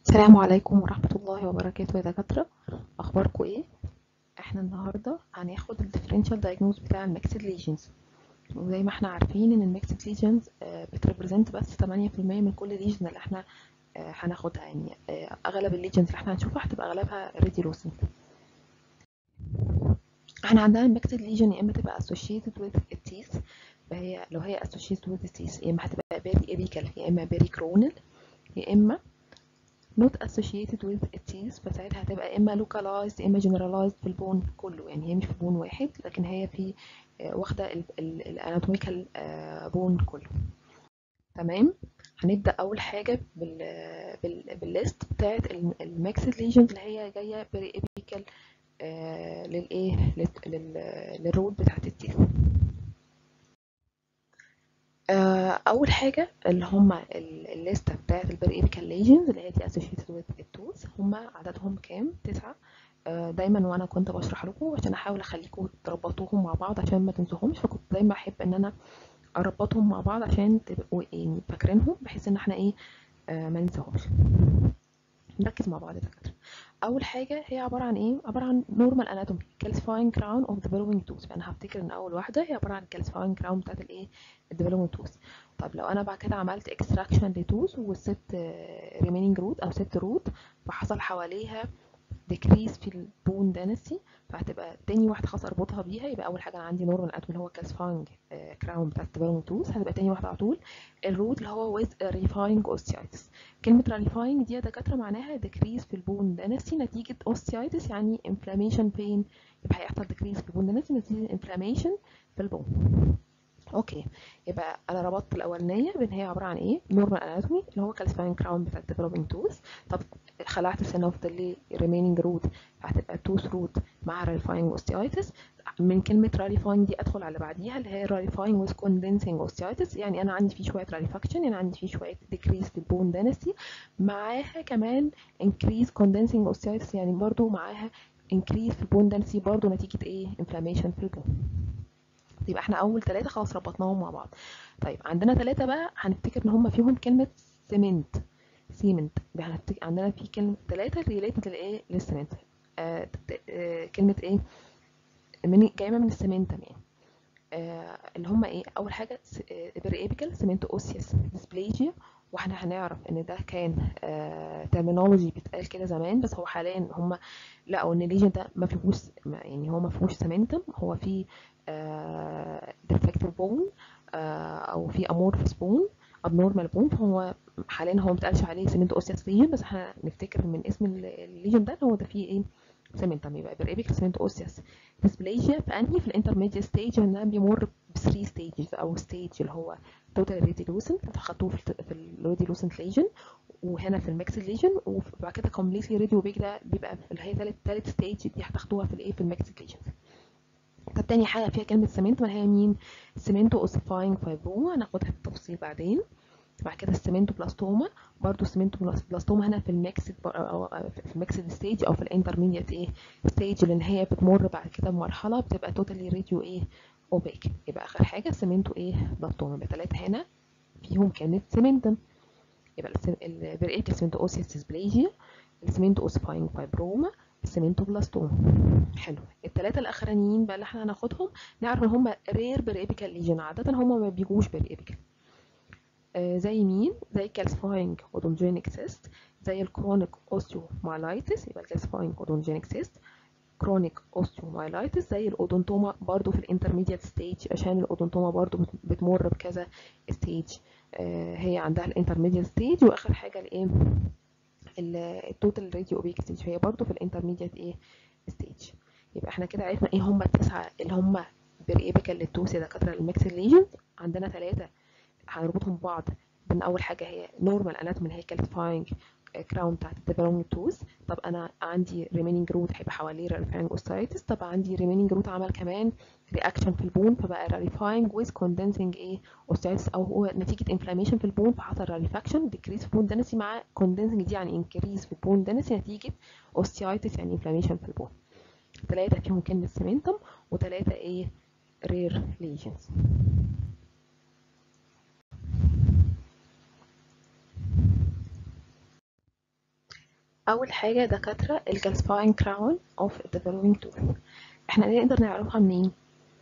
السلام عليكم ورحمة الله وبركاته يا دكاترة أخباركم إيه؟ إحنا النهاردة هناخد الديفرنشال دايجنوز بتاع الميكسد ليجنز وزي ما إحنا عارفين إن الميكسد ليجنز بتريبريزنت بس 8% من كل ليجن اللي إحنا آه، هناخدها يعني آه، أغلب الليجنز اللي إحنا هنشوفها هتبقى أغلبها ريديلوسنت إحنا عندنا الميكسد ليجن يا إما تبقى associated with التيث فهي لو هي associated with التيث يا إما هتبقى بيري إبيكال يا إما بيري كرونال يا إما not associated with التيث فساعتها هتبقى اما localized اما generalized في البون كله يعني هي مش في بون واحد لكن هي في آه، واخده الاناتوميكال بون كله تمام هنبدا اول حاجه بال بال بالليست بتاعت الميكسد ليجنز اللي هي جايه بري ابيكال للايه لل- لل- للرود بتاعت التيث آه، اول حاجه اللي هم الليسته بتاعت البريبيكال ليجنز اللي هي دي اسوشيتد وذ التوز هم عددهم كام تسعه آه، دايما وانا كنت بشرح لكم عشان احاول اخليكم تربطوهم مع بعض عشان ما تنسوهمش فكنت دايما احب ان انا اربطهم مع بعض عشان تبقوا يعني فاكرينهم بحيث ان احنا ايه آه، ما ننساهمش نركز مع بعض يا دكاتره اول حاجه هي عباره عن ايه عباره عن نورمال اناتومي كالسيفاين كراون اوف ديفلوبينج توث فانا هفتكر ان اول واحده هي عباره عن كالسيفاين كراون بتاعت الايه الديفلوبينج توث طب لو انا بعد كده عملت اكستراكشن لتوث وسبت ريمينينج روت او سبت روت فحصل حواليها ديكريز في البون دانسي فهتبقى تاني واحده خلاص اربطها بيها يبقى اول حاجه انا عندي نورمال اتوم اللي هو كالسيفاينج كراون بتاع الديفلوبينج توث هتبقى تاني واحده على طول الروت اللي هو with ريفاينج اوستيايتس كلمه ريفاينج دي يا دكاتره معناها ديكريز في البون دانسي نتيجه اوستيايتس يعني انفلاميشن بين يبقى هيحصل ديكريز في البون دانسي نتيجه انفلاميشن في البون اوكي يبقى انا ربطت الاولانيه بان هي عباره عن ايه نورمال اناتومي اللي هو كالسيفاين كراون بتاع الديفلوبينج توث طب خلعت السنه وفضل لي ريمينينج روت فهتبقى توث روت مع راليفاينج اوستيايتس من كلمه راليفاينج دي ادخل على بعديها اللي هي راليفاينج ويز كوندنسنج اوستيايتس يعني انا عندي فيه شويه راليفاكشن يعني عندي فيه شويه ديكريز في البون دانستي معاها كمان انكريز كوندنسنج اوستيايتس يعني برضو معاها انكريز في البون دانستي برضو نتيجه ايه انفلاميشن في البون يبقى احنا اول ثلاثة خلاص ربطناهم مع بعض طيب عندنا ثلاثة بقى هنفتكر ان هم فيهم كلمة سيمنت سيمنت هنفتكر عندنا في كلمة ثلاثة ريليتد للايه للسيمنت آه ت- آه كلمة ايه من جاية من السيمنتم يعني آه اللي هم ايه اول حاجة بريبيكال سيمنت اوسيس ديسبليجيا واحنا هنعرف ان ده كان آه ترمينولوجي بيتقال كده زمان بس هو حاليا هم لقوا ان الليجن ده ما فيهوش ما- يعني هو ما فيهوش سيمنتم هو فيه ديفكتيف بون او في امورفس بون ابنورمال بون فهو حاليا هو ما بيتقالش عليه سيمنت اوسيس ليجن بس احنا نفتكر من اسم ال- الليجن ده ان هو ده فيه ايه سيمنتم يبقى بريبيك سيمنت اوسيس ديسبليجيا في انهي في الانترميديت ستيج ان ده بيمر ب 3 ستيجز او ستيج اللي هو توتال ريديلوسنت انت خدتوه في في الريديلوسنت ليجن وهنا في الميكس ليجن وبعد كده كومبليتلي ريديو بيك ده بيبقى في اللي هي ثالث ثالث ستيج دي هتاخدوها في الايه في الميكس ليجن طب تاني حاجة فيها كلمة سيمنت ما هي مين؟ سيمنتو اوسيفاينج فايبروما هناخدها بالتفصيل بعدين بعد كده السيمنتو بلاستوما برضو السيمنتو بلاس- بلاستوما هنا في الميكسد أو أو في الميكسد ستيج أو في الانترميديت ايه ستيج لأن هي بتمر بعد كده بمرحلة بتبقى توتالي راديو ايه اوبيك يبقى آخر حاجة سيمنتو ايه بلاستوما يبقى تلاتة هنا فيهم كلمة سيمنتم يبقى البريئة سيمنتو اوسيس ديسبليجيا السيمنتو اوسيفاينج فايبروما السيمنتو بلاستوما حلو الثلاثه الاخرانيين بقى اللي احنا هناخدهم نعرف ان هم رير بريبيكال ليجن عاده هم ما بيجوش بريبيكال آه زي مين زي كالسفاينج اودونجينيك سيست زي الكرونيك اوستيومايلايتس يبقى الكالسفاينج اودونجينيك سيست كرونيك اوستيومايلايتس زي الاودونتوما برضو في الانترميديت ستيج عشان الاودونتوما برضو بت- بتمر بكذا ستيج آه هي عندها الانترميديت ستيج واخر حاجه الايه التوتال راديو اوبيك ستيج فهي برضو في الانترميديت ايه ستيج يبقى احنا كده عرفنا ايه هم التسعه اللي هم بريبيكال للتوس يا دكاتره الميكس ليجنز عندنا ثلاثه هنربطهم ببعض بان اول حاجه هي نورمال اناتومي اللي هي كالسيفاينج كراون بتاعت الديفلوبينج توز طب انا عندي ريمينينج روت هيبقى حواليه راليفاينج اوستايتس طب عندي ريمينينج روت عمل كمان رياكشن في البون فبقى راليفاينج ويز كوندنسنج ايه اوستايتس او هو نتيجه انفلاميشن في البون فحصل راليفاكشن ديكريز في البون دنسي مع كوندنسنج دي يعني انكريز في البون دنسي نتيجه اوستيايتس يعني انفلاميشن في البون ثلاثه فيهم كلمه سيمنتم وثلاثه ايه رير ليجنز اول حاجه دكاتره الكالسفاين كراون اوف developing tooth احنا نقدر نعرفها منين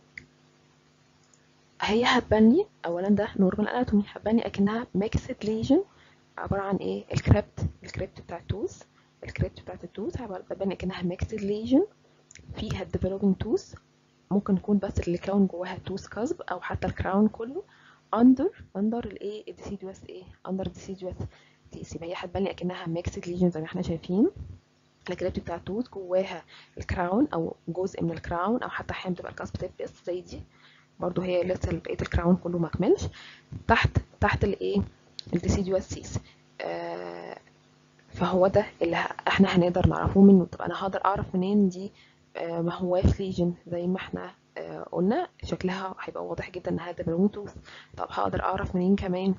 هي هتبني اولا ده نورمال اناتومي هتبني اكنها ميكسد ليجن عباره عن ايه الكريبت الكريبت بتاع التوث الكريبت بتاعت التوث هتبني اكنها ميكسد ليجن فيها الديفلوبينج توث ممكن يكون بس اللي كون جواها توث كاسب او حتى الكراون كله اندر اندر الايه الديسيدوس ايه اندر الديسيدوس تيس يبقى هي هتبني اكنها ميكسد ليجن زي ما احنا شايفين الكريبت بتاع التوث جواها الكراون او جزء من الكراون او حتى احيانا بتبقى الكاسب تيب بس زي دي برضو هي لسه بقيه الكراون كله ما كملش تحت تحت الايه الديسيدوس سيس آه فهو ده اللي احنا هنقدر نعرفه منه طب انا هقدر اعرف منين دي آه ما هواش ليجن زي ما احنا آه قلنا شكلها هيبقى واضح جدا انها دبلون توث طب هقدر اعرف منين كمان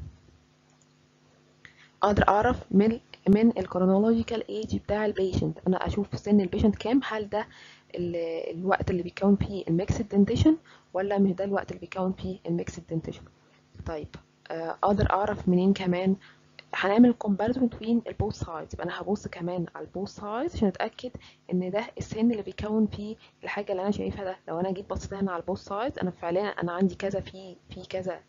اقدر اعرف من من الكرونولوجيكال ايج بتاع البيشنت انا اشوف سن البيشنت كام هل ده الوقت اللي بيكون فيه الميكسد دنتيشن ولا مش ده الوقت اللي بيكون فيه الميكسد دنتيشن طيب اقدر اعرف منين كمان هنعمل comparison between البوث سايدز يبقى انا هبص كمان على البوث سايدز عشان اتاكد ان ده السن اللي بيكون فيه الحاجه اللي انا شايفها ده لو انا جيت بصيت هنا على البوث سايدز انا فعليا انا عندي كذا في في كذا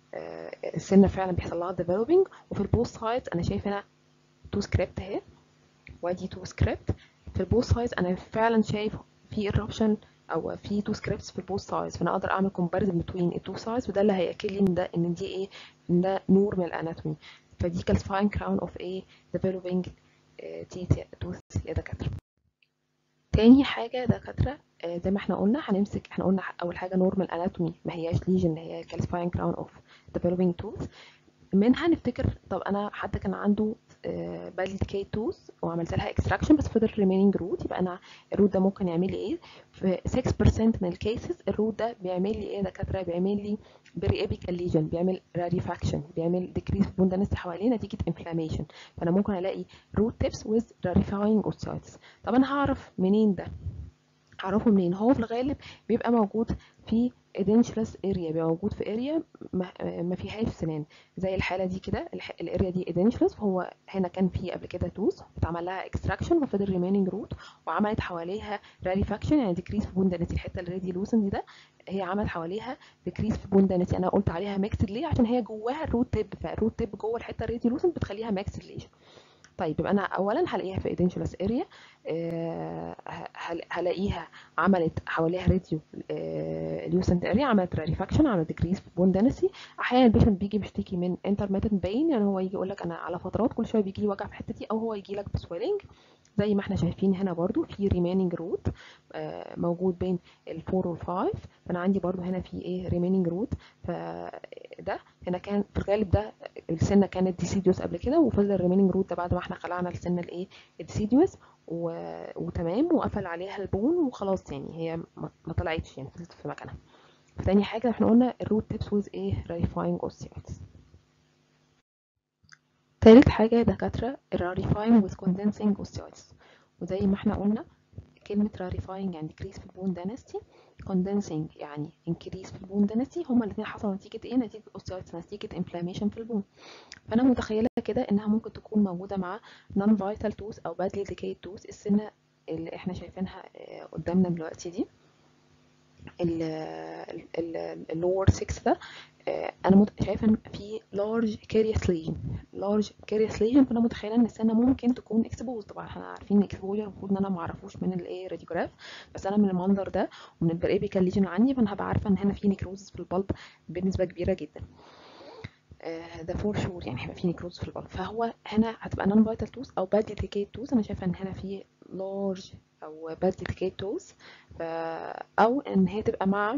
السنه فعلا بيحصل لها developing وفي البوث سايدز انا شايف هنا تو سكريبت اهي وادي تو سكريبت في البوث سايدز انا فعلا شايف في eruption او في تو سكريبتس في البوث سايدز فانا اقدر اعمل comparison between التو سايدز وده اللي هياكد لي ان ده ان دي ايه ان ده نورمال اناتومي فدي calcifying crown of a developing teeth tooth يا دكاترة تاني حاجة دكاترة زي ما احنا قلنا هنمسك احنا قلنا أول حاجة normal anatomy ما هياش lesion اللي هي calcifying crown of developing tooth منها نفتكر طب انا حد كان عنده بالي ديكي توث وعملت لها اكستراكشن بس فضل ريمينينج روت يبقى انا الروت ده ممكن يعمل لي ايه في 6% من الكيسز الروت ده بيعمل لي ايه دكاتره بيعمل لي بري ابيكال ليجن بيعمل راريفاكشن بيعمل ديكريس بوندنس حواليه نتيجه انفلاميشن فانا ممكن الاقي روت تيبس ويز راريفاينج اوستيتس طب انا هعرف منين ده هعرفه منين هو في الغالب بيبقى موجود في ادنشلس اريا بيبقى موجود في اريا ما فيهاش سنان زي الحاله دي كده الاريا دي ادنشلس فهو هنا كان في قبل كده توث اتعمل لها اكستراكشن وفضل ريميننج روت وعملت حواليها راريفاكشن يعني ديكريس في بوندنتي الحته اللي ريدي لوسن ده هي عملت حواليها ديكريس في بوندنتي انا قلت عليها ميكسد ليه عشان هي جواها الروت تيب فالروت تيب جوه الحته الريدي لوسن بتخليها ميكسد ليجن طيب يبقى انا اولا هلاقيها في ايدنشلس اريا أه هلاقيها عملت حواليها راديو أه اليوسنت اريا عملت راريفاكشن عملت ديكريس في بون دنسي احيانا البيشنت بيجي بيشتكي من انترميتنت بين يعني هو يجي يقول لك انا على فترات كل شويه بيجي لي وجع في الحته دي او هو يجي لك بسويلنج زي ما احنا شايفين هنا برضو في ريميننج روت أه موجود بين الفور والفايف فانا عندي برضو هنا في ايه ريميننج روت فده هنا كان في الغالب ده السنه كانت ديسيديوس قبل كده وفضل الريميننج روت ده بعد ما احنا خلعنا السنه الايه الديسيديوس و... وتمام وقفل عليها البون وخلاص يعني هي ما طلعتش يعني فضلت في مكانها فتاني حاجه احنا قلنا الروت تيبس ويز ايه راريفاينج اوستيوتس تالت حاجه دكاتره الراريفاينج ويز كوندنسنج اوستيوتس وزي ما احنا قلنا كلمة راريفاينج يعني decrease في البون density condensing يعني increase في البون density هما الاتنين حصلوا نتيجة ايه؟ نتيجة osteoitis نتيجة inflammation في البون فأنا متخيلة كده إنها ممكن تكون موجودة مع non vital tooth أو badly decayed tooth السنة اللي احنا شايفينها قدامنا دلوقتي دي اللور 6 ده انا شايفه ان في لارج كاريس ليجن لارج كاريس ليجن فانا متخيله ان السنه ممكن تكون اكسبوز طبعا احنا عارفين ان اكسبوجر المفروض ان انا ما اعرفوش من الايه راديوجراف بس انا من المنظر ده ومن البريبيكال ليجن عندي فانا هبقى عارفه ان هنا في نيكروزس في البلب بنسبه كبيره جدا ده فور شور يعني هيبقى في نيكروز في البلب فهو هنا هتبقى نون فايتال توث او بادلي ديكيد توث انا شايفه ان هنا في لارج او بادلي ديكيد توث او ان هي تبقى مع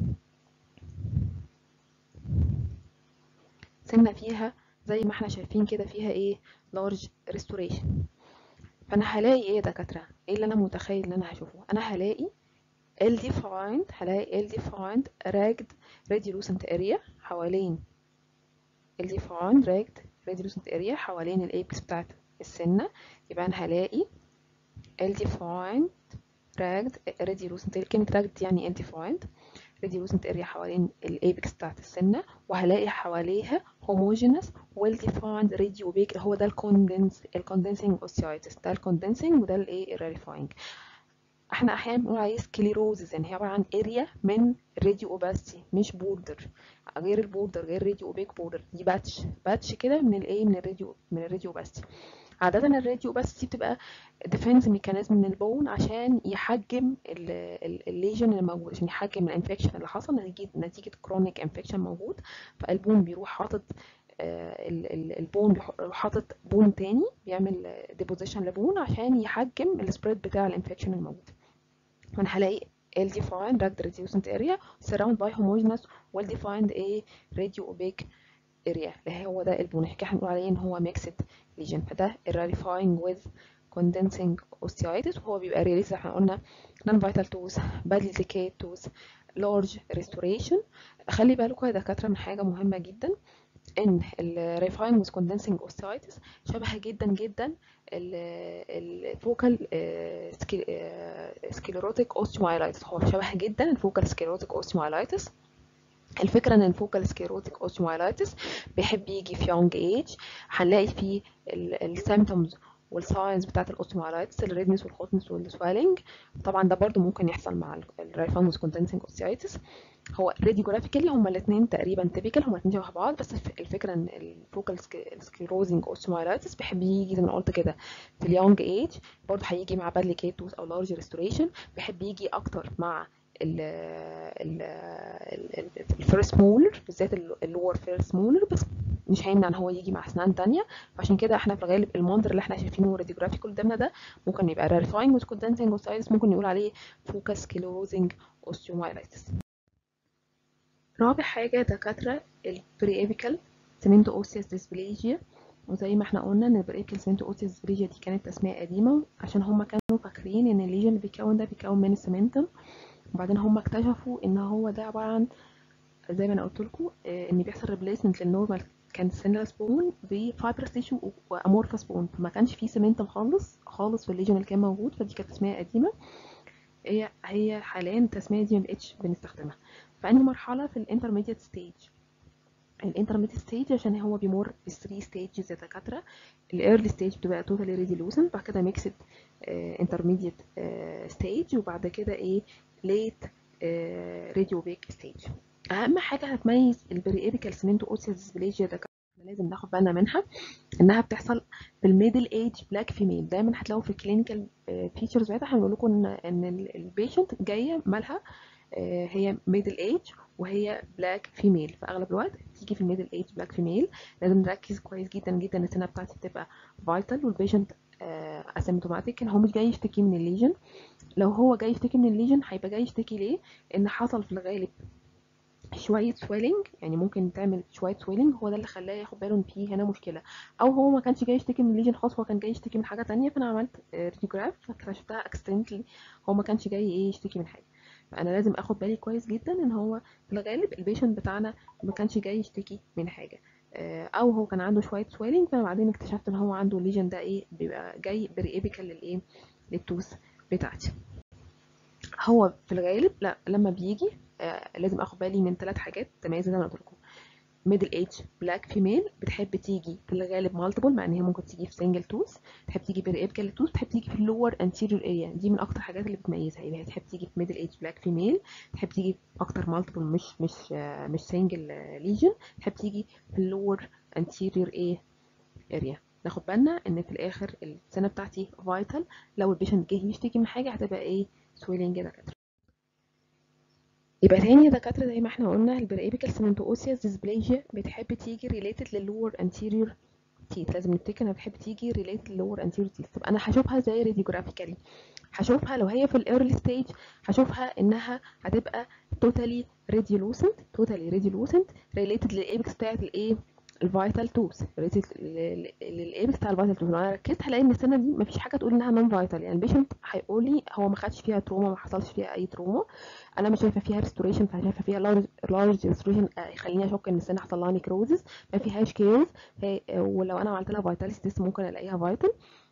سنة فيها زي ما احنا شايفين كده فيها ايه large restoration فانا هلاقي ايه يا دكاترة ايه اللي انا متخيل ان انا هشوفه انا هلاقي ال defined هلاقي ال defined ragged radiolucent area حوالين ال defined ragged radiolucent area حوالين الايبكس بتاعت السنة يبقى انا هلاقي ال defined ragged radiolucent كلمة ragged يعني ال defined radiolucent اريا حوالين الايبكس بتاعت السنه وهلاقي حواليها homogeneous well defined radio opaque هو ده الكوندنس الكوندنسنج اوستيايتس ده الكوندنسنج وده الايه الراريفاينج احنا احيانا بنقول عليه سكليروزز يعني هي عباره عن اريا من راديو اوباستي مش بوردر غير البوردر غير راديو اوبيك بوردر دي باتش باتش كده من الايه من الراديو من الراديو اوباستي عادة الراديو بس دي بتبقى ديفنس ميكانيزم من البون عشان يحجم الليجن اللي موجود عشان يحجم الانفكشن اللي حصل نتيجة نتيجة كرونيك انفكشن موجود فالبون بيروح حاطط البون بيروح حاطط بون تاني بيعمل ديبوزيشن لبون عشان يحجم السبريد بتاع الانفكشن الموجود فانا هلاقي well defined drug reducent area surrounded by homogeneous well defined a radio opaque area اللي هو ده البون احنا هنقول عليه ان هو mixed lesion فده rareifying with condensing osteitis وهو بيبقى ريليز احنا قلنا non vital tooth badly decayed tooth large restoration خلي بالكم يا دكاتره من حاجه مهمه جدا ان الريفاين with condensing osteitis شبه جدا جدا الفوكال سكليروتيك اوستيومايلايتس هو شبه جدا الفوكال سكليروتيك اوستيومايلايتس الفكره ان الفوكال سكليروتيك اوستيومايلايتس بيحب يجي في يونج ايج هنلاقي فيه السيمتومز والساينز بتاعت الاوستيومايلايتس الريدنس والهوتنس والسويلنج طبعا ده برضو ممكن يحصل مع الرايفانوس كوندنسنج اوستيايتس هو راديوجرافيكالي هما الاثنين تقريبا تيبيكال هما الاثنين شبه بعض بس الفكره ان الفوكال سكليروزنج اوستيومايلايتس بيحب يجي زي ما قلت كده في اليونج ايج برضو هيجي مع بادلي كيتوس او لارج ريستوريشن بيحب يجي اكتر مع الفيرست مولر بالذات اللور فيرست مولر بس مش هيمنع ان هو يجي مع اسنان تانية فعشان كده احنا في الغالب المنظر اللي احنا شايفينه راديوجرافيك قدامنا ده ممكن يبقى راريفاينج وذ كوندنسنج اوستايتس ممكن نقول عليه فوكس كيلوزنج اوستيومايلايتس رابع حاجة دكاترة البريابيكال سيمنتو اوسيس ديسبليجيا وزي ما احنا قلنا ان البريابيكال سيمنتو اوسيس ديسبليجيا دي كانت تسمية قديمة عشان هما كانوا فاكرين ان الليجن اللي بيكون ده بيكون من السمنتم وبعدين هم اكتشفوا ان هو ده عباره عن زي ما انا قلت لكم ان بيحصل ريبليسمنت للنورمال كان سينلس بون بفايبرس تيشو وامورفس بون فما كانش فيه سيمنتم خالص خالص في الليجن اللي كان موجود فدي كانت تسميه قديمه هي هي حاليا التسميه دي مبقتش بنستخدمها فاني مرحله في الانترميديت ستيج الانترميديت ستيج عشان هو بيمر بالثري ستيجز يا دكاتره الايرلي ستيج بتبقى توتالي ريديلوسنت بعد كده ميكسد انترميديت ستيج وبعد كده ايه ليت راديو بيك ستيج اهم حاجه هتميز البريابيكال سيمنتو اوسيس ديسبليجيا ده لازم ناخد بالنا منها انها بتحصل في الميدل ايج بلاك فيميل دايما هتلاقوا في الكلينيكال فيتشرز بتاعتها هنقول لكم ان ان البيشنت جايه مالها هي ميدل ايج وهي بلاك فيميل في اغلب الوقت تيجي في الميدل ايج بلاك فيميل لازم نركز كويس جدا جدا ان السنه بتاعتي بتبقى فايتال والبيشنت اسيمتوماتيك ان هو مش جاي يشتكي من الليجن لو هو جاي يشتكي من الليجن هيبقى جاي يشتكي ليه ان حصل في الغالب شويه سويلنج يعني ممكن تعمل شويه سويلنج هو ده اللي خلاه ياخد باله ان في هنا مشكله او هو ما كانش جاي يشتكي من الليجن خالص هو كان جاي يشتكي من حاجه تانية فانا عملت راديوجراف فاكتشفتها اكستنتلي هو ما كانش جاي ايه يشتكي من حاجه فانا لازم اخد بالي كويس جدا ان هو في الغالب البيشنت بتاعنا ما كانش جاي يشتكي من حاجه او هو كان عنده شويه سويلنج فانا بعدين اكتشفت ان هو عنده الليجن ده ايه بيبقى جاي بريابيكال للايه للتوث بتاعتي هو في الغالب لا لما بيجي آه لازم اخد بالي من ثلاث حاجات تميز زي ما قلت لكم ميدل ايج بلاك فيميل بتحب تيجي في الغالب مالتيبل مع ان هي ممكن تيجي في سنجل توث تحب تيجي بريابيكال توث تحب تيجي في اللور انتيريور اريا دي من اكتر الحاجات اللي بتميزها يبقى هي تحب تيجي في ميدل ايج بلاك فيميل تحب تيجي اكتر مالتيبل مش مش آه مش سنجل ليجن تحب تيجي في اللور انتيريور ايه اريا ناخد بالنا ان في الاخر السنه بتاعتي فايتال لو البيشنت جه يشتكي من حاجه هتبقى ايه سويلنج يا دكاتره يبقى تاني يا دكاتره زي ما احنا قلنا البريابيكال سيمنتو اوسياس ديسبليجيا بتحب تيجي ريليتد للور انتيريور تيث لازم نفتكر انها بتحب تيجي ريليتد للور انتيريور تيث طب انا هشوفها زي راديوجرافيكالي هشوفها لو هي في الايرلي ستيج هشوفها انها هتبقى توتالي راديولوسنت توتالي راديولوسنت ريليتد للايبكس بتاعت الايه الفيتال توث للايبكس بتاع الفيتال توث لو انا ركزت هلاقي ان السنه دي مفيش حاجه تقول انها نون فيتال يعني البيشنت هيقول لي هو ما خدش فيها تروما ما حصلش فيها اي تروما انا مش شايفه فيها ريستوريشن فشايفه فيها لارج لارج ريستوريشن يخليني اشك ان السنه حصل لها نيكروزس ما فيهاش كيرز ولو انا عملت لها فيتاليس تيست ممكن الاقيها فيتال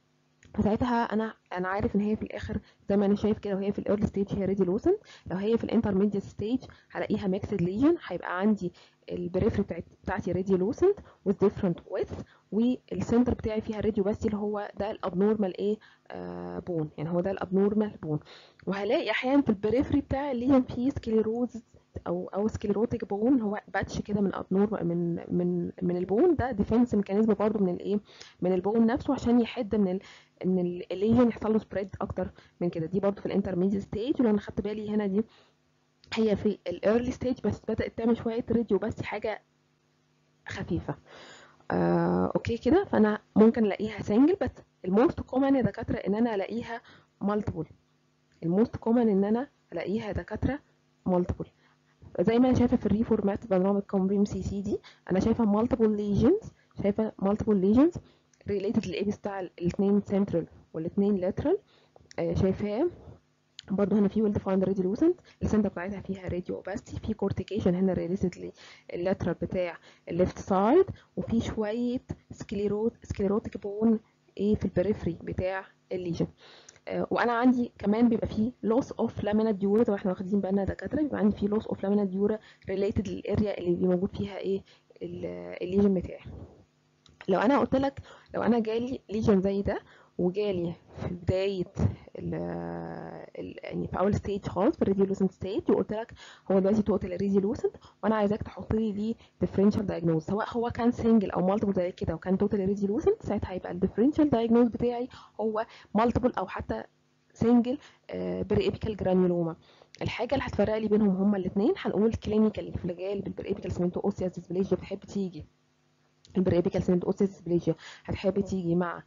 فساعتها انا انا عارف ان هي في الاخر زي ما انا شايف كده وهي في الايرلي ستيج هي ريدي لوسن لو هي في الانترميديت ستيج هلاقيها ميكسد ليجن هيبقى عندي البريفري بتاعت بتاعتي راديو لوسنت with different width والسنتر بتاعي فيها راديو بس اللي هو ده الابنورمال ايه آه بون يعني هو ده الابنورمال بون وهلاقي احيانا في البريفري بتاع الليجن فيه سكليروز او او سكليروتيك بون هو باتش كده من ابنور من من من البون ده ديفنس ميكانيزم برضو من الايه من البون نفسه عشان يحد من ال ان الليجن يحصل له سبريد اكتر من كده دي برضو في الانترميديت ستيج ولو انا خدت بالي هنا دي هي في الايرلي ستيج بس بدات تعمل شويه راديو بس حاجه خفيفه آه، اوكي كده فانا ممكن الاقيها سنجل بس الموست كومن يا دكاتره ان انا الاقيها مالتيبل الموست كومن ان انا الاقيها دكاتره مالتيبل زي ما انا شايفه في الريفورمات برنامج كومبريم سي سي دي انا شايفه مالتيبل ليجنز شايفه مالتيبل ليجنز ريليتد للايبس بتاع الاثنين سنترال والاثنين لاترال شايفاه برضه هنا في ويل ديفايند ريديولوسنت السنتر بتاعتها فيها راديو اوباستي في كورتيكيشن هنا ريليتد لللاترال بتاع الليفت سايد وفي شويه سكليروت سكليروتيك بون ايه في البريفري بتاع الليجن آه وانا عندي كمان بيبقى فيه لوس اوف لامينا ديورا زي ما احنا واخدين بالنا دكاتره بيبقى عندي فيه لوس اوف لامينا ديورا ريليتد للاريا اللي موجود فيها ايه الليجن بتاعي لو انا قلت لك لو انا جالي ليجن زي ده وجالي في بدايه ال ال يعني في اول ستيج خالص في الريديولوسنت ستيج وقلت لك هو دلوقتي توتال ريديولوسنت وانا عايزاك تحط لي ليه ديفرنشال دايجنوز سواء هو كان سنجل او مالتيبل زي كده وكان توتال ريديولوسنت ساعتها هيبقى الديفرنشال دايجنوز بتاعي هو مالتيبل او حتى سنجل بريبيكال جرانيولوما الحاجه اللي هتفرق لي بينهم هما الاثنين هنقول كلينيكالي في الرجال بالبريبيكال سمنتو اوسياس ديسبليجيا بتحب تيجي البريبيكال سمنتو اوسياس ديسبليجيا هتحب تيجي مع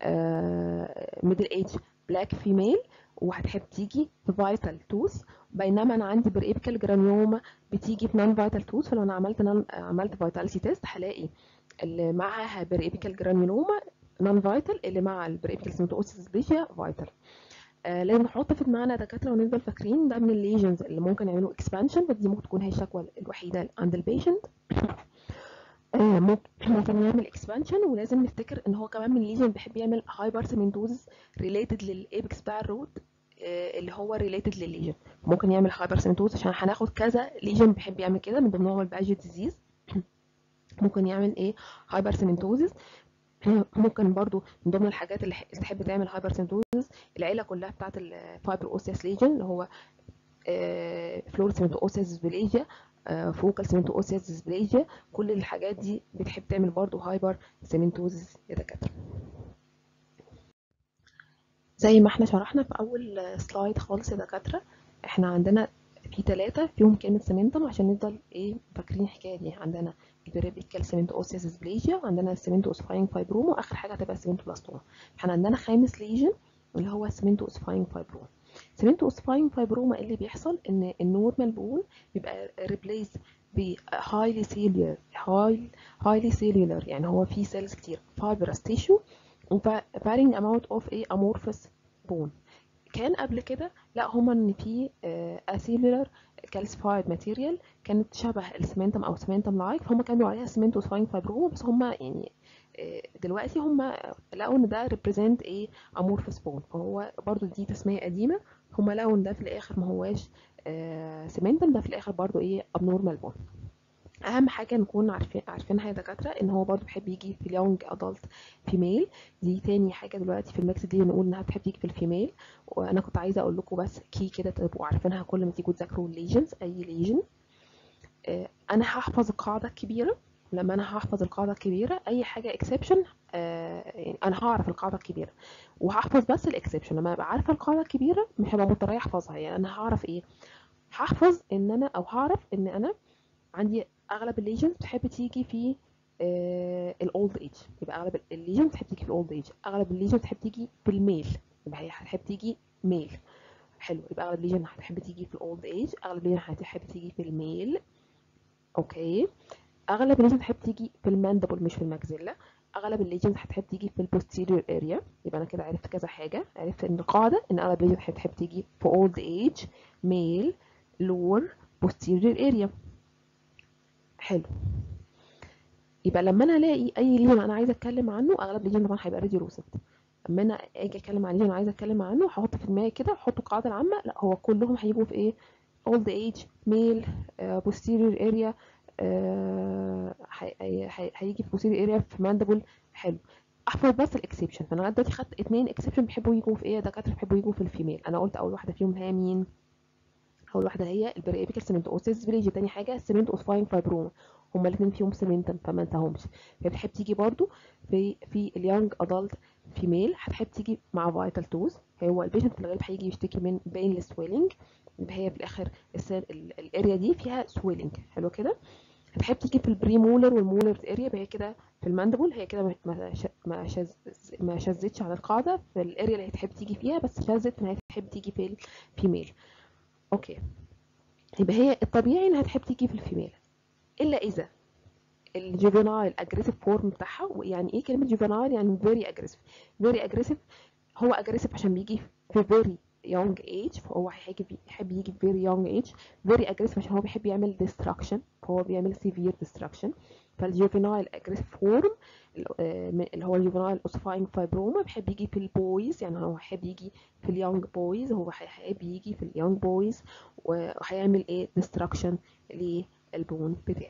ميدل ايج بلاك فيميل وهتحب تيجي في فايتال توث بينما انا عندي بريبيكال جرانيوما بتيجي في نون فايتال توث فلو انا عملت نون عملت فايتاليتي تيست هلاقي اللي معاها بريبيكال جرانيوما نون فايتال اللي مع البريبيكال سمنتوسيس ديسبليجيا فايتال آه لازم نحط في دماغنا دكاتره ونفضل فاكرين ده من الليجنز اللي ممكن يعملوا اكسبانشن بس دي ممكن تكون هي الشكوى الوحيده عند البيشنت آه ممكن يعمل اكسبانشن ولازم نفتكر ان هو كمان من الليجن بيحب يعمل هايبر سيمنتوز ريليتد للايبكس بتاع الروت آه اللي هو ريليتد للليجن ممكن يعمل هايبر سيمنتوز عشان هناخد كذا ليجن بيحب يعمل كده من ضمنهم الباجي ديزيز ممكن يعمل ايه هايبر سيمنتوزز ممكن برضو من ضمن الحاجات اللي تحب تعمل هايبر سيمتوزز العيله كلها بتاعت الفايبر اوسياس ليجن اللي هو فلورسمنت اوسياس ديسبليجيا فوكال سيمنتو اوسياس ديسبليجيا كل الحاجات دي بتحب تعمل برضو هايبر سيمنتوزز يا دكاتره زي ما احنا شرحنا في اول سلايد خالص يا دكاتره احنا عندنا في ثلاثة فيهم كلمة سيمنتم عشان نفضل ايه فاكرين الحكاية دي عندنا البريبيكال سيمنتو اوسيس ديسبليجيا وعندنا السيمنتو اوسفاين فايبروما واخر حاجة هتبقى السيمنتو بلاستوما احنا عندنا خامس ليجن اللي هو السيمنتو اوسفاين فايبروما سيمنتو اوسفاين فايبروما اللي بيحصل ان النورمال بون بيبقى ريبليس ب هايلي سيلولر هاي هايلي سيلولر يعني هو فيه سيلز كتير فايبرس تيشو varying amount of a amorphous bone كان قبل كده لا هما ان في اسيلولر كالسيفايد ماتيريال كانت شبه السمنتم او سمنتم لايك فهم كانوا بيقولوا عليها سمنتو سفاين فايبروما بس هما يعني دلوقتي هما لقوا ان ده ريبريزنت ايه امورفس بون فهو برضو دي تسميه قديمه هما لقوا ان ده في الاخر ما هواش سمنتم ده في الاخر برضو ايه ابنورمال بون اهم حاجه نكون عارفين عارفينها يا دكاتره ان هو برضو بيحب يجي في اليونج ادلت فيميل دي تاني حاجه دلوقتي في الميكس دي نقول انها بتحب تيجي في الفيميل وانا كنت عايزه اقول لكم بس كي كده تبقوا عارفينها كل ما تيجوا تذاكروا الليجنز اي ليجن آه انا هحفظ القاعده الكبيره لما انا هحفظ القاعده الكبيره اي حاجه اكسبشن آه يعني انا هعرف القاعده الكبيره وهحفظ بس الاكسبشن لما ابقى عارفه القاعده الكبيره مش هبقى مضطره احفظها يعني انا هعرف ايه هحفظ ان انا او هعرف ان انا عندي اغلب الليجنز بتحب تيجي في آه الاولد ايج يبقى اغلب الليجنز بتحب تيجي في الاولد ايج اغلب الليجنز بتحب تيجي في الميل يبقى هي هتحب تيجي ميل حلو يبقى اغلب الليجن هتحب تيجي في الاولد ايج اغلب الليجن هتحب تيجي في الميل اوكي اغلب الليجنز هتحب تيجي في الماندبل مش في الماكسيلا اغلب الليجنز هتحب تيجي في البوستيريور اريا يبقى انا كده عرفت كذا حاجه عرفت ان القاعده ان اغلب الليجنز هتحب تيجي في اولد ايج ميل لور posterior اريا حلو يبقى لما انا الاقي اي ليجن انا عايزه اتكلم عنه اغلب ليجن طبعا هيبقى ريديولوسنت اما انا اجي اتكلم عن ليجن عايزه اتكلم عنه هحط في دماغي كده احط القاعده العامه لا هو كلهم هيبقوا في ايه old age male uh, posterior area هيجي في posterior area في mandible حلو احفظ بس الاكسبشن فانا دلوقتي خدت اتنين اكسبشن بيحبوا يجوا في ايه دكاتره بيحبوا يجوا في الفيميل انا قلت اول واحده فيهم هي مين اول واحده هي البريبيكال سيمنت اوسيس فيليج تاني حاجه سيمنت اوسفاين فايبروما هما الاثنين فيهم سيمنتم فما انتهمش فبتحب تيجي برضو في في اليونج ادلت فيميل هتحب تيجي مع فايتال توز هو البيشنت في الغالب هيجي يشتكي من بين سويلنج يبقى هي في الاخر الاريا دي فيها سويلنج حلو كده هتحب تيجي في البريمولر والمولر اريا يبقى هي كده في الماندبل هي كده ما ما شز ما شذتش على القاعده في الاريا اللي هتحب تيجي فيها بس شذت ان هي تحب تيجي في الفيميل اوكي يبقى هي الطبيعي انها تحب تيجي في الفيميل الا اذا الجوفينايل اجريسيف فورم بتاعها يعني ايه كلمه جوفينايل يعني فيري اجريسيف فيري اجريسيف هو اجريسيف عشان بيجي في فيري يونج ايج فهو هيجي يحب يجي في فيري يونج ايج فيري اجريسيف عشان هو بيحب يعمل ديستراكشن فهو بيعمل سيفير ديستراكشن فالجوفينايل اجريسيف فورم اللي هو الجوفينايل اوسفاين فايبروما بيحب يجي في البويز يعني هو هيحب يجي في اليونج بويز هو هيحب يجي في اليونج بويز وهيعمل ايه ديستراكشن للبون بتاعه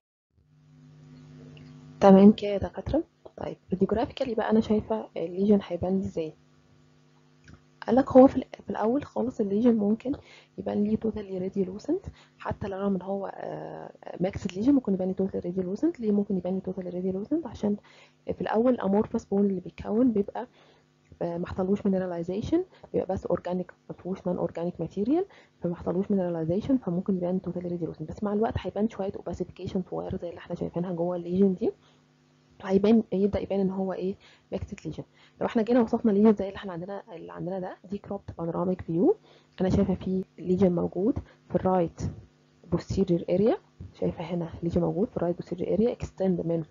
تمام كده يا دكاتره طيب راديوجرافيكالي بقى انا شايفه الليجن هيبان ازاي قالك هو في, في الاول خالص الليجن ممكن يبان ليه توتالي راديولوسنت حتى لو رغم ان هو ماكسد ليجن ممكن يبان لي توتالي راديولوسنت ليه ممكن يبان لي توتالي راديولوسنت عشان في الاول امورفس بون اللي بيتكون بيبقى ما حصلوش مينراليزيشن بيبقى بس اورجانيك ما فيهوش نون اورجانيك ماتيريال فما حصلوش مينراليزيشن فممكن يبان توتالي راديولوسنت بس مع الوقت هيبان شويه اوباسيفيكيشن صغيره زي اللي احنا شايفينها جوه الليجن دي هيبان يبدا يبان ان هو ايه ماكسد ليجن لو احنا جينا وصفنا ليجن زي اللي احنا عندنا اللي عندنا ده دي كروبت بانوراميك فيو انا شايفه فيه ليجن موجود في الرايت posterior اريا شايفه هنا ليجن موجود في الرايت posterior اريا اكستند من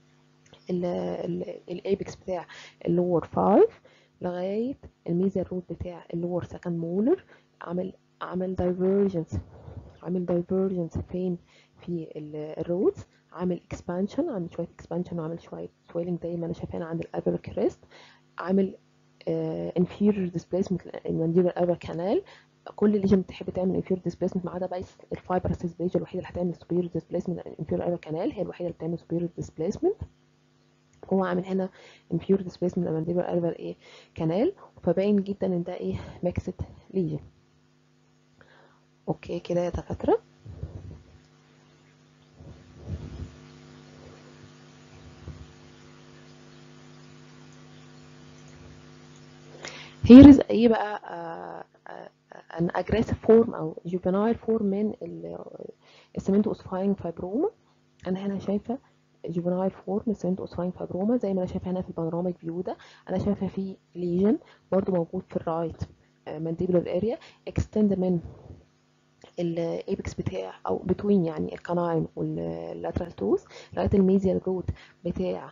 الايبكس بتاع اللور 5 لغايه الميزا روت بتاع اللور سكند مولر عمل عمل دايفرجنس عامل دايفرجنس فين في الروتس عامل اكسبانشن عامل شويه اكسبانشن وعامل شويه سويلنج زي ما انا شايفاها عند الابر كريست عامل انفيريور ديسبيسمنت المانديبل ابر كانال كل ليجن بتحب تعمل انفيريور ديسبيسمنت ما عدا بس الفايبر سيسبيج الوحيده اللي هتعمل سوبيريور ديسبيسمنت انفيريور ابر كانال هي الوحيده اللي بتعمل سوبيريور ديسبيسمنت هو عامل هنا inferior displacement mandibular alveolar ايه كانال فباين جدا ان ده ايه ميكسد ليجن اوكي كده يا دكاتره here is ايه بقى uh, uh, an aggressive form او juvenile form من السمنتو اوسفاين فايبروما انا هنا شايفه juvenile form السمنتو اوسفاين فايبروما زي ما انا شايفه هنا في البانوراميك فيو ده انا شايفه في ليجن برضو موجود في الرايت mandibular اريا extend من الايبكس بتاع او بتوين يعني القناعم واللاترال توز لغايه الميزيال روت بتاع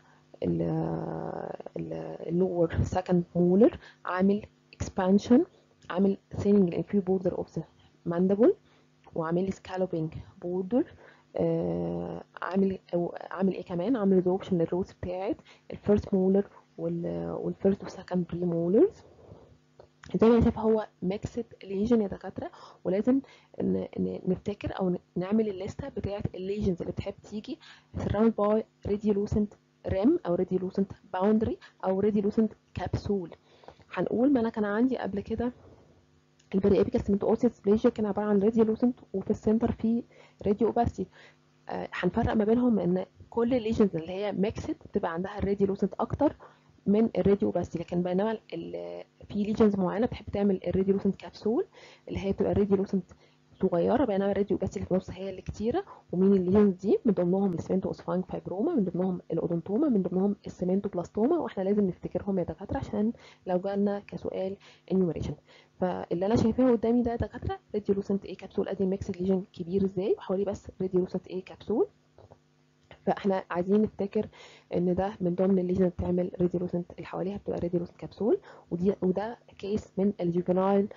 اللور سكند مولر عامل expansion عامل thinning الانفير border of the mandible وعامل scalloping border آه عامل عامل ايه كمان عامل resorption للروتس بتاعت الفيرست مولر والفيرست والسكند بري مولرز زي ما شايف هو ميكسد ليجن يا دكاتره ولازم نفتكر او نعمل الليسته بتاعت الليجنز اللي بتحب تيجي surrounded by radiolucent ريم او ريديولوسنت باوندري او ريديولوسنت كبسول هنقول ما انا كان عندي قبل كده البري ابيكال سيمنتوسيس بليجيا كان عباره عن ريديولوسنت وفي السنتر في راديو اوباسيتي هنفرق ما بينهم ان كل الليجنز اللي هي ميكسد بتبقى عندها الريديولوسنت اكتر من الراديو اوباسيتي لكن بينما في ليجنز معينه بتحب تعمل الريديولوسنت كبسول اللي هي بتبقى الريديولوسنت صغيره بينما الراديو اوباسيتي اللي في النص هي اللي كتيره ومين الليجنز دي من ضمنهم السمنتو اوسفاين فايبروما من ضمنهم الاودونتوما من ضمنهم السمنتو بلاستوما واحنا لازم نفتكرهم يا دكاتره عشان لو جالنا كسؤال انيوميريشن فاللي انا شايفاه قدامي ده دكاتره راديولوسنت ايه كبسول ادي ميكس ليجن كبير ازاي وحواليه بس راديولوسنت ايه كبسول فاحنا عايزين نفتكر ان ده من ضمن الليجن بتعمل راديولوسنت اللي حواليها بتبقى راديولوسنت كبسول ودي وده كيس من الجوفينايل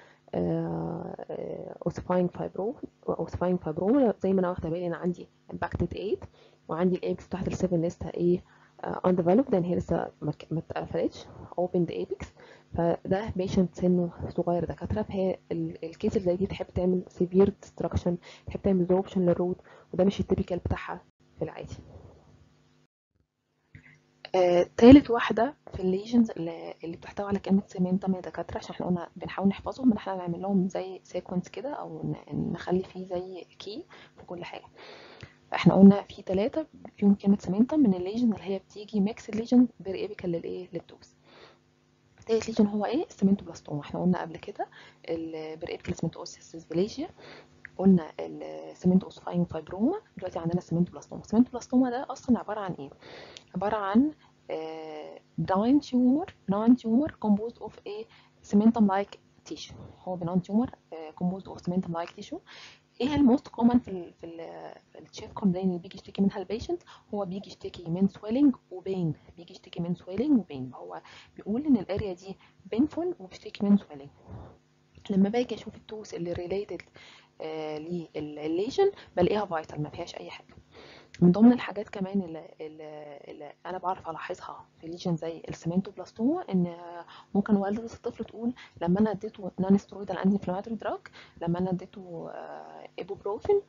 اوسفاين فايبرو اوسفاين فايبروما زي ما انا واخده بالي انا عندي امباكتد 8 وعندي الايبكس بتاعت ال 7 لسه ايه undeveloped لان هي لسه ما اتقفلتش opened apex فده بيشنت سنه صغير دكاتره فهي الكيس اللي زي دي تحب تعمل سيفير ديستراكشن تحب تعمل زوبشن للروت وده مش التيبيكال بتاعها في العادي آه، تالت واحدة في الليجنز اللي اللي بتحتوي على كلمة سيمنتم يا دكاترة عشان احنا قلنا بنحاول نحفظهم ان احنا نعمل لهم زي سيكونس كده او ن- نخلي فيه زي كي في كل حاجة فاحنا قلنا في ثلاثة فيهم كلمة سيمنتم من الليجن اللي هي بتيجي ميكس الليجن فيري ايبيكال للايه للدوز تالت ليجن هو ايه السيمنتوبلاستوما احنا قلنا قبل كده البري ايبيكال سيمنتوسيس ديسبليجيا قلنا السيمنت اوسفاين فايبروما دلوقتي عندنا السيمنتوبلاستوما السيمنتوبلاستوما ده اصلا عبارة عن ايه عبارة عن benign tumor benign tumor composed of a cementum like tissue هو benign tumor آه، composed of cementum like tissue ايه الموست كومن في ال في ال في الشيف كومبلين اللي بيجي يشتكي منها البيشنت هو بيجي يشتكي من swelling وبين بيجي يشتكي من swelling وبين هو بيقول ان الاريا دي painful وبيشتكي من swelling لما باجي اشوف التوس اللي related آه للليجن بلاقيها فايتال ما فيهاش اي حاجه من ضمن الحاجات كمان اللي, اللي, اللي انا بعرف الاحظها في ليجن زي السيمنتوبلاستوما ان ممكن والدة الطفل تقول لما انا اديته نون سترويدال انتي انفلاماتوري دراج لما انا اديته ايبوبروفين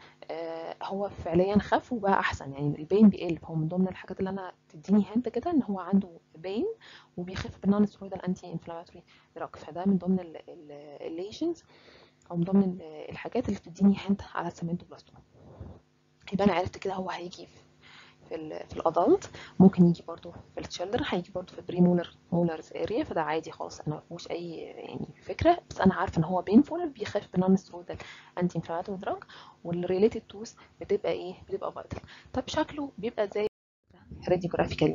هو فعليا خف وبقى احسن يعني البين بيقل فهو من ضمن الحاجات اللي انا تديني هنت كده ان هو عنده بين وبيخف بالنون سترويدال انتي انفلاماتوري دراج فده من ضمن الليجنز او من ضمن الحاجات اللي بتديني هنت على السيمنتوبلاستوما يبقى انا عرفت كده هو هيجي في في ال في الادلت ممكن يجي برضو في التشيلدرن هيجي برضو في بري مولر مولرز اريا فده عادي خالص انا مفيهوش اي يعني فكره بس انا عارفه ان هو بينفول بيخاف بنون سترودال انتي انفلاماتوري دراج والريليتد توز بتبقى ايه بتبقى فايتال طب شكله بيبقى ازاي راديوجرافيكالي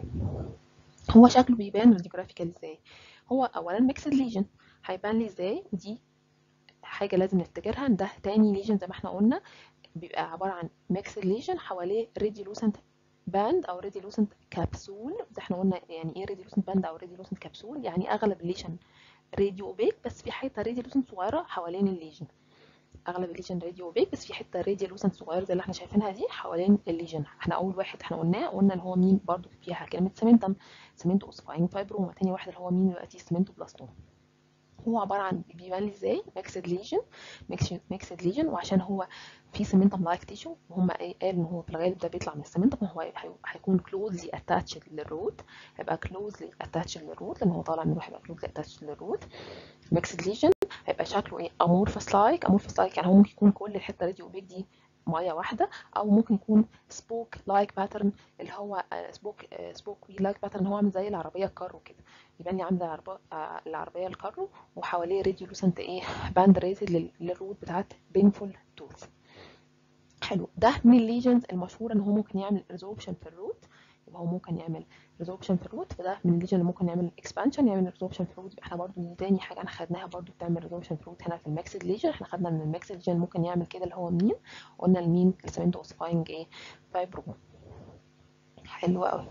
هو شكله بيبان راديوجرافيكالي ازاي هو اولا ميكسد ليجن هيبان لي ازاي ودي حاجه لازم نفتكرها ان ده تاني ليجن زي ما احنا قلنا بيبقى عبارة عن ميكسد ليجن حواليه ريديولوسنت باند او ريديولوسنت كبسول زي احنا قلنا يعني ايه ريديولوسنت باند او ريديولوسنت كبسول يعني اغلب الليجن راديو اوبيك بس في حته ريديولوسنت صغيره حوالين الليجن اغلب الليجن راديو اوبيك بس في حته ريديولوسنت صغيره زي اللي احنا شايفينها دي حوالين الليجن احنا اول واحد احنا قلناه قلنا اللي هو مين برضو فيها كلمه سيمنتم سيمنتو اوسفاين فايبروما تاني واحد اللي هو مين دلوقتي سيمنتو بلاستوما هو عبارة عن بيبان لي ازاي ميكسد ليجن ميكسد ليجن وعشان هو في سيمنتم لايك تيشو وهم قالوا ان هو في الغالب ده بيطلع من السيمنتم هو هيكون كلوزلي اتاتشد للروت هيبقى كلوزلي اتاتشد للروت لان هو طالع منه هيبقى كلوزلي اتاتشد للروت ميكسد ليجن هيبقى شكله ايه امورفس لايك امورفس لايك يعني هو ممكن يكون كل الحته راديو اوبيك دي ميه واحده او ممكن يكون سبوك لايك باترن اللي هو سبوك سبوك وي لايك باترن هو عامل زي العربيه الكارو كده يبان لي عامله العربيه العربيه الكارو وحواليه ريديولوسنت ايه باند ريزد للروت بتاعت بينفول توث حلو ده من الليجنز المشهوره ان هو ممكن يعمل ريزوربشن في الروت يبقى هو ممكن يعمل ريزوربشن في الروت فده من الليجن اللي ممكن يعمل اكسبانشن يعمل ريزوربشن في الروت يبقى احنا برضو دي تاني حاجه احنا خدناها برضو بتعمل ريزوربشن في الروت هنا في الماكسد ليجن احنا خدنا من الماكسد ليجن ممكن يعمل كده اللي هو مين قلنا المين السمنتو اوسفاينج ايه فايبروما حلو قوي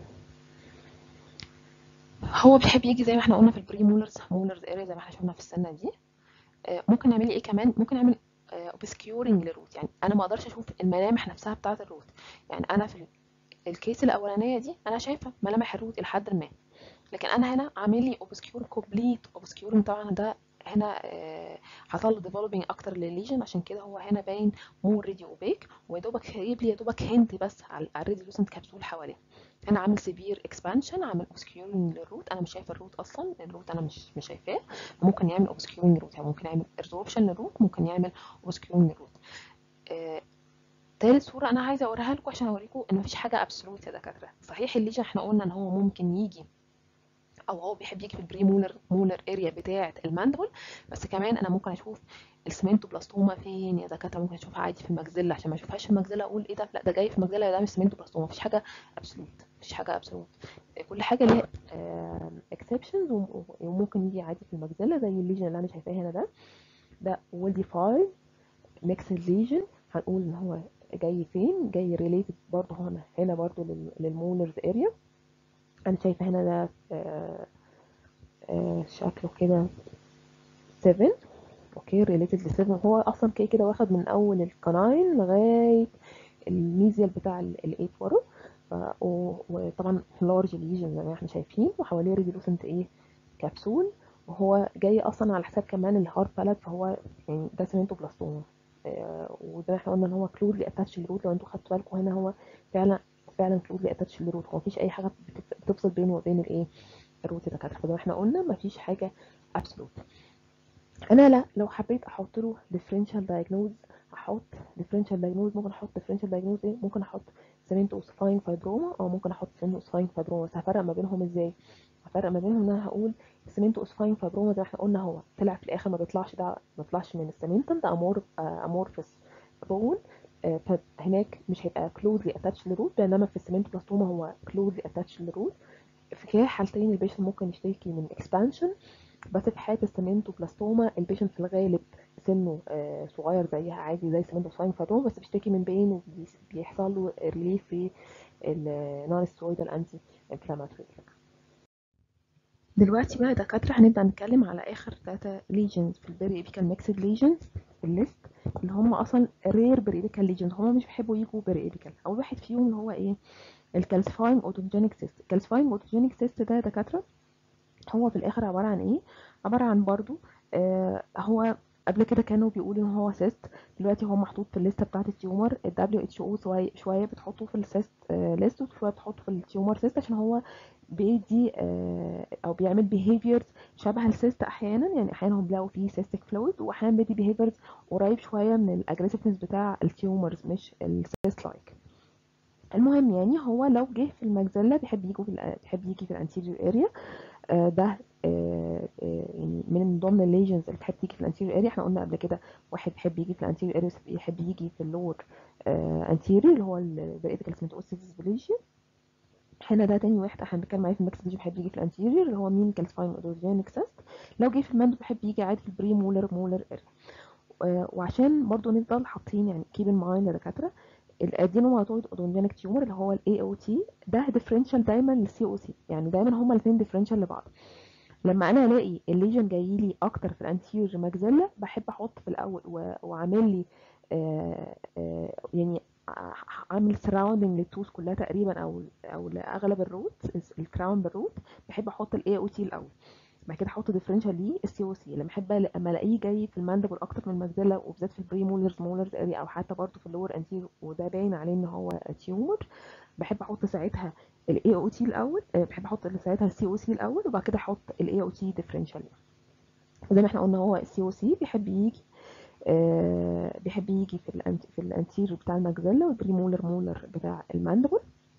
هو بيحب يجي زي ما احنا قلنا في البري مولرز مولرز اريا زي ما احنا شفنا في السنه دي ممكن نعمل ايه كمان ممكن نعمل اوبسكيورنج للروت يعني انا ما اقدرش اشوف الملامح نفسها بتاعه الروت يعني انا في الكيس الاولانيه دي انا شايفه ملامح الروت الى حد ما لكن انا هنا عامل لي اوبسكيور كومبليت اوبسكيورنج طبعا ده هنا حصل له ديفلوبينج اكتر للليجن عشان كده هو هنا باين مور ريدي اوبيك ويا دوبك جايب لي يا دوبك هنت بس على الريديولوسنت كبسول حواليه انا عامل سيفير اكسبانشن عامل اوبسكيورنج للروت انا مش شايفه الروت اصلا الروت انا مش مش شايفاه ممكن يعمل اوبسكيورنج روت يعني ممكن يعمل ريزوربشن للروت ممكن يعمل اوبسكيورنج للروت آه تالت صورة أنا عايزة أوريها لكم عشان أوريكم إن مفيش حاجة أبسولوت يا دكاترة صحيح الليجن إحنا قلنا إن هو ممكن يجي او هو بيحب يجي في البري مولر مولر اريا بتاعه الماندبل بس كمان انا ممكن اشوف السمنتوبلاستوما فين يا دكاتره ممكن اشوفها عادي في المجزله عشان ما اشوفهاش في المجزله اقول ايه ده لا ده جاي في المجزله ده مش سمنتوبلاستوما مفيش حاجه ابسولوت مفيش حاجه ابسولوت كل حاجه ليها اكسبشنز وممكن يجي عادي في المجزله زي الليجن اللي انا شايفاه هنا ده ده ويل ديفاين ميكسد ليجن هنقول ان هو جاي فين جاي ريليتد برضه هنا هنا برضه للمولرز اريا انا شايفه هنا ده آه آه شكله كده 7 اوكي ريليتد ل 7 هو اصلا كده كده واخد من اول القناين لغايه الميزيال بتاع الايت ورا وطبعا لارج ليجن زي ما احنا شايفين وحواليه ريديولوسنت ايه كبسول وهو جاي اصلا على حساب كمان الهارد بالات فهو يعني ده سمنتو بلاستوما آه، وزي ما احنا قلنا ان هو كلودلي اتاتش للروت لو انتوا خدتوا بالكم هنا هو فعلا فعلا كلودلي اتاتش للروت هو مفيش اي حاجه بتف- بتفصل بينه وبين الايه الروت يا دكاتره فزي ما احنا قلنا مفيش حاجه ابسولوت انا لا لو حبيت احط له differential diagnose احط differential diagnose ممكن احط differential diagnose ايه ممكن احط سمنتو اوسفاين فايبروما او ممكن احط سمنتو اوسفاين فايبروما بس هفرق ما بينهم ازاي هفرق ما بينهم ان انا هقول السمنتو اوسفاين فايبروما زي ما احنا قلنا هو طلع في الاخر ما بيطلعش ده ما بيطلعش من السمنتم ده امور امورفس بون فهناك مش هيبقى كلوزلي اتاتش للروت بينما في السمنتو بلاستوما هو كلوزلي اتاتش للروت في كلا الحالتين البيشنت ممكن يشتكي من اكسبانشن بس في حالة السمنتو بلاستوما البيشنت في الغالب سنه آه، صغير زيها عادي زي سمنتو ساين فاتوم بس بيشتكي من بين وبيحصل له ريليف في النون سترويدال انتي انفلاماتوري دلوقتي بقى يا دكاترة هنبدأ نتكلم على آخر تلاتة ليجنز في البيري ايبيكال ميكسد ليجنز في الليست اللي هم أصلا رير بيري ايبيكال ليجنز هم مش بيحبوا يجوا بيري ايبيكال أول واحد فيهم اللي هو إيه الكالسيفاينج اوتوجينيك سيست الكالسيفاينج اوتوجينيك سيست ده يا دكاترة هو في الاخر عباره عن ايه عباره عن برضو آه هو قبل كده كانوا بيقولوا ان هو سيست دلوقتي هو محطوط في الليسته بتاعه التيومر ال WHO شويه شويه بتحطه في السيست آه ليست وشويه بتحطه في التيومر سيست عشان هو بيدي آه او بيعمل behaviors شبه السيست احيانا يعني احيانا هم بيلاقوا فيه سيستيك فلويد واحيانا بيدي behaviors قريب شويه من الاجريسيفنس بتاع التيومرز مش السيست لايك المهم يعني هو لو جه في المجزله بيحب يجي في ال- بيحب يجي في الانتيريور اريا آه، ده آه، آه، يعني من ضمن الليجنز اللي بتحب تيجي في الانتيريور اريا احنا قلنا قبل كده واحد بيحب يجي في الانتيريور اريا يحب يجي في اللور انتيريور اللي هو الفيريتيكال سمنتوسيس فيليجيا هنا ده تاني واحد احنا بنتكلم عليه في الميكس ديجي بيحب يجي في الانتيريور اللي هو مين كالسفاين اودوجينيك سيست لو جه في الماندو بيحب يجي عادي في البري مولر مولر اريا وعشان برضو نفضل حاطين يعني كيب ان مايند يا دكاتره الادينوماتويد اودونجينيك تيومر اللي هو الاي او تي ده ديفرنشال دايما للسي او سي يعني دايما هما الاثنين ديفرنشال لبعض لما انا الاقي الليجن جاي لي اكتر في الانتيريور ماكسيلا بحب احط في الاول و- واعمل لي آه، آه، يعني ع- عامل سراوندنج للتوث كلها تقريبا او او لاغلب الروت الكراون بالروت بحب احط الاي او تي الاول بعد كده احط ديفرنشال ليه السي او سي لما احب لما الاقيه جاي في الماندبل اكتر من الماكسيلا وبالذات في البري مولرز مولرز اريا او حتى برضه في اللور انتير وده باين عليه ان هو تيومر بحب احط ساعتها الاي او تي الاول آه، بحب احط ساعتها السي او سي الاول وبعد كده احط الاي او تي ديفرنشال زي ما احنا قلنا هو السي او سي بيحب يجي آه بيحب يجي في الانت في الانتيريور بتاع الماكسيلا والبريمولر مولر بتاع الماندبل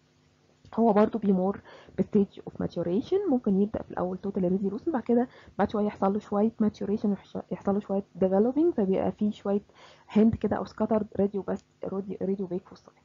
هو برضو بيمر بستيج اوف ماتوريشن ممكن يبدا في الاول توتال ريديوسن بعد كده بعد شويه يحصل له شويه ماتوريشن يحصل له شويه ديفلوبينج فبيبقى فيه شويه هند كده او سكاترد راديو بس راديو, راديو بيك فوساي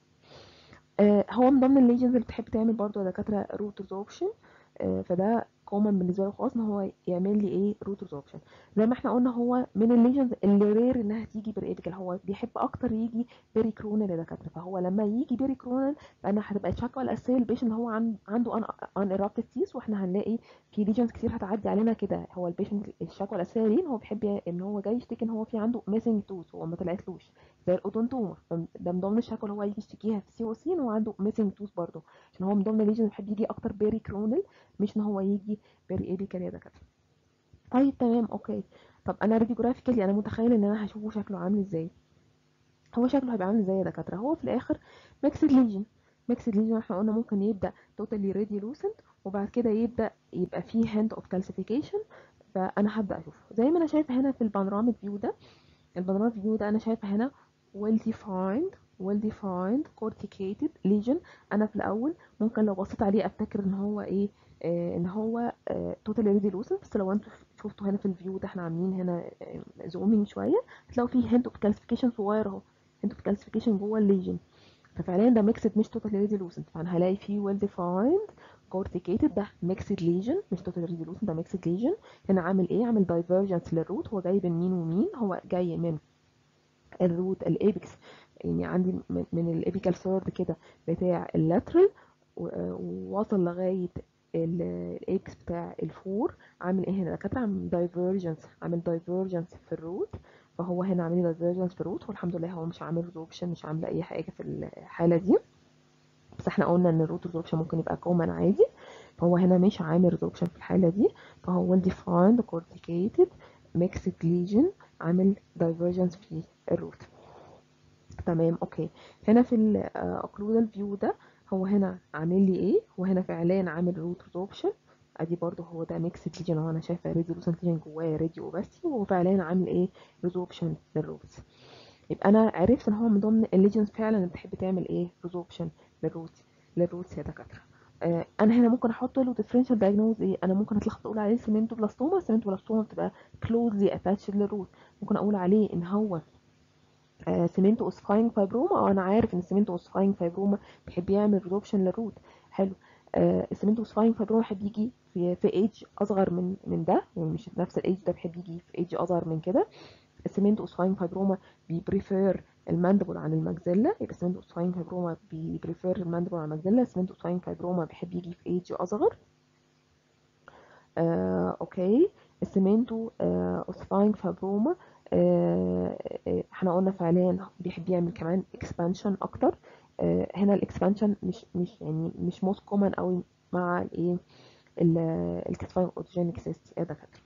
آه هو من ضمن الليجنز اللي بتحب تعمل برضو يا دكاتره روت ريزوربشن آه فده كومن بالنسبه له خالص ان هو يعمل لي ايه روت ريزوربشن زي ما احنا قلنا هو من الليجنز اللي رير انها تيجي بريديكال هو بيحب اكتر يجي بيري كرونال يا دكاتره فهو لما يجي بيري كرونال فانا هتبقى الشكوى الاساسيه للبيشنت ان هو عن عنده ان ان ايرابتد تيس واحنا هنلاقي في ليجنز كتير هتعدي علينا كده هو البيشنت الشكوى الاساسيه ليه ان هو بيحب ي- ان هو جاي يشتكي ان هو في عنده ميسنج توث هو ما طلعتلوش زي الاودونتوما ده من ضمن الشكوى اللي هو يجي يشتكيها في السي او سي ان هو عنده ميسنج توث برضه عشان هو من ضمن الليجنز اللي بيحب يجي اكتر بيري كرونال مش ان هو يجي بيري ايبيكال يا دكاتره طيب تمام اوكي طب انا راديوجرافيكالي انا متخيل ان انا هشوفه شكله عامل ازاي هو شكله هيبقى عامل ازاي يا دكاتره هو في الاخر ميكسد ليجن ميكسد ليجن احنا قلنا ممكن يبدا توتالي راديولوسنت وبعد كده يبدا يبقى فيه هند اوف كالسيفيكيشن فانا هبدا اشوفه زي ما انا شايفه هنا في البانوراميك فيو ده البانوراميك فيو ده انا شايفه هنا well defined well defined corticated lesion انا في الاول ممكن لو بصيت عليه افتكر ان هو ايه آه ان هو توتالي ريديلوسن بس لو انتوا شفتوا هنا في الفيو ده احنا عاملين هنا زومينج شويه هتلاقوا فيه هند اوف كالسيفيكيشن صغير اهو هند اوف كالسيفيكيشن جوه الليجن ففعليا ده ميكسد مش توتالي ريديلوسن فانا هلاقي فيه well defined corticated ده ميكسد ليجن مش توتالي ريديلوسن ده ميكسد ليجن هنا عامل ايه عامل دايفرجنس للروت هو جاي من مين ومين هو جاي من الروت الابيكس يعني عندي من, من الابيكال ثيرد كده بتاع اللاترال ووصل لغايه الاكس بتاع الفور عامل ايه هنا دكاتره عامل دايفرجنس عامل دايفرجنس في الروت فهو هنا عامل دايفرجنس في الروت والحمد لله هو مش عامل ريزوربشن مش عامله اي حاجه في الحاله دي بس احنا قلنا ان الروت ريزوربشن ممكن يبقى كومن عادي فهو هنا مش عامل ريزوربشن في الحالة دي فهو well defined corticated mixed lesion عامل divergence في الروت تمام اوكي هنا في الاوكلودال فيو ده هو هنا عامل لي ايه هو هنا فعليا عامل روت ريزوربشن ادي برضو هو ده ميكسد ليجن اهو انا شايفه راديو لوسنت ليجن جواه راديو اوباستي وهو فعليا عامل ايه ريزوربشن للروتس يبقى انا عرفت ان هو من ضمن الليجنز فعلا اللي بتحب تعمل ايه ريزوربشن للروت للروتس يا دكاتره آه انا هنا ممكن احط له ديفرنشال دايجنوز ايه انا ممكن اتلخبط اقول عليه سيمنتو بلاستوما سيمنتو بلاستوما بتبقى كلوزلي اتاتشد للروت ممكن اقول عليه ان هو آه سيمنتو اوسفاينج فايبروما اه انا عارف ان السيمنتو اوسفاينج فايبروما بيحب يعمل ريزوربشن للروت حلو آه السيمنتو اوسفاينج فايبروما بيحب يجي في في ايج اصغر من من ده يعني مش نفس الايج ده بيحب يجي في ايج اصغر من كده السيمنتو اوسفاينج فايبروما بيبريفير الماندبل عن الماكسيلا يبقى السيمنتو اوسفاينج فايبروما بيبريفير الماندبل عن الماكسيلا السيمنتو اوسفاينج فايبروما بيحب يجي في ايج اصغر آه، اوكي السيمنتو آه، اوسفاينج فايبروما آه، آه، احنا قلنا فعليا بيحب يعمل كمان اكسبانشن اكتر آه، هنا الاكسبانشن مش مش يعني مش موست كومن قوي مع الايه الكتفاين اوتوجينيك سيست يا دكاتره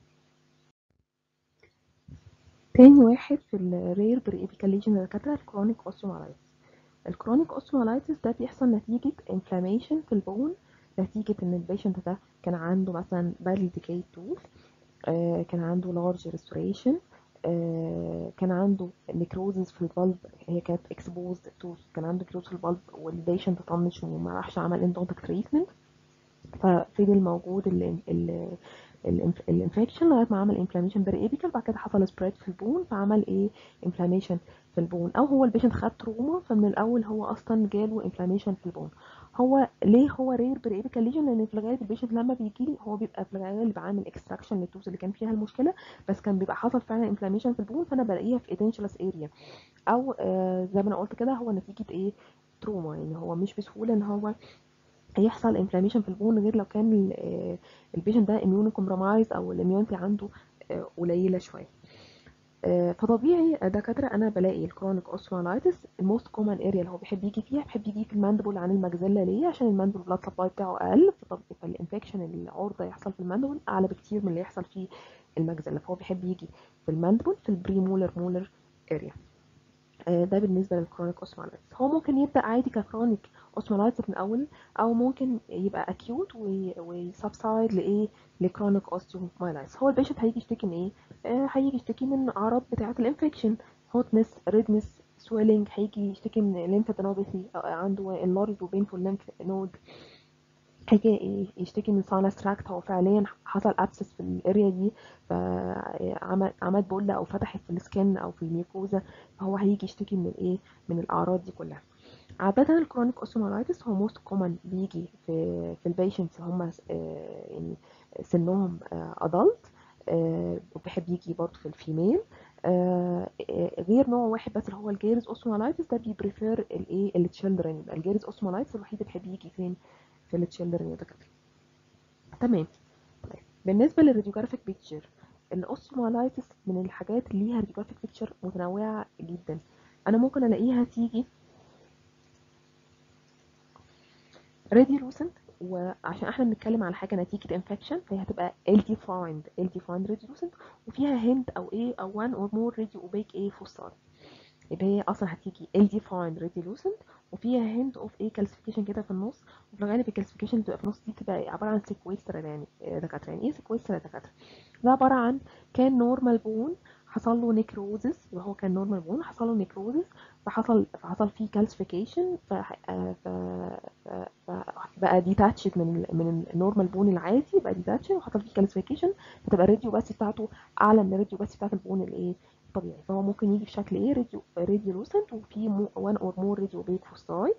تاني واحد في الرير بريبيكال ليجن يا دكاتره الكرونيك اوستيومالايتس الكرونيك اوستيومالايتس ده بيحصل نتيجه انفلاميشن في البون نتيجه ان البيشنت ده كان عنده مثلا badly decayed tooth آه، كان عنده large restoration آه، كان عنده نيكروزز في البلب هي كانت exposed tooth كان عنده نيكروز في البلب والبيشنت طنش وما راحش عمل اندونتك تريتمنت ففضل موجود ال ال الانفكشن لغايه ما عمل انفلاميشن بريبيكال بعد كده حصل سبريد في البون فعمل ايه انفلاميشن في البون او هو البيشنت خد تروما فمن الاول هو اصلا جاله انفلاميشن في البون هو ليه هو رير بريبيكال ليجن لان في الغالب البيشنت لما بيجي لي هو بيبقى في الغالب عامل اكستراكشن للتوز اللي كان فيها المشكله بس كان بيبقى حصل فعلا انفلاميشن في البون فانا بلاقيها في ادنشلس اريا او آه زي ما انا قلت كده هو نتيجه ايه تروما يعني هو مش بسهوله ان هو هيحصل انفلاميشن في البون غير لو كان البيشنت ده اميون كومبرومايز او الاميونتي عنده آه، قليله شويه آه، فطبيعي دكاتره انا بلاقي الكرونيك اوستيومالايتس الموست كومن اريا اللي هو بيحب يجي فيها بيحب يجي في الماندبل عن الماكسيلا ليه عشان الماندبل بلاد سبلاي بتاعه اقل فطب- فالانفكشن العرضه يحصل في الماندبل اعلى بكتير من اللي يحصل في الماكسيلا فهو بيحب يجي في الماندبل في البريمولر مولر اريا آه، ده بالنسبه للكرونيك اوستيومالايتس هو ممكن يبدا عادي ككرونيك اوستيومالايتس من الاول او ممكن يبقى اكيوت ويسبسايد لايه لكرونيك اوستيومالايتس هو البيشنت هيجي يشتكي من ايه آه، هيجي يشتكي من اعراض بتاعه الانفكشن هوتنس ريدنس سويلنج هيجي يشتكي من lymphadenopathy أو عنده enlarged وبينفول lymph node هيجي يشتكي من ساينس تراكت هو فعليا حصل ابسس في الاريا دي فعمل عمل بولة او فتحت في السكن او في الميوكوزا فهو هيجي يشتكي من الايه من الاعراض دي كلها عادة الكرونيك اوستيومالايتس هو موست كومن بيجي في في البيشنتس هم آه، يعني سنهم ادلت وبيحب يجي برضه في الفيميل آه، آه، غير نوع واحد بس اللي هو الجيرز اوستيومالايتس ده بيبريفير الايه التشيلدرن يبقى الجيرز اوستيومالايتس الوحيد اللي بيحب يجي فين في التشيلدرن يا دكاتره تمام طيب بالنسبه للراديوجرافيك بيكتشر الاوستيومالايتس من الحاجات اللي ليها راديوجرافيك بيكتشر متنوعه جدا انا ممكن الاقيها تيجي راديولوسنت وعشان احنا بنتكلم على حاجه نتيجه انفكشن فهي هتبقى ال defined ال defined راديولوسنت وفيها هند او ايه او one or more راديو اوبيك ايه فوسفات يبقى هي اصلا هتيجي ال defined راديولوسنت وفيها هند اوف ايه كالسيفيكيشن كده في النص وفي الغالب الكالسيفيكيشن اللي بتبقى في النص دي بتبقى عباره عن سيكويستر يعني آه، دكاتره يعني ايه سيكويستر يا دكاتره ده عباره عن كان نورمال بون حصل له نيكروزس يبقى هو كان نورمال بون حصل له نيكروزس فحصل فحصل فيه كالسيفيكيشن ف ف بقى ديتاتشد من ال من النورمال بون العادي بقى ديتاتشد وحصل فيه كالسيفيكيشن فتبقى الراديو بس بتاعته اعلى من الراديو بس بتاعت البون الايه الطبيعي فهو ممكن يجي في شكل ايه راديو راديو لوسنت وفي 1 اور مور راديو بيك فوساي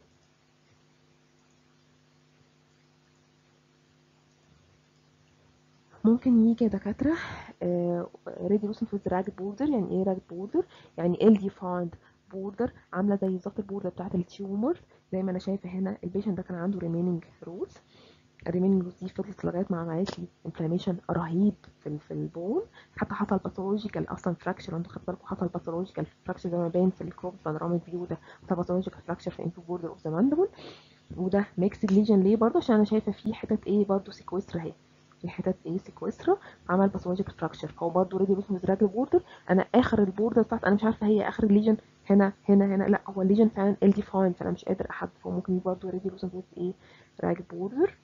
ممكن يجي يا دكاترة راديو لوسنت ويز راجد بوردر يعني ايه راجد بوردر يعني ال ديفايند بوردر عاملة زي بالظبط البوردر بتاعت التيومر زي ما انا شايفة هنا البيشنت ده كان عنده ريميننج روتس الريميننج روتس دي فضلت لغاية ما عملت لي انفلاميشن رهيب في ال- في البون حتى حصل باثولوجيكال اصلا فراكشر انتوا خدتوا بالكم حصل باثولوجيكال فراكشر زي ما باين في الكروب بانوراميك فيو ده حصل باثولوجيكال فراكشر في الانفو بوردر اوف ذا ماندبل وده ميكسد ليجن ليه برضه عشان انا شايفه فيه حتت ايه برضه سيكوسترا اهي في حتت ايه سيكوسترا عمل باثولوجيكال فراكشر فهو برضه ريدي لوسن راجل بوردر انا اخر البوردر بتاعت انا مش عارفه هي اخر الليجن هنا هنا هنا لا هو الليجن فعلا ال ديفاين فانا مش قادر احدد هو ممكن يبقى برضه ريدي لوسن ايه راجل بوردر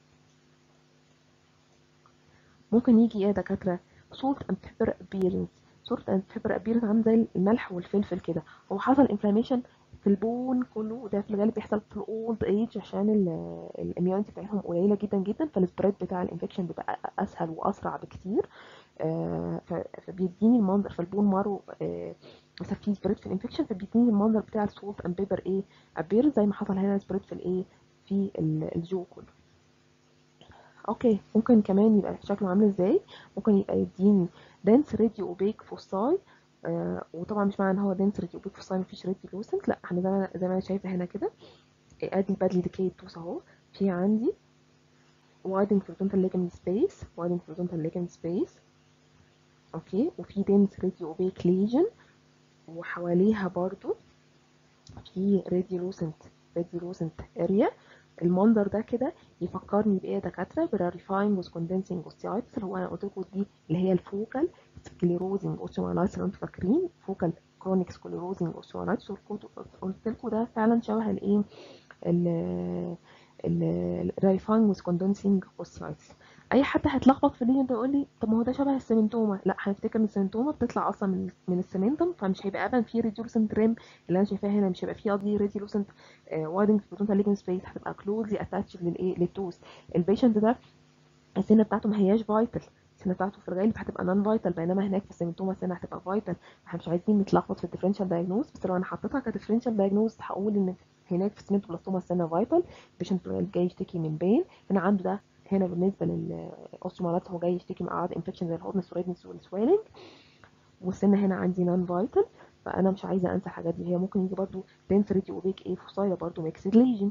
ممكن يجي ايه يا دكاتره salt and pepper appearance salt and pepper appearance عامل زي الملح والفلفل كده هو حصل انفلاميشن في البون كله وده في الغالب بيحصل في الاولد ايج عشان الاميونيتي بتاعتهم قليله جدا جدا فالسبريد بتاع الانفكشن بيبقى اسهل واسرع بكتير آه فبيديني المنظر فالبون مارو آه مثلا في سبريد في الانفكشن فبيديني المنظر بتاع السولت اند بيبر ايه ابير زي ما حصل هنا سبريد في الايه في الجو كله اوكي ممكن كمان يبقى شكله عامل ازاي ممكن يبقى يديني دنس ريدي اوبيك فوساي آه وطبعا مش معنى ان هو دنس ريدي اوبيك فوساي مفيش ريدي لوسنت لا احنا زي ما زي ما انا شايفه هنا كده ادي البادلي ديكيت توس اهو في عندي وايدنج فروتونتال ليجمنت سبيس وايدنج فروتونتال ليجمنت سبيس اوكي وفي دنس ريدي اوبيك ليجن وحواليها برضو في ريدي لوسنت ريدي لوسنت اريا المنظر ده كده يفكرني بايه يا دكاتره براريفاينج وسكوندنسنج اوستيايتس اللي هو انا قلت لكم دي اللي هي الفوكال سكليروزنج اوستيومالايتس لو انتوا فاكرين فوكال كرونيك سكليروزنج اوستيومالايتس قلت لكم ده فعلا شبه الايه الراريفاينج وسكوندنسنج اوستيايتس اي حد هيتلخبط في الليجن ده يقول لي طب ما هو ده شبه السيمنتوما لا هنفتكر ان السيمنتوما بتطلع اصلا من من السيمنتوم فمش هيبقى ابدا في ريديولوسنت ريم اللي انا شايفاها هنا مش هيبقى في قصدي ريديولوسنت وايدنج فروتونتال ليجن سبيس هتبقى كلوزلي اتاتشد للايه للتوس البيشنت ده السنه بتاعته ما هياش فايتال السنه بتاعته في الغالب هتبقى نون فايتال بينما هناك في السيمنتوما السنه هتبقى فايتال احنا مش عايزين نتلخبط في الديفرنشال دايجنوز بس لو انا حطيتها كديفرنشال دايجنوز هقول ان هناك في السيمنتوبلاستوما السنه فايتال البيشنت في الغالب جاي يشتكي من بين هنا عنده ده هنا بالنسبه للاوستيومالات هو جاي يشتكي من اعراض انفكشن زي الهورنس والريدنس والسويلنج والسن هنا عندي نون فايتال فانا مش عايزه انسى الحاجات دي هي ممكن يجي برضو دنسريتي اوبيك ايه فوسايا برضو ميكسد ليجن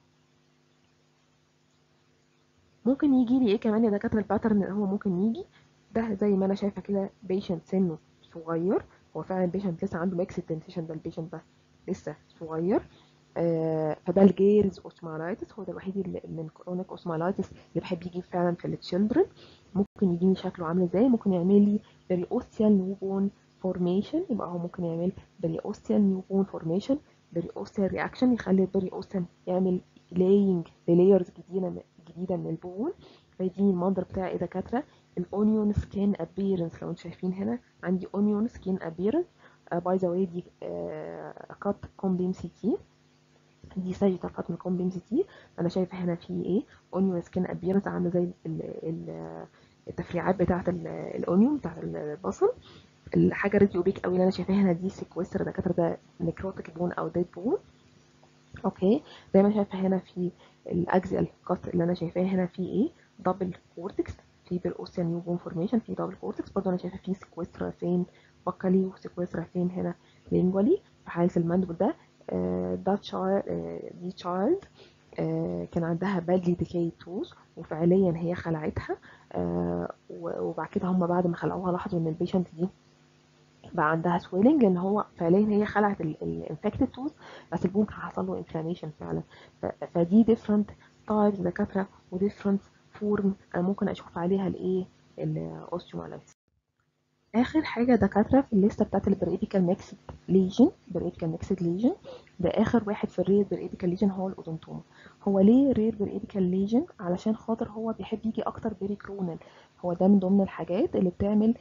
ممكن يجي لي ايه كمان يا دكاتره الباترن اللي هو ممكن يجي ده زي ما انا شايفه كده بيشنت سنه صغير هو فعلا البيشنت لسه عنده ميكسد دنسيشن ده البيشنت ده لسه صغير آه فده الجيرز اوسمالايتس هو ده الوحيد اللي من كرونيك اوسمالايتس اللي بحب يجي فعلا في التشيلدرن ممكن يجيني شكله عامل ازاي ممكن يعمل لي بريوستيال نيوبون فورميشن يبقى هو ممكن يعمل بريوستيال نيوبون فورميشن بريوستيال رياكشن يخلي البريوستيال يعمل لاينج للايرز جديده جديده من البون فيديني المنظر بتاع ايه دكاتره الاونيون سكين ابيرنس لو انتم شايفين هنا عندي اونيون سكين ابيرنس باي ذا واي دي كات كوم بيم سي تي دي ساجيتال فاطمه كوم بيم سي تي انا شايفه هنا في ايه اونيون سكين ابيرنس عامله زي التفريعات بتاعه الاونيون بتاعه البصل الحاجه ريديوبيك قوي اللي انا شايفاها هنا دي سيكوستر دكاتره ده نكروتيك بون او ديد بون اوكي زي ما شايفه هنا في الاكزيال كات اللي انا شايفاه هنا في ايه دبل كورتكس في بالاوسيان نيو بون فورميشن في دبل كورتكس برضه انا شايفه في سيكوسترا فين بكالي وسيكوسترا فين هنا لينجوالي في حاله المندبل ده ده تشايلد دي تشايلد كان عندها بادلي ديكاي توز وفعليا هي خلعتها وبعد كده هم بعد ما خلعوها لاحظوا ان البيشنت دي بقى عندها سويلنج لان هو فعليا هي خلعت الانفكتد توز بس البون كان حصل له انفلاميشن فعلا فدي ديفرنت تايبس دكاتره وديفرنت فورم انا ممكن اشوف عليها الايه الاوستيومالايتس اخر حاجه دكاتره في الليسته بتاعت البريديكال ميكسد ليجن بريديكال ميكسد ليجن ده اخر واحد في الرير بريديكال ليجن هو الاودونتوما هو ليه رير بريديكال ليجن علشان خاطر هو بيحب يجي اكتر بيريكرونال هو ده من ضمن الحاجات اللي بتعمل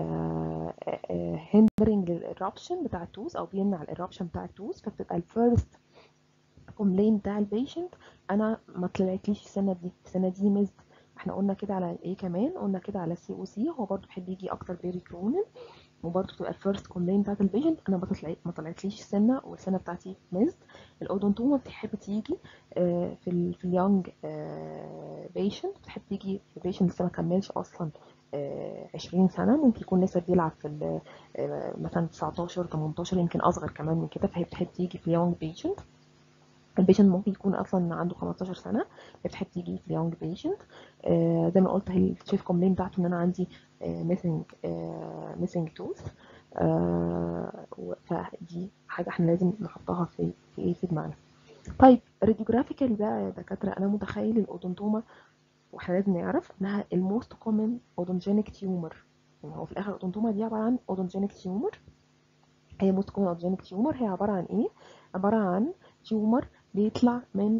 هندرنج للإرابشن بتاع التوز او بيمنع الإرابشن بتاع التوز فبتبقى الفيرست كومبلين بتاع البيشنت انا ما طلعتليش السنه دي السنه دي مزد احنا قلنا كده على ايه كمان قلنا كده على السي او سي هو برضو بيحب يجي اكتر بيري كرونال وبرضو تبقى الفيرست كومبلين بتاعت البيشنت انا ما طلعت ما طلعتليش السنه والسنه بتاعتي مزد الاودونتوما بتحب تيجي آه في ال في اليونج آه بيشنت بتحب تيجي في بيشنت لسه ما كملش اصلا آه 20 سنه ممكن يكون لسه بيلعب في مثلا 19 18 يمكن اصغر كمان من كده فهي بتحب تيجي في اليونج بيشنت البيشنت ممكن يكون اصلا عنده 15 سنه بتحب تيجي في اليونج بيشنت آه زي ما قلت هي الشيف كومبلين بتاعته ان انا عندي ميسنج ميسنج توث فدي حاجه احنا لازم نحطها في في ايه في دماغنا طيب راديوجرافيكال بقى يا دكاتره انا متخيل الاودونتوما واحنا لازم نعرف انها الموست كومن اودونجينيك تيومر يعني هو في الاخر الاودونتوما دي عباره عن اودونجينيك تيومر هي موست كومن اودونجينيك تيومر هي عباره عن ايه عباره عن تيومر بيطلع من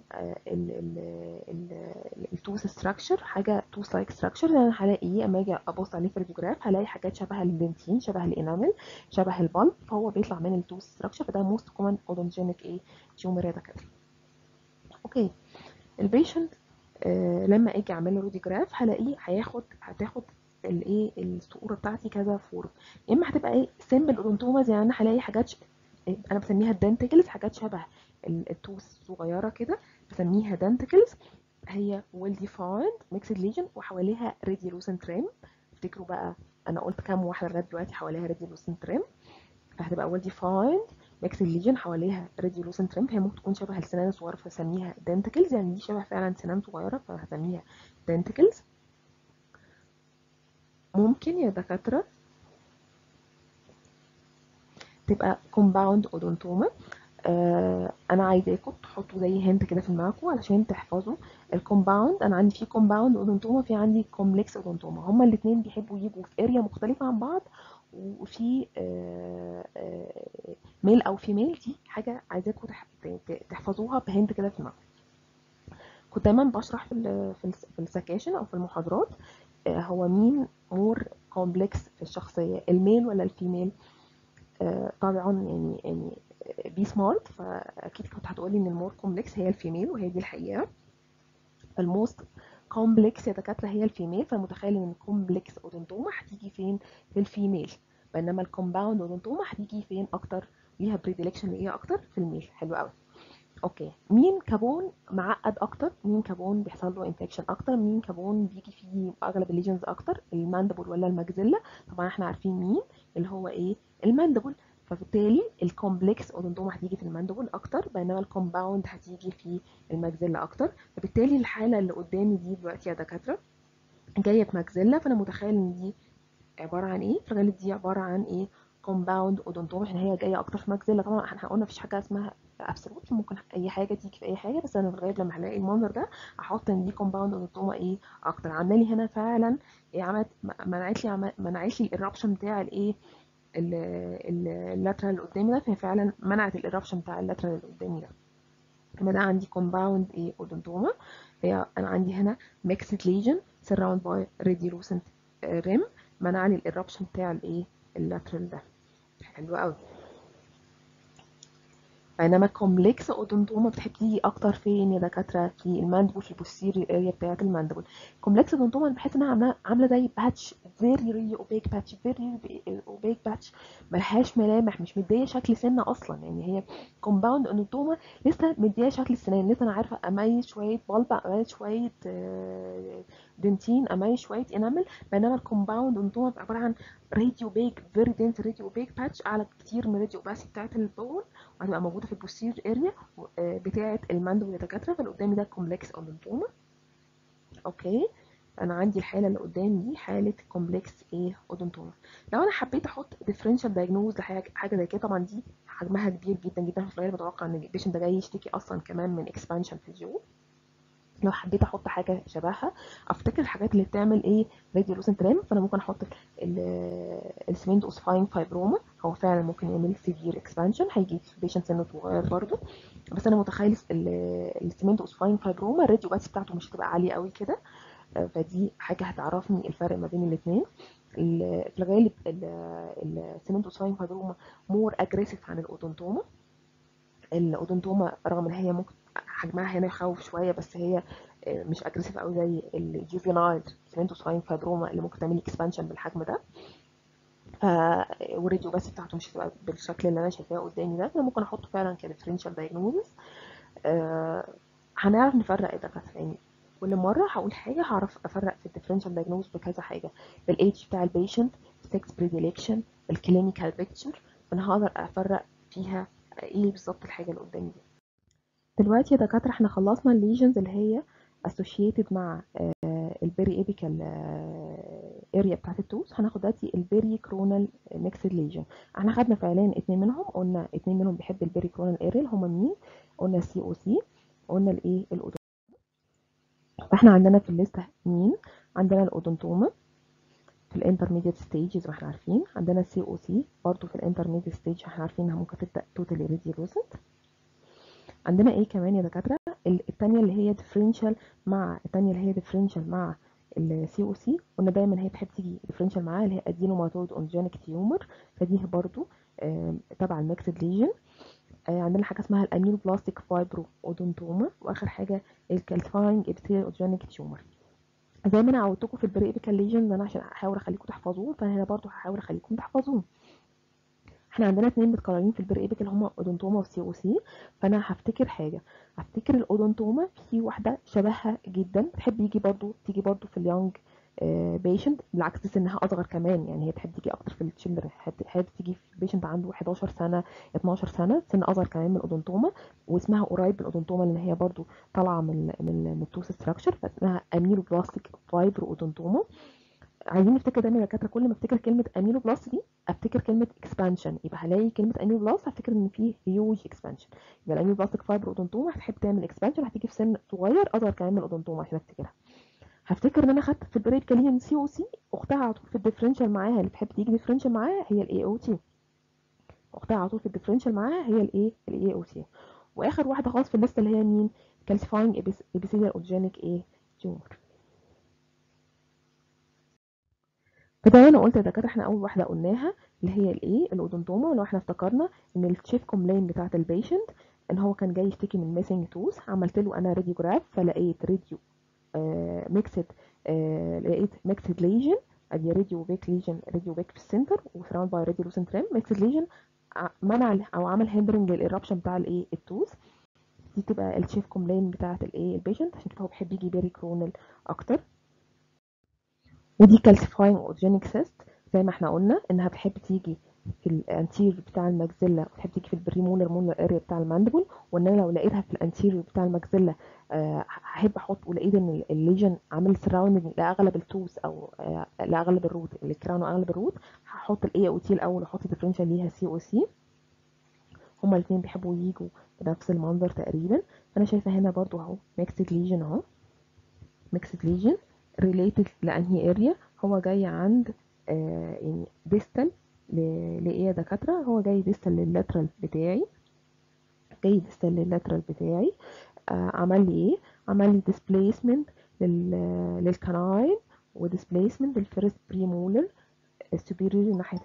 التوث ستراكشر حاجه توث لايك ستراكشر يعني هلاقي ايه اما اجي ابص عليه في الراديوجراف هلاقي حاجات شبه الدنتين شبه الانامل شبه البلب فهو بيطلع من التوث ستراكشر فده موست كومن اودونجينيك ايه تيومر يا دكاتره اوكي البيشنت آه لما اجي اعمل له راديوجراف هلاقيه هياخد هتاخد الايه الصوره بتاعتي كذا فورم يا اما هتبقى ايه سيمبل اودونتوماز يعني انا هلاقي حاجات ش... انا بسميها الدنتكلز حاجات شبه التوث صغيره كده بسميها دنتكلز هي ويل ديفايند ميكسد ليجن وحواليها راديولوسنت ريم افتكروا بقى انا قلت كام واحده لغايه دلوقتي حواليها راديولوسنت ريم فهتبقى ويل ديفايند ميكسد ليجن حواليها راديولوسنت ريم فهي ممكن تكون شبه السنان الصغيره فسميها دنتكلز يعني دي شبه فعلا سنان صغيره فهسميها دنتكلز ممكن يا دكاتره تبقى كومباوند اودونتوما آه انا عايزاكم تحطوا زي هنت كده في دماغكم علشان تحفظوا الكومباوند انا عندي في كومباوند اودونتوما في عندي كومبلكس اودونتوما هما الاثنين بيحبوا يجوا في اريا مختلفه عن بعض وفي آه آه ميل او فيميل دي حاجه عايزاكم تحفظوها بهنت كده في دماغكم كنت دايما بشرح في في السكاشن او في المحاضرات هو مين مور كومبلكس في الشخصيه الميل ولا الفيميل طبعا يعني يعني بي سمارت فاكيد كنت هتقولي ان المور كومبلكس هي الفيميل وهي دي الحقيقه الموست كومبلكس يا دكاتره هي الفيميل فمتخيل ان الكومبلكس اودونتوما هتيجي فين في الفيميل بينما الكومباوند اودونتوما هتيجي فين اكتر ليها بريديلكشن لايه اكتر في الميل حلو قوي اوكي مين كابون معقد اكتر مين كابون بيحصل له انفكشن اكتر مين كابون بيجي فيه اغلب الليجنز اكتر الماندبل ولا الماكسيلا طبعا احنا عارفين مين اللي هو ايه الماندبل فبالتالي الكومبلكس اودونتوما هتيجي في الماندبل اكتر بينما الكومباوند هتيجي في الماكسيلا اكتر فبالتالي الحاله اللي قدامي دي دلوقتي يا دكاتره جايه بماكسيلا فانا متخيل ان دي عباره عن ايه في الغالب دي عباره عن ايه كومباوند اودونتوما عشان هي جايه اكتر في ماكسيلا طبعا احنا قلنا مفيش حاجه اسمها ابسولوت ممكن اي حاجه تيجي في اي حاجه بس انا في الغالب لما هلاقي المنظر ده احط ان دي كومباوند اودونتوما ايه اكتر عامله لي هنا فعلا ايه عملت منعت لي منعت لي الارابشن بتاع الايه اللاترال اللي قدامي ده فهي فعلا منعت الارابشن بتاع اللاترال اللي قدامي ده يبقى ده عندي كومباوند ايه اودونتوما هي انا عندي هنا ميكسد ليجن سراوند باي راديولوسنت ريم منع لي الارابشن بتاع الايه اللاترال ده حلو قوي بينما كومبلكس اودونتوما بتحب تيجي اكتر فين يا دكاتره في الماندبل في البوستيريور اريا بتاعه الماندبل كومبلكس اودونتوما انا بحس انها عامله عامله زي باتش فيري ري اوبيك باتش فيري اوبيك باتش ملهاش ملامح مش مديه شكل سنه اصلا يعني هي كومباوند اودونتوما لسه مديه شكل السنان لسه انا عارفه اميز شويه بلب اميز شويه دنتين اميز شويه انامل بينما الكومباوند اودونتوما عباره عن راديو بيك فيري دنس راديو بيك باتش اعلى كتير من الراديو اوباسي بتاعت البون وهتبقى موجوده في البوستير اريا بتاعه الماندبل اللي دكاتره فاللي قدامي ده كومبلكس اودونتوما اوكي انا عندي الحاله اللي قدامي دي حاله كومبلكس ايه اودونتوما لو انا حبيت احط ديفرنشال دايجنوز لحاجه حاجه زي كده طبعا دي حجمها كبير جدا جدا في الغالب بتوقع ان البيشنت ده جاي يشتكي اصلا كمان من اكسبانشن في الجو لو حبيت احط حاجه شبهها افتكر الحاجات اللي بتعمل ايه راديولوسنت رام فانا ممكن احط السمنت اوسفاين فايبروما هو فعلا ممكن يعمل سيفير اكسبانشن هيجي في بيشنت سنه صغير برضه بس انا متخيل السمنت اوسفاين فايبروما الراديو باتس بتاعته مش هتبقى عاليه قوي كده فدي حاجه هتعرفني الفرق ما بين الاثنين في الغالب السمنت اوسفاين فايبروما مور اجريسيف عن الاودونتوما الاودونتوما رغم ان هي ممكن حجمها هنا يخوف شويه بس هي مش اجريسيف قوي زي الجوفينايل سمنتوساين فايبروما اللي ممكن تعمل اكسبانشن بالحجم ده ف والراديو بس بتاعته مش هتبقى بالشكل اللي انا شايفاه قدامي ده فممكن احطه فعلا كديفرنشال دايجنوزس آه هنعرف نفرق ايه دكاتره يعني كل مره هقول حاجه هعرف افرق في الديفرنشال دايجنوز بكذا حاجه بالايدج بتاع البيشنت سكس بريديلكشن الكلينيكال بيكتشر فانا هقدر افرق فيها ايه بالظبط الحاجه اللي قدامي دي دلوقتي يا دكاتره احنا خلصنا الليجنز اللي هي associated مع البيري ايبيكال اريا بتاعت التوث هناخد دلوقتي البيري كرونال ميكسد ليجن احنا خدنا فعليا اتنين منهم قلنا اتنين منهم بيحب البيري كرونال اريا اللي هما مين قلنا السي او سي قلنا الايه الاودونتوما فاحنا عندنا في الليسته مين عندنا الاودونتوما في الانترميديت ستيج زي ما احنا عارفين عندنا السي او سي برضه في الانترميديت ستيج احنا عارفين انها ممكن تبدا توتالي ريديولوسنت عندنا ايه كمان يا دكاتره الثانيه اللي هي ديفرنشال مع الثانيه اللي هي ديفرنشال مع السي او سي قلنا دايما هي بتحب تيجي ديفرنشال معاها اللي هي ادينوماتويد اونجينيك تيومر فدي برضو تبع الميكسد ليجن عندنا حاجه اسمها الامينو بلاستيك فايبرو اودونتوما واخر حاجه الكالسفاينج ابيثيليال اورجانيك تيومر زي ما انا عودتكم في البريبيكال ليجنز انا عشان احاول اخليكم تحفظوه فهنا برضو هحاول اخليكم تحفظوه احنا عندنا اتنين متكررين في البريبيك اللي هما اودونتوما والسي او سي فانا هفتكر حاجه هفتكر الاودونتوما في واحده شبهها جدا بتحب يجي برضو تيجي برضو في اليونج بيشنت بالعكس سنها اصغر كمان يعني هي تحب تيجي اكتر في التشيلدرن تحب تيجي في بيشنت عنده 11 سنه 12 سنه سن اصغر كمان من الاودونتوما واسمها قريب من الاودونتوما لان هي برضو طالعه من من التوث ستراكشر فاسمها اميلو بلاستيك فايبر اودونتوما عايزين نفتكر دايما يا دكاتره كل ما افتكر كلمه اميلو بلاست دي افتكر كلمه اكسبانشن يبقى هلاقي كلمه اميلو بلاست هفتكر ان في هيوج اكسبانشن يبقى الاميلو بلاستيك فايبر اودونتوما هتحب تعمل اكسبانشن هتيجي في سن صغير اصغر كمان من الاودونتوما عشان افتكرها هفتكر ان انا خدت في البريد كلين سي او سي اختها على طول في الديفرنشال معاها اللي بتحب تيجي ديفرنشال معاها هي الاي او تي اختها على طول في الديفرنشال معاها هي الايه الاي او تي واخر واحده خالص في الليسته اللي هي مين كالسيفاينج ابيثيليال اورجانيك ايه تيومر فده انا قلت يا دكاتره احنا اول واحده قلناها اللي هي الايه الاودونتوما لو احنا افتكرنا ان التشيف كومبلين بتاعه البيشنت ان هو كان جاي يشتكي من ميسنج توث عملت له انا راديوجراف فلقيت راديو آه ميكسد آه لقيت ميكسد ليجن ادي راديو بيك ليجن راديو بيك في السنتر وسراوند باي راديو لوسنت ريم ميكسد ليجن منع او عمل هندرنج للإرابشن بتاع الايه التوث دي تبقى التشيف كومبلين بتاعه الايه البيشنت عشان كده هو بيحب يجي بيري كرونال اكتر ودي كالسيفاينج اورجانيك سيست زي ما احنا قلنا انها بتحب تيجي في الانتير بتاع الماكسيلا وبتحب تيجي في البريمولر مولر اريا بتاع الماندبل وان انا لو لقيتها في الانتير بتاع الماكسيلا أه هحب احط ولقيت ان الليجن عامل سراوندنج لاغلب التوث او أه لاغلب الروت الكراون واغلب الروت هحط الاي او تي الاول واحط ديفرنشال ليها سي او سي هما الاثنين بيحبوا يجوا بنفس المنظر تقريبا فانا شايفه هنا برضو اهو ميكسد ليجن اهو ميكسد ليجن ريليتد لانهي اريا هو جاي عند آه يعني ديستال لايه يا دكاتره هو جاي ديستال لللاترال بتاعي جاي ديستال لللاترال بتاعي آه عمل لي ايه عمل لي ديسبليسمنت للكناين وديسبليسمنت للفيرست بريمولر السوبيريور ناحيه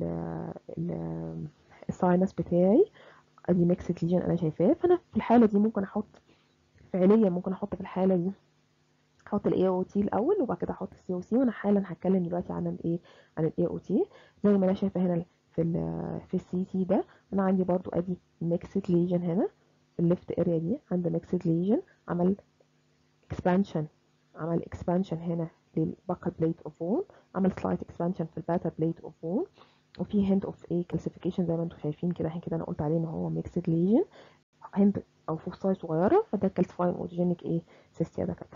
الساينس بتاعي ادي ميكسد ليجن انا شايفاه فانا في الحاله دي ممكن احط فعليا ممكن احط في الحاله دي احط الاي او تي الاول وبعد كده احط السي او سي وانا حالا هتكلم دلوقتي عن الايه عن الاي او تي زي ما انا شايفه هنا في ال في السي تي ده انا عندي برضو ادي ميكسد ليجن هنا في الليفت اريا دي عند ميكسد ليجن عمل اكسبانشن عمل اكسبانشن هنا للباكا بليت اوف بون عمل سلايت اكسبانشن في الباتا بليت اوف بون وفي هند اوف ايه كلاسيفيكيشن زي ما انتم شايفين كده عشان كده انا قلت عليه ان هو ميكسد ليجن هند او فوساي صغيره فده كالسيفاين اورجينيك ايه سيست يا دكاتره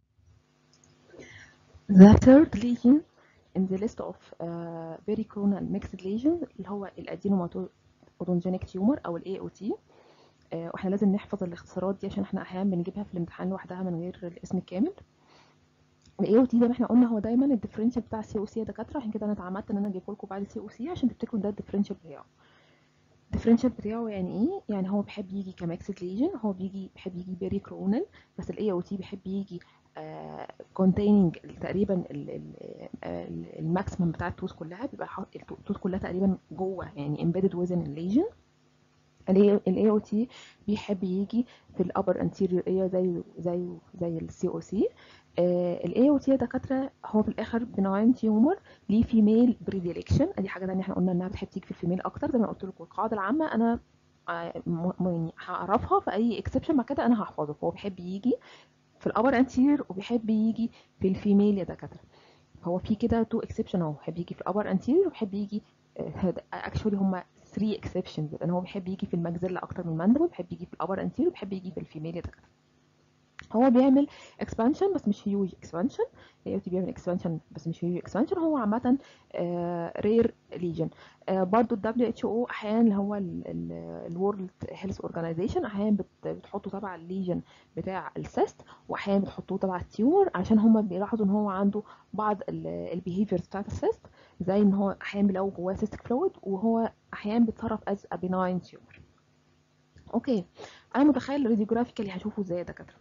The third lesion in the list of uh, pericoronal mixed lesions اللي هو الادينوماتودونجينيك تيومر او الاي او تي واحنا لازم نحفظ الاختصارات دي عشان احنا احيانا بنجيبها في الامتحان لوحدها من غير الاسم الكامل الاي او تي زي ما احنا قلنا هو دايما الديفرنشال بتاع السي او سي يا دكاتره عشان كده انا اتعمدت ان انا اجيبه لكم بعد السي او سي عشان تفتكروا ده الديفرنشال بتاعه الديفرنشال بتاعه يعني ايه يعني هو بيحب يجي كماكسد ليجن هو بيجي بيحب يجي بيري كرونال بس الاي او تي بيحب يجي كونتيننج uh, تقريبا الماكسيمم بتاع التوث كلها بيبقى التوث كلها تقريبا جوه يعني امبيدد وزن الليجن الاي او تي بيحب يجي في الابر انتيريور اير زي زي زي السي او سي الاي او تي يا دكاتره هو في الاخر بنوعين تيومر ليه فيميل بريديليكشن ادي حاجه ثانيه احنا قلنا انها بتحب تيجي في الفيميل اكتر زي ما قلت لكم القاعده العامه انا يعني هعرفها في اي اكسبشن بعد كده انا هحفظه هو بيحب يجي في الابر انتير وبيحب يجي في الفيميل يا دكاتره هو في كده تو اكسبشن اهو بيحب يجي في الابر انتير وبيحب يجي اكشولي هما 3 اكسبشنز لان هو بيحب يجي في الماكسيلا اكتر من الماندبل بيحب يجي في الابر انتير وبيحب يجي في الفيميل يا دكاتره هو بيعمل اكسبانشن بس مش هيوج اكسبانشن الاي تي بيعمل اكسبانشن بس مش هيوج اكسبانشن هو عامه رير ليجن برضو الدبليو اتش او احيانا اللي هو الورلد هيلث اورجانيزيشن احيانا بت- بتحطه تبع الليجن بتاع السيست واحيانا بتحطوه تبع التيور عشان هم بيلاحظوا ان هو عنده بعض البيهيفيرز بتاعت السيست زي ان هو احيانا بيلاقوا جواه سيستك فلويد وهو احيانا بيتصرف از ا بناين تيور اوكي انا متخيل الراديوجرافيكالي هشوفه ازاي يا دكاتره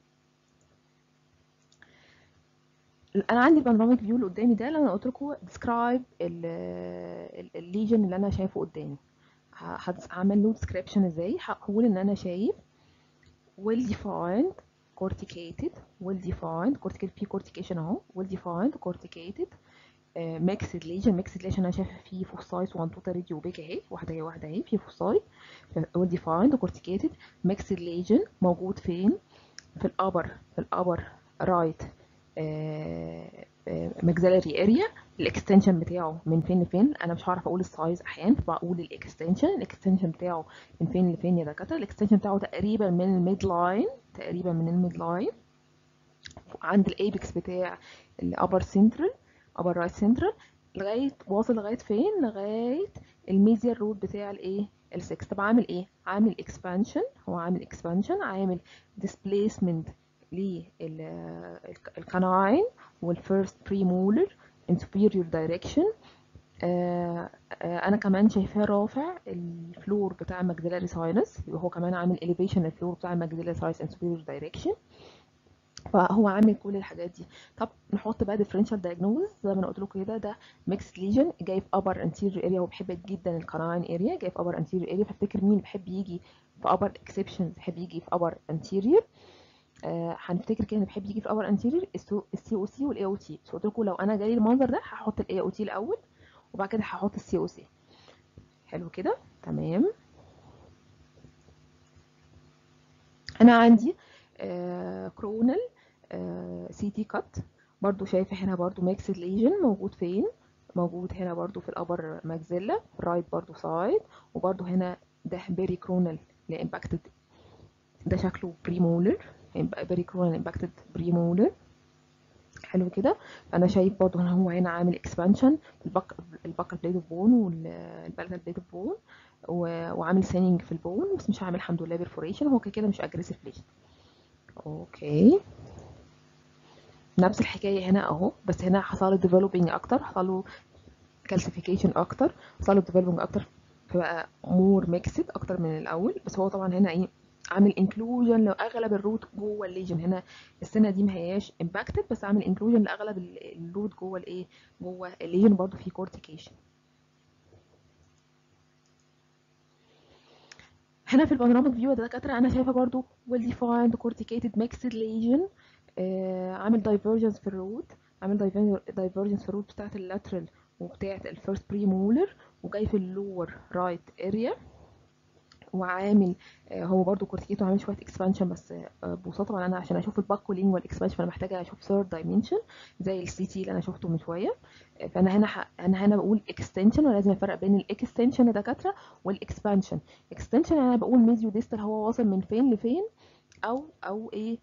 انا عندي البانوراميك فيو اللي قدامي ده اللي انا قلت لكم ديسكرايب الليجن اللي انا شايفه قدامي ه- هدس- هعمل له ديسكريبشن ازاي هقول ان انا شايف well defined corticated well defined cortical في cortication اهو well defined corticated آه، mixed lesion mixed lesion انا شايفه فيه فوسايت وان توتا راديو بيك اهي واحده هي واحده اهي في فوسايت well defined corticated mixed lesion موجود فين في الابر في الابر رايت ماكسيلاري اريا الاكستنشن بتاعه من فين لفين انا مش هعرف اقول السايز احيانا فبقول الاكستنشن الاكستنشن بتاعه من فين لفين يا دكاتره الاكستنشن بتاعه تقريبا من الميد لاين تقريبا من الميد لاين عند الايبكس بتاع الابر سنترال ابر رايت سنترال لغايه واصل لغايه فين لغايه الميزيال رود بتاع الايه ال6 طب عامل ايه عامل اكسبانشن هو عامل اكسبانشن عامل ديسبليسمنت للكاناين والفيرست بريمولر in superior direction آه آه انا كمان شايفاه رافع الفلور بتاع الماكسيلاري ساينس يبقى هو كمان عامل elevation الفلور بتاع الماكسيلاري ساينس in superior direction فهو عامل كل الحاجات دي طب نحط بقى differential diagnosis زي ما انا قلت لكم كده ده mixed lesion جاي في upper anterior area وبحب جدا الكناين area جاي في upper anterior area فافتكر مين بيحب يجي في upper exceptions بيحب يجي في upper anterior آه هنفتكر كده ان بيحب يجي في upper anterior السي او سي والاي او تي بس قلت لكم لو انا جاي المنظر ده هحط الاي او تي الاول وبعد كده هحط السي او سي حلو كده تمام انا عندي آه كرونال آه سي تي كات برضو شايفه هنا برضو ميكسد ليجن موجود فين موجود هنا برضو في الابر ماكسيلا رايت برضو سايد وبرضو هنا ده بيري كرونال لامباكتد ده شكله بريمولر هيبقى بيري كرونال امباكتد بريمولر حلو كده فانا شايف برضو ان هو هنا عامل اكسبانشن البك البكال بليد اوف بون والبالتال بليد اوف بون وعامل سيننج في البون بس مش عامل الحمد لله بيرفوريشن هو كده كده مش اجريسيف ليجن اوكي نفس الحكايه هنا اهو بس هنا حصل له ديفلوبينج اكتر حصل له كالسيفيكيشن اكتر حصل له ديفلوبينج اكتر فبقى مور ميكسد اكتر من الاول بس هو طبعا هنا ايه عامل انكلوجن لاغلب الروت جوه الليجن هنا السنه دي ما هياش امباكتد بس عامل انكلوجن لاغلب الروت جوه الايه جوه الليجن برضو في كورتيكيشن هنا في البانوراميك فيو ده دكاتره انا شايفه برضو ويل ديفايند كورتيكيتد ميكسد ليجن عامل دايفرجنس في الروت عامل دايفرجنس في الروت بتاعت اللاترال وبتاعت الفيرست بريمولر وجاي في اللور رايت اريا وعامل هو برضو كورتيكيتو عامل شويه اكسبانشن بس ببساطه طبعا انا عشان اشوف الباكو لينجوال اكسبانشن فانا محتاجه اشوف ثيرد دايمنشن زي السي تي اللي انا شفته من شويه فانا هنا ح... انا هنا بقول اكستنشن ولازم افرق بين الاكستنشن يا دكاتره والاكسبانشن اكستنشن انا بقول ميديو ديستال هو واصل من فين لفين او او ايه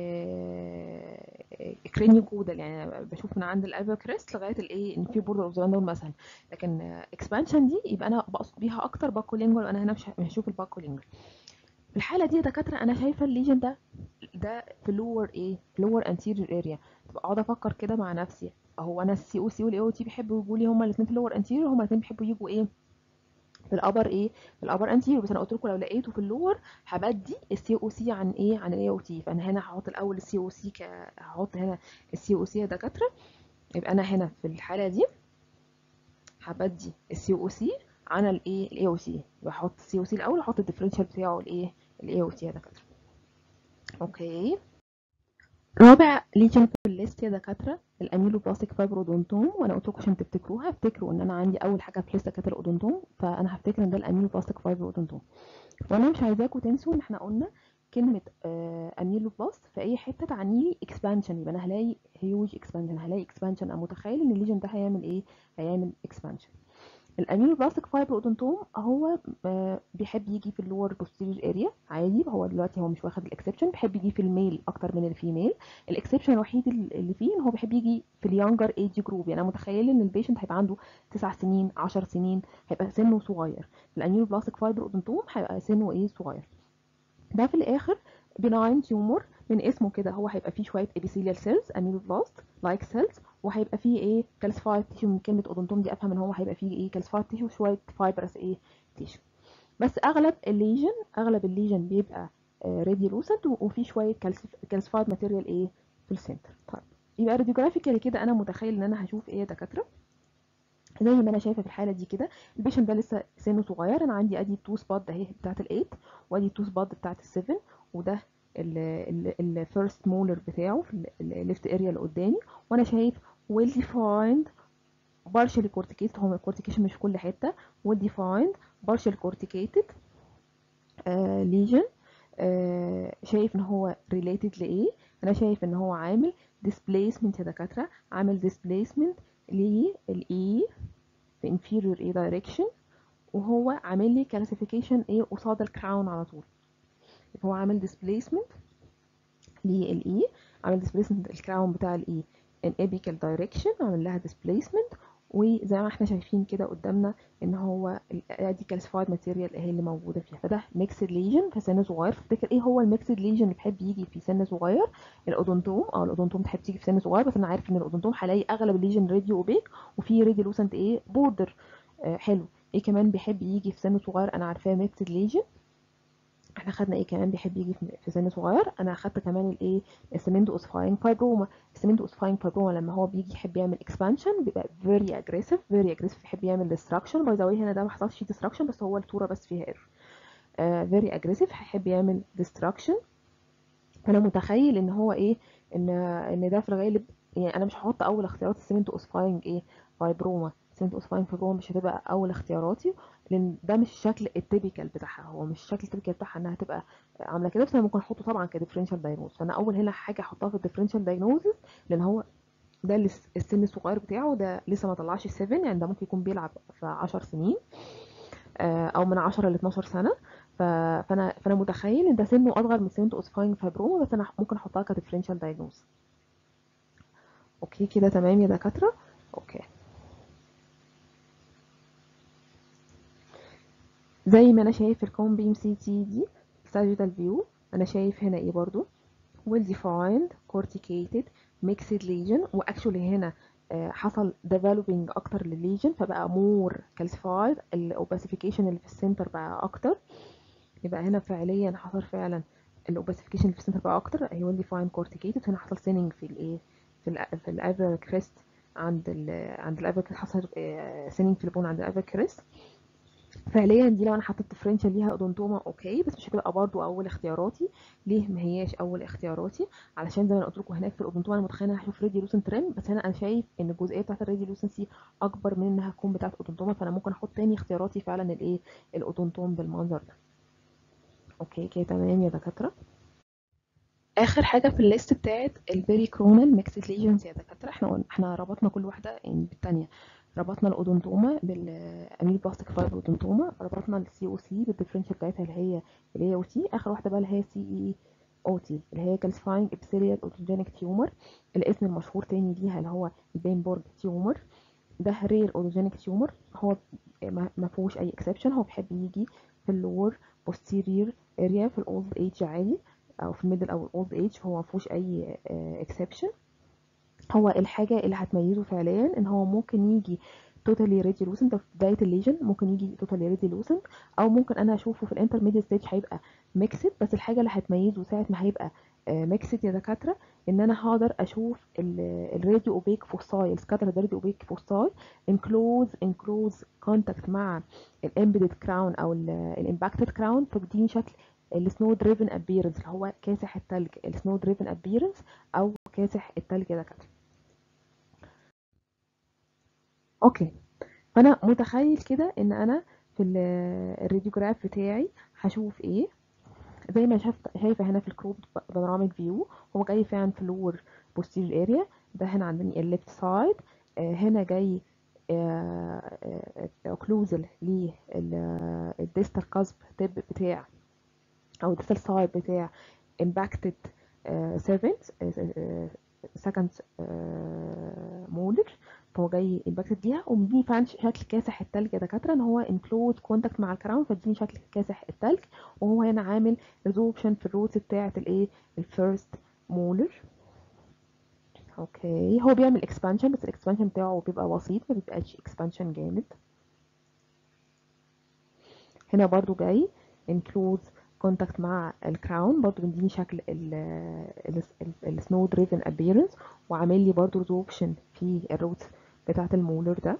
كرينيو كودال يعني بشوف من عند الالفا كريست لغايه الايه ان في بوردر اوف ذا مثلا لكن اكسبانشن دي يبقى انا بقصد بيها اكتر باكو لينجوال وانا هنا مش هشوف الباكو لينجوال في الحاله دي يا دكاتره انا شايفه الليجن ده ده في لور ايه لور انتيريور اريا اقعد افكر كده مع نفسي هو انا السي او سي والاي او تي بيحبوا يجوا لي هما الاثنين في اللور انتيريور هما الاثنين بيحبوا يجوا ايه في الابر ايه في الابر انتيريور بس انا قلت لكم لو لقيته في اللور هبدي السي او سي عن ايه عن الاي او تي فانا هنا هحط الاول السي او سي ك هحط هنا السي او سي يا دكاتره يبقى انا هنا في الحاله دي هبدي السي او سي عن الايه الاي او سي بحط السي او سي الاول احط الديفرنشال بتاعه الايه الاي او تي يا دكاتره اوكي رابع ليجن في الليست يا دكاتره الاميلو بلاستيك فايبرودونتوم وانا قلت لكم عشان تفتكروها افتكروا ان انا عندي اول حاجه في الليست كانت الاودونتوم فانا هفتكر ان ده الاميلو بلاستيك فايبرودونتوم وانا مش عايزاكم تنسوا ان احنا قلنا كلمه آه اميلو بلاست في اي حته تعني لي اكسبانشن يبقى انا هلاقي هيوج اكسبانشن هلاقي اكسبانشن انا متخيل ان الليجن ده هيعمل ايه هيعمل اكسبانشن الاميلوبلاستيك فايبر اودونتوم هو آه، بيحب يجي في اللور بوستيريور اريا عادي هو دلوقتي هو مش واخد الاكسبشن بيحب يجي في الميل اكتر من الفيميل الاكسبشن الوحيد اللي فيه ان هو بيحب يجي في اليونجر ايج جروب يعني انا متخيله ان البيشنت هيبقى عنده 9 سنين 10 سنين هيبقى سنه صغير الاميلوبلاستيك فايبر اودونتوم هيبقى سنه ايه صغير ده في الاخر بناين تيومور من اسمه كده هو هيبقى فيه شويه ابيثيليال سيلز اميلوبلاست لايك سيلز وهيبقى فيه ايه كالسفايد تيشو من كلمه اودونتوم دي افهم ان هو هيبقى فيه ايه كالسفايد تيشو شويه فايبرس ايه تيشو بس اغلب الليجن اغلب الليجن بيبقى راديو لوسنت وفي شويه كالسفايد ماتيريال ايه في السنتر طيب يبقى راديوجرافيكالي كده انا متخيل ان انا هشوف ايه يا دكاتره زي ما انا شايفه في الحاله دي كده البيشنت ده لسه سنه صغير انا عندي ادي التو سبوت ده اهي بتاعت الايت وادي التو سبوت بتاعت السفن وده الفيرست مولر بتاعه في الليفت اريا اللي قدامي وانا شايف well defined partially corticated هو الكورتيكيشن مش في كل حته well defined partially corticated uh, lesion uh, شايف ان هو related لايه انا شايف ان هو عامل displacement يا دكاتره عامل displacement للاي في inferior A direction وهو عامل لي calcification ايه قصاد الكراون على طول هو عامل displacement للاي عامل displacement الكراون بتاع الاي in apical direction عامل لها displacement وزي ما احنا شايفين كده قدامنا ان هو ادي calcified material اهي اللي موجوده فيها فده mixed lesion في سن صغير تفتكر ايه هو الميكسد lesion اللي بيحب يجي في سن صغير الاودونتوم اه الاودونتوم تحب تيجي في سن صغير بس انا عارف ان الاودونتوم هلاقي اغلب الليجن راديو اوبيك وفي راديو لوسنت ايه بوردر آه حلو ايه كمان بيحب يجي في سن صغير انا عارفاه ميكسد lesion احنا خدنا ايه كمان بيحب يجي في سن صغير انا اخدت كمان الايه السمنتو اوسفاين فايبروما السمنتو اوسفاين فايبروما لما هو بيجي يحب يعمل اكسبانشن بيبقى فيري اجريسيف فيري اجريسيف يحب يعمل ديستراكشن باي ذا واي هنا ده ما حصلش ديستراكشن بس هو الصوره بس فيها ايرور فيري اجريسيف هيحب يعمل ديستراكشن فانا متخيل ان هو ايه ان ان ده في الغالب يعني انا مش هحط اول اختيارات السمنتو اوسفاين ايه فايبروما سنت اوسفاين فيبروما مش هتبقى اول اختياراتي لان ده مش الشكل التيبيكال بتاعها هو مش الشكل التيبيكال بتاعها انها تبقى عامله كده بس انا ممكن احطه طبعا كديفرنشال دايجنوز فانا اول هنا حاجه احطها في الديفرنشال دايجنوزز لان هو ده السن الصغير بتاعه ده لسه ما طلعش 7 يعني ده ممكن يكون بيلعب في 10 سنين او من 10 ل 12 سنه فانا فانا متخيل ان ده سنه اصغر من سنت اوسفاين فيبروما بس انا ممكن احطها كديفرنشال دايجنوز اوكي كده تمام يا دكاتره اوكي زي ما انا شايف في الكوم بيم سي تي دي sagittal فيو انا شايف هنا ايه برضو well defined corticated mixed lesion واكشولي هنا آه حصل developing اكتر للليجن فبقى more calcified الاوباسيفيكيشن اللي في السنتر بقى اكتر يبقى هنا فعليا حصل فعلا الاوباسيفيكيشن اللي في السنتر بقى اكتر هي well defined corticated هنا حصل سيننج في الايه في ال في الافر كريست عند ال عند الافر كريست حصل سيننج في البون عند الافر كريست فعليا دي لو انا حطيت ديفرنشال ليها اودونتوما اوكي بس مش هتبقى برضو اول اختياراتي ليه ما هياش اول اختياراتي علشان زي ما انا قلت لكم هناك في الاودونتوما انا متخيله انا هشوف راديو لوسن ترند بس هنا انا شايف ان الجزئيه بتاعت الراديو لوسنسي اكبر من انها تكون بتاعت اودونتوما فانا ممكن احط تاني اختياراتي فعلا الايه الاودونتوم بالمنظر ده اوكي كده تمام يا دكاتره اخر حاجه في الليست بتاعت البيري كرونال ميكسد ليجنز يا دكاتره احنا احنا ربطنا كل واحده بالثانيه ربطنا الاودونتوما بالاميل بلاستيك فايبر اودونتوما ربطنا السي او سي بالديفرنشال بتاعتها اللي هي اللي هي او تي اخر واحده بقى اللي هي سي اي او تي اللي هي كالسفاينج ابسيليال اوتوجينيك تيومر الاسم المشهور تاني ليها اللي هو البينبورج تيومر ده رير اوتوجينيك تيومر هو ما فيهوش اي اكسبشن هو بيحب يجي في اللور posterior اريا في الاولد ايج عادي او في الميدل او الاولد ايج فهو ما فيهوش اي اكسبشن هو الحاجة اللي هتميزه فعليا ان هو ممكن يجي توتالي ريديلوسنت في بداية الليجن ممكن يجي توتالي ريديلوسنت او ممكن انا اشوفه في الانترميديت ستيج هيبقى ميكسد بس الحاجة اللي هتميزه ساعة ما هيبقى ميكسد يا دكاترة ان انا هقدر اشوف الراديو اوبيك فوساي سكاتر راديو اوبيك فوساي ان كلوز ان كلوز كونتاكت مع الامبيدد كراون او الامباكتد كراون فبيديني شكل السنو دريفن ابيرنس اللي هو كاسح التلج السنو دريفن ابيرنس او كاسح التلج يا دكاتره اوكي فانا متخيل كده ان انا في الراديوجراف بتاعي هشوف ايه زي ما شفت شايفه هنا في الكروب بانوراميك فيو هو جاي فعلا في اللور بوستيريور اريا ده هنا عندني الليفت سايد هنا جاي اوكلوزل للديستال كاسب تب بتاع او الديستال سايد بتاع impacted سيرفنت سكند مولر فهو جاي امباكتد ليها ومديني فعلا شكل كاسح التلج يا دكاتره ان هو انكلود كونتاكت مع الكراون فاديني شكل كاسح التلج وهو هنا عامل ريزوربشن في الروتس بتاعه الايه الفيرست مولر اوكي هو بيعمل اكسبانشن بس الاكسبانشن بتاعه بيبقى بسيط ما بيبقاش اكسبانشن جامد هنا برضو جاي انكلود كونتاكت مع الكراون برضو مديني شكل السنو دريفن ابيرنس وعامل لي برضو ريزوربشن في الروت بتاعه المولر ده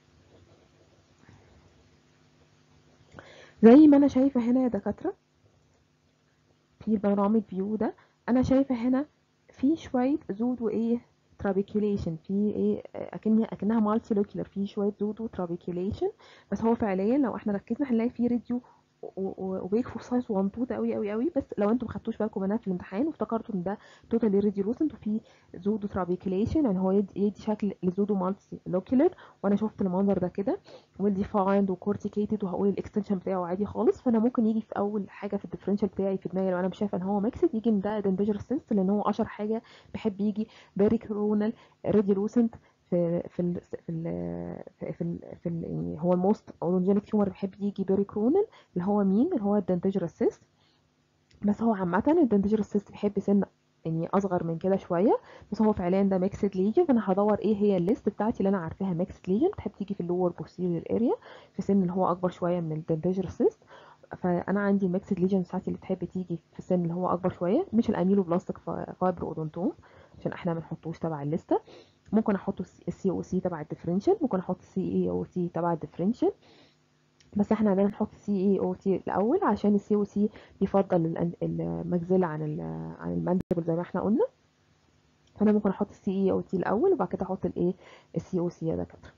زي ما انا شايفه هنا يا دكاتره في البانوراميك فيو ده انا شايفه هنا في شويه زود وايه ترابيكيوليشن في ايه اكن اكنها مالتي لوكيولر في شويه زود وترابيكيوليشن بس هو فعليا لو احنا ركزنا هنلاقي في ريديو وبيكفوا سايز وانطوط قوي قوي قوي بس لو انتم ما خدتوش بالكم منها في الامتحان وافتكرتوا ان ده توتالي ريديولوسنت وفي زودو ترابيكيليشن يعني هو يدي, يدي شكل لزودو مالتي لوكيولر وانا شفت المنظر ده كده ويل ديفايند وكورتيكيتد وهقول الاكستنشن بتاعه عادي خالص فانا ممكن يجي في اول حاجه في الديفرنشال بتاعي في دماغي لو انا مش شايفه ان هو ميكسد يجي من ده دنتجر سيست لان هو اشهر حاجه بيحب يجي بيري كرونال ريديولوسنت في في ال في ال في ال في ال يعني هو الموست اورنجينيك تيومر بيحب يجي بيري كرونال اللي هو مين اللي هو الدنتجر سيست بس هو عامه الدنتجر سيست بيحب سن يعني اصغر من كده شويه بس هو فعليا ده ميكسد ليجن فانا هدور ايه هي الليست بتاعتي اللي انا عارفاها ميكسد ليجن بتحب تيجي في اللور بوستيريور اريا في سن اللي هو اكبر شويه من الدنتجر سيست فانا عندي الميكسد ليجن بتاعتي اللي بتحب تيجي في السن اللي هو اكبر شويه مش الاميلو بلاستيك فايبر اودونتوم عشان احنا ما نحطوش تبع الليسته ممكن احط السي او سي تبع الديفرنشال ممكن احط السي اي او سي تبع الديفرنشال بس احنا عندنا نحط سي اي او سي الاول عشان السي او سي بيفضل المجزله عن عن الماندبل زي ما احنا قلنا فانا ممكن احط السي اي او سي الاول وبعد كده احط الايه السي او سي يا دكاتره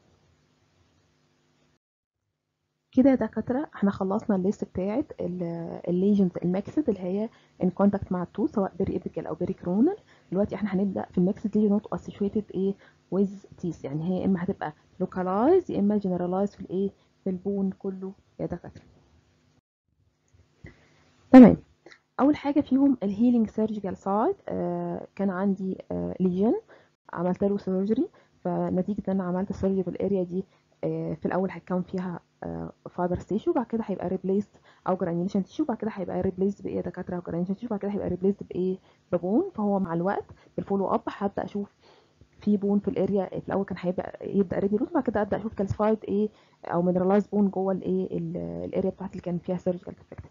كده يا دكاتره احنا خلصنا الليست بتاعت الليجنز الماكسد اللي هي ان كونتاكت مع التو سواء بيري ايبيكال او بيري كرونال دلوقتي احنا هنبدا في الماكسد ليجن نوت اسوشيتد ايه ويز تيس يعني هي اما هتبقى لوكالايز يا اما جنرالايز في الايه في البون كله يا دكاتره تمام اول حاجه فيهم الهيلينج سيرجيكال سايد آه كان عندي آه ليجن عملت له سيرجري فنتيجه ان انا عملت السيرجري في الاريا دي آه في الاول هيكون فيها فايبر تيشو بعد كده هيبقى ريبليست او جرانيوليشن تيشو بعد كده هيبقى ريبليست بايه دكاتره جرانيوليشن تيشو بعد كده هيبقى ريبليست بايه ببون فهو مع الوقت بالفولو اب هبدا اشوف في بون في الاريا في الاول كان هيبقى يبدا ريدي روت بعد كده ابدا اشوف كالسفايد ايه او مينرالايز بون جوه الايه الاريا بتاعتي اللي كان فيها سيرجيكال ديفكت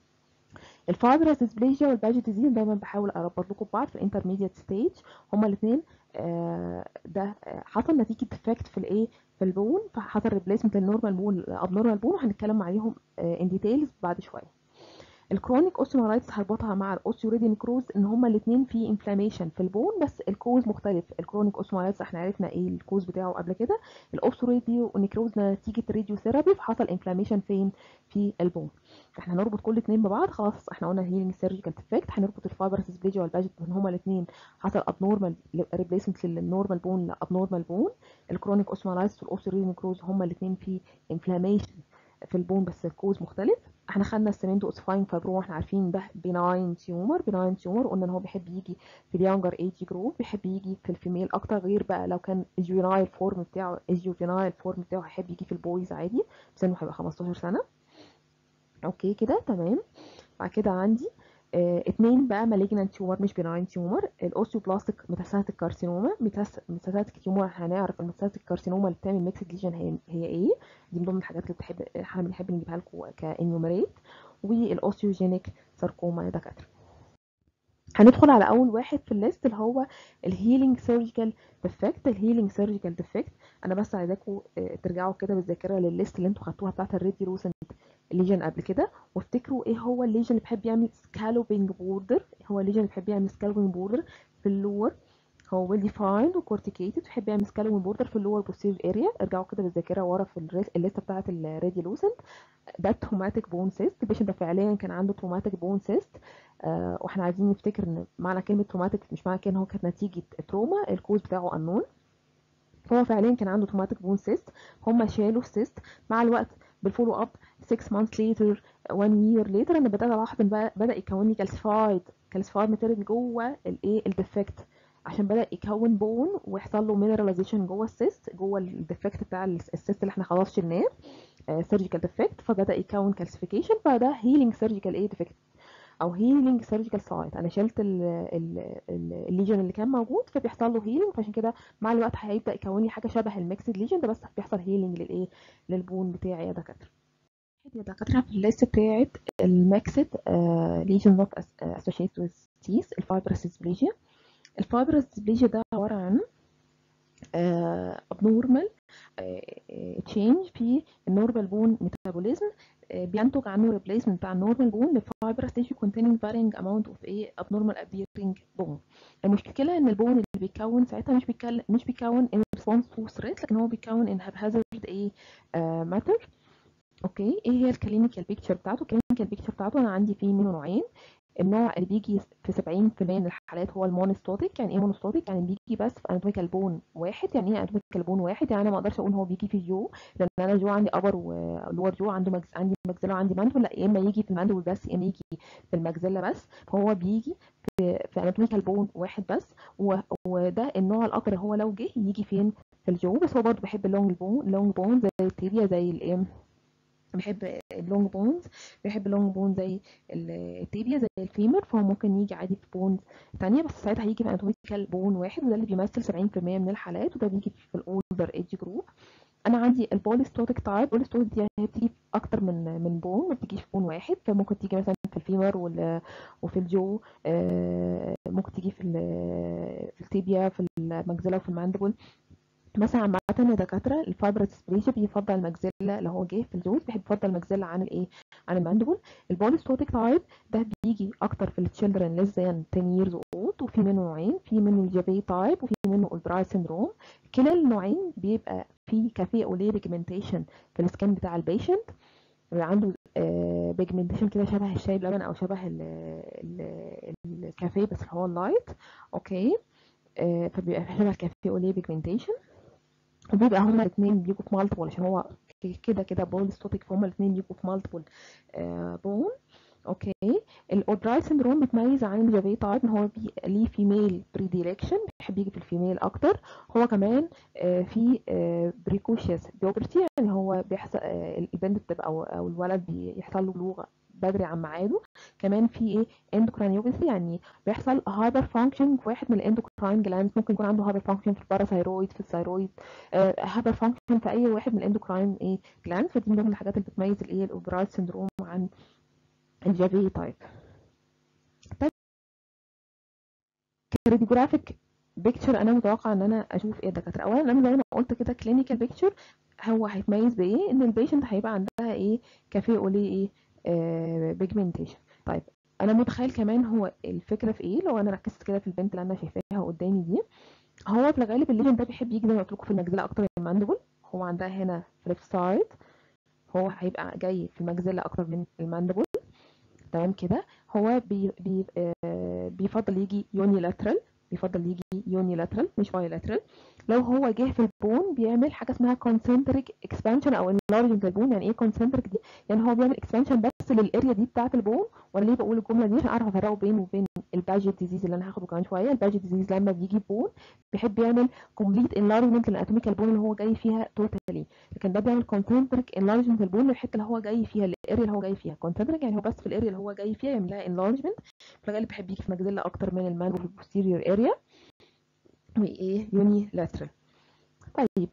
الفايبرس ديسبليجيا والباجي ديزيز دايما بحاول اربط لكم ببعض في الانترميديت ستيج هما الاثنين آه ده حصل نتيجه ديفكت في الايه في البون فحصل ريبليسمنت للنورمال بون الابنورمال بون وهنتكلم عليهم ان ديتيلز بعد شويه الكرونيك اوستيومالايتس هربطها مع الاوستيوريدي نيكروز ان هما الاثنين في انفلاميشن في البون بس الكوز مختلف الكرونيك اوستيومالايتس احنا عرفنا ايه الكوز بتاعه قبل كده الاوستيوريدي نيكروز نتيجه راديو ثيرابي فحصل انفلاميشن فين في البون احنا هنربط كل اثنين ببعض خلاص احنا قلنا هيلينج سيرجيكال ديفكت هنربط الفايبرس سبليجيا والباجيت ان هما الاثنين حصل ابنورمال ريبليسمنت للنورمال بون لابنورمال بون الكرونيك اوستيومالايتس والاوستيوريدي نيكروز هما الاثنين في انفلاميشن في البون بس الكوز مختلف احنا خدنا السمنتو اوسفاين فايبرو احنا عارفين ده بناين تيومر بناين تيومر قلنا ان هو بيحب يجي في اليانجر ايج جروب بيحب يجي في الفيميل اكتر غير بقى لو كان الجوينايل فورم بتاعه الجوفينايل فورم بتاعه هيحب يجي في البويز عادي سنه هيبقى 15 سنه اوكي كده تمام بعد كده عندي اه اتنين بقى مالجنان تيومر مش بناين تيومر الاوستيوبلاستيك ميتاستاتيك كارسينوما ميتاستاتيك تيومر هنعرف الميتاستاتيك كارسينوما اللي بتعمل ميكسد ليجن هي, هي ايه دي من ضمن الحاجات اللي بتحب احنا بنحب نجيبها لكم كانيومريت والاوستيوجينيك ساركوما يا دكاتره هندخل على اول واحد في الليست اللي هو الهيلينج سيرجيكال ديفكت الهيلينج سيرجيكال ديفكت انا بس عايزاكم ترجعوا كده بالذاكره للليست اللي انتوا خدتوها بتاعه الريدي روسنت ليجن قبل كده وافتكروا ايه هو الليجن اللي بيحب يعمل سكالوبينج بوردر هو الليجن اللي بيحب يعمل سكالوبينج بوردر في اللور هو ويل ديفايند وكورتيكيتد بيحب يعمل سكالوبينج بوردر في اللور بوستيريور اريا ارجعوا كده بالذاكره ورا في الليسته بتاعه الريدي لوسنت ده تروماتيك بون سيست البيشنت ده فعليا كان عنده تروماتيك بون سيست آه واحنا عايزين نفتكر ان معنى كلمه تروماتيك مش معنى كده ان هو كانت نتيجه تروما الكوز بتاعه انون هو فعليا كان عنده توماتيك بون سيست هم شالوا السيست مع الوقت بالفولو اب 6 months later 1 year later انا بدات الاحظ ان بقى- بدا يكون لي كالسيفايد كالسيفايد ماتيريال جوه الايه الديفكت عشان بدا يكون بون ويحصل له مينراليزيشن جوه السيست جوه الديفكت بتاع الس- السيست اللي احنا خلاص شلناه سيرجيكال ديفكت فبدا يكون كالسيفيكيشن فده هيلينج سيرجيكال ايه ديفكت او هيلينج سيرجيكال سايت انا شلت الليجن اللي كان موجود فبيحصل له هيلينج فعشان كده مع الوقت هيبدا يكون لي حاجه شبه الميكسد ليجن ده بس بيحصل هيلينج للايه للبون بتاعي يا دكاتره يا دكاتره في الليست بتاعت الميكسد ليجن نوت اسوشيتد وذ تيث الفايبرس ديسبليجيا الفايبرس ديسبليجيا ده عباره عن abnormal تشينج في النورمال بون ميتابوليزم بينتج عنه ريبليسمنت بتاع النورمال بون لفايبرس تيشو containing varying amount of ايه abnormal appearing bone المشكله ان البون اللي بيتكون ساعتها مش بيتكون مش بيتكون in response to stress لكن هو بيتكون in haphazard ايه ماتر اوكي ايه هي الكلينيكال بيكتشر بتاعته الكلينيكال بيكتشر بتاعته انا عندي فيه منه نوعين النوع اللي بيجي في 70% من الحالات هو المونوستاتيك يعني ايه مونوستاتيك يعني بيجي بس في اناتوميكال بون واحد يعني ايه اناتوميكال بون واحد يعني انا ما اقدرش اقول هو بيجي في جو لان انا جو عندي ابر ولور جو عنده مجز... عندي مجزله وعندي ماندبل لا يا اما يجي في الماندبل بس يا اما يجي في المجزله بس فهو بيجي في, في اناتوميكال بون واحد بس و... وده النوع الاكتر هو لو جه يجي فين في الجو بس هو برضه بيحب اللونج بون اللونج بون زي التيبيا زي الايه بيحب اللونج بونز بيحب اللونج بون زي التيبيا زي الفيمر فهو ممكن يجي عادي في بونز تانية بس ساعتها هيجي في اناتوميكال بون واحد وده اللي بيمثل 70% من الحالات وده بيجي في الاولدر ايدج جروب انا عندي البوليستوتيك تايب البوليستوتيك دي هي بتيجي في اكتر من من بون ما بتجيش في بون واحد فممكن تيجي مثلا في الفيمر وال وفي الجو ممكن تيجي في في التيبيا في المجزله وفي الماندبل مثلا عامة يا دكاترة الفايبرس ديسبليجيا بيفضل المجزلة لو هو جه في الجوز بيحب يفضل المجزلة عن الايه عن الماندبل البوليستوتيك تايب ده بيجي اكتر في التشيلدرن ليس ذان 10 years old وفي منه نوعين في منه الجافي تايب وفي منه الدراي سيندروم كلا النوعين بيبقى في كافيه اوليه بيجمنتيشن في السكان بتاع البيشنت بيبقى عنده بيجمنتيشن كده شبه الشاي بلبن او شبه الكافيه بس اللي هو اللايت اوكي فبيبقى شبه الكافيه اوليه بيجمنتيشن وبيبقى هما الاثنين بيجوا في مالتيبل عشان هو كده كده بوليستوتيك فهما الاثنين بيجوا في مالتيبل بون اوكي الاودراي سيندروم بيتميز عن الجافي تايب ان هو بي... ليه فيميل بريديلكشن بيحب يجي في الفيميل اكتر هو كمان آه في آه بريكوشيوس بيوبرتي يعني هو بيحصل آه البنت بتبقى او, أو الولد بيحصل له بلوغ بدري عن ميعاده كمان في ايه اندوكرانيوباثي يعني بيحصل هايبر فانكشن في واحد من الاندوكراين جلاند ممكن يكون عنده هايبر فانكشن في الباراثايرويد في الثايرويد هايبر فانكشن في اي واحد من الاندوكراين ايه جلاند فدي من ضمن الحاجات اللي بتميز الايه الاوبرايت سيندروم عن الجافي تايب طيب كريديوجرافيك بيكتشر انا متوقع ان انا اشوف ايه دكاتره اولا انا زي ما قلت كده كلينيكال بيكتشر هو هيتميز بايه ان البيشنت هيبقى عندها ايه كافيه اوليه ايه بيجمنتيشن طيب انا متخيل كمان هو الفكره في ايه لو انا ركزت كده في البنت اللي انا شايفاها قدامي دي هو في الغالب الليجن ده بيحب يجي زي ما قلت لكم في المجزله اكتر من الماندبل هو عندها هنا في ليفت سايد هو هيبقى جاي في المجزله اكتر من الماندبل تمام كده هو بي بي آه بيفضل يجي يونيلاترال بيفضل يجي يونيلاترال مش بايلاترال لو هو جه في البون بيعمل حاجه اسمها كونسنتريك اكسبانشن او انلارجنج البون يعني ايه كونسنتريك دي يعني هو بيعمل اكسبانشن بس للاريا دي بتاعه البون وانا ليه بقول الجمله دي عشان اعرف افرقه بينه وبين الباجيت ديزيز اللي انا هاخده كمان شويه الباجيت ديزيز لما بيجي بون بيحب يعمل كومبليت انلارجمنت للاناتوميكال بون اللي هو جاي فيها توتالي لكن ده بيعمل كونسنتريك انلارجمنت البون للحته اللي هو جاي فيها الاريا اللي هو جاي فيها كونسنتريك يعني هو بس في الاريا اللي هو جاي فيها يعمل لها انلارجمنت في الغالب بيحب يجي في مجزله اكتر من المان في البوستيريور اريا وايه يوني لاترال طيب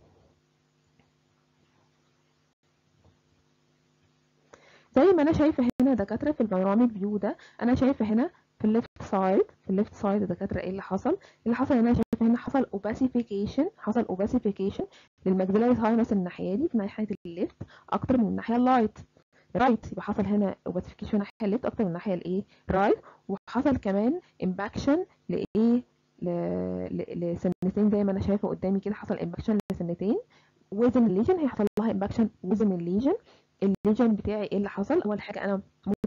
زي ما انا شايفه هنا دكاتره في البانوراميك فيو ده انا شايفه هنا في الليفت سايد في الليفت سايد دكاتره ايه اللي حصل اللي حصل هنا شايفه هنا حصل اوباسيفيكيشن حصل اوباسيفيكيشن للمجزلاري ساينس الناحيه دي في ناحيه الليفت اكتر من الناحيه اللايت رايت يبقى حصل هنا اوباسيفيكيشن الناحيه الليفت اكتر من الناحيه الايه رايت وحصل كمان امباكشن لايه لسنتين زي ما انا شايفه قدامي كده حصل امباكشن لسنتين وزن الليجن هيحصل لها امباكشن وزن الليجن الليجن بتاعي ايه اللي حصل اول حاجه انا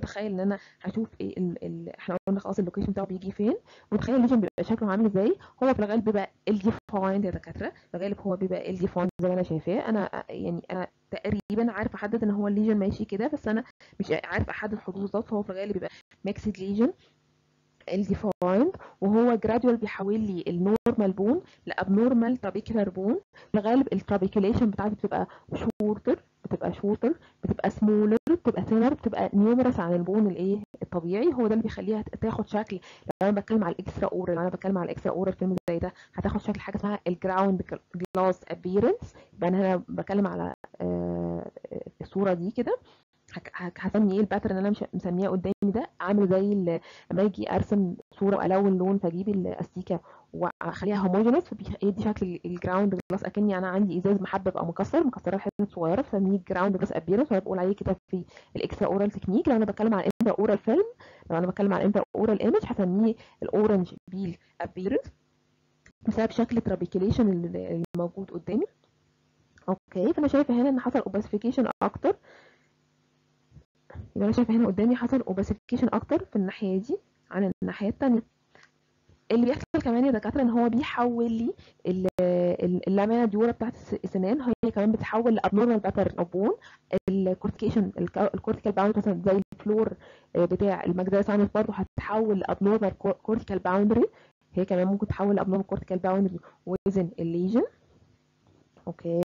متخيل ان انا هشوف ايه ال... ال... احنا قلنا خلاص اللوكيشن بتاعه بيجي فين ومتخيل الليجن بيبقى شكله عامل ازاي هو في الغالب بيبقى ال ديفايند يا دكاتره في الغالب هو بيبقى ال ديفايند زي ما انا شايفاه انا يعني انا تقريبا عارف احدد ان هو الليجن ماشي كده بس انا مش عارف احدد حدوده بالظبط فهو في الغالب بيبقى ميكسد ليجن الديفايند وهو جرادوال بيحول لي النورمال بون لابنورمال ترابيكولار بون في الغالب الترابيكوليشن بتاعتي بتبقى شورتر بتبقى شورتر بتبقى سمولر بتبقى ثينر بتبقى نيومرس عن البون الايه الطبيعي هو ده اللي بيخليها تاخد شكل لو انا بتكلم على الاكسترا اورال لو انا بتكلم على الاكسترا اورال فيلم زي ده هتاخد شكل حاجه اسمها الجراوند جلاس ابيرنس يبقى انا هنا بتكلم على آه الصوره دي كده هسمي ايه الباترن اللي انا مش مسمياه قدامي ده عامل زي لما اجي ارسم صوره والون لون فاجيب الاستيكه واخليها هوموجينس فبيدي شكل الجراوند جلاس اكني انا عندي ازاز محبب او مكسر مكسره لحتت صغيره فسميه جراوند جلاس ابيرنس وانا بقول عليه كده في الاكسترا اورال تكنيك لو انا بتكلم على الانترا اورال فيلم لو انا بتكلم على الانترا اورال ايمج هسميه الاورنج بيل ابيرنس بسبب شكل الترابيكيليشن اللي موجود قدامي اوكي فانا شايفه هنا ان حصل اوباسيفيكيشن اكتر يبقى انا شايفه هنا قدامي حصل اوباسيفيكيشن اكتر في الناحيه دي عن الناحيه الثانيه اللي بيحصل كمان يا دكاتره ان هو بيحول لي اللامينا ديورا بتاعت السنان هي كمان بتتحول لابنورمال باترن اوف بون الكورتيكيشن الكورتيكال باوندري مثلا زي الفلور بتاع المجدرة ساينس برضه هتتحول لابنورمال كورتيكال باوندري هي كمان ممكن تتحول لابنورمال كورتيكال باوندري وزن الليجن اوكي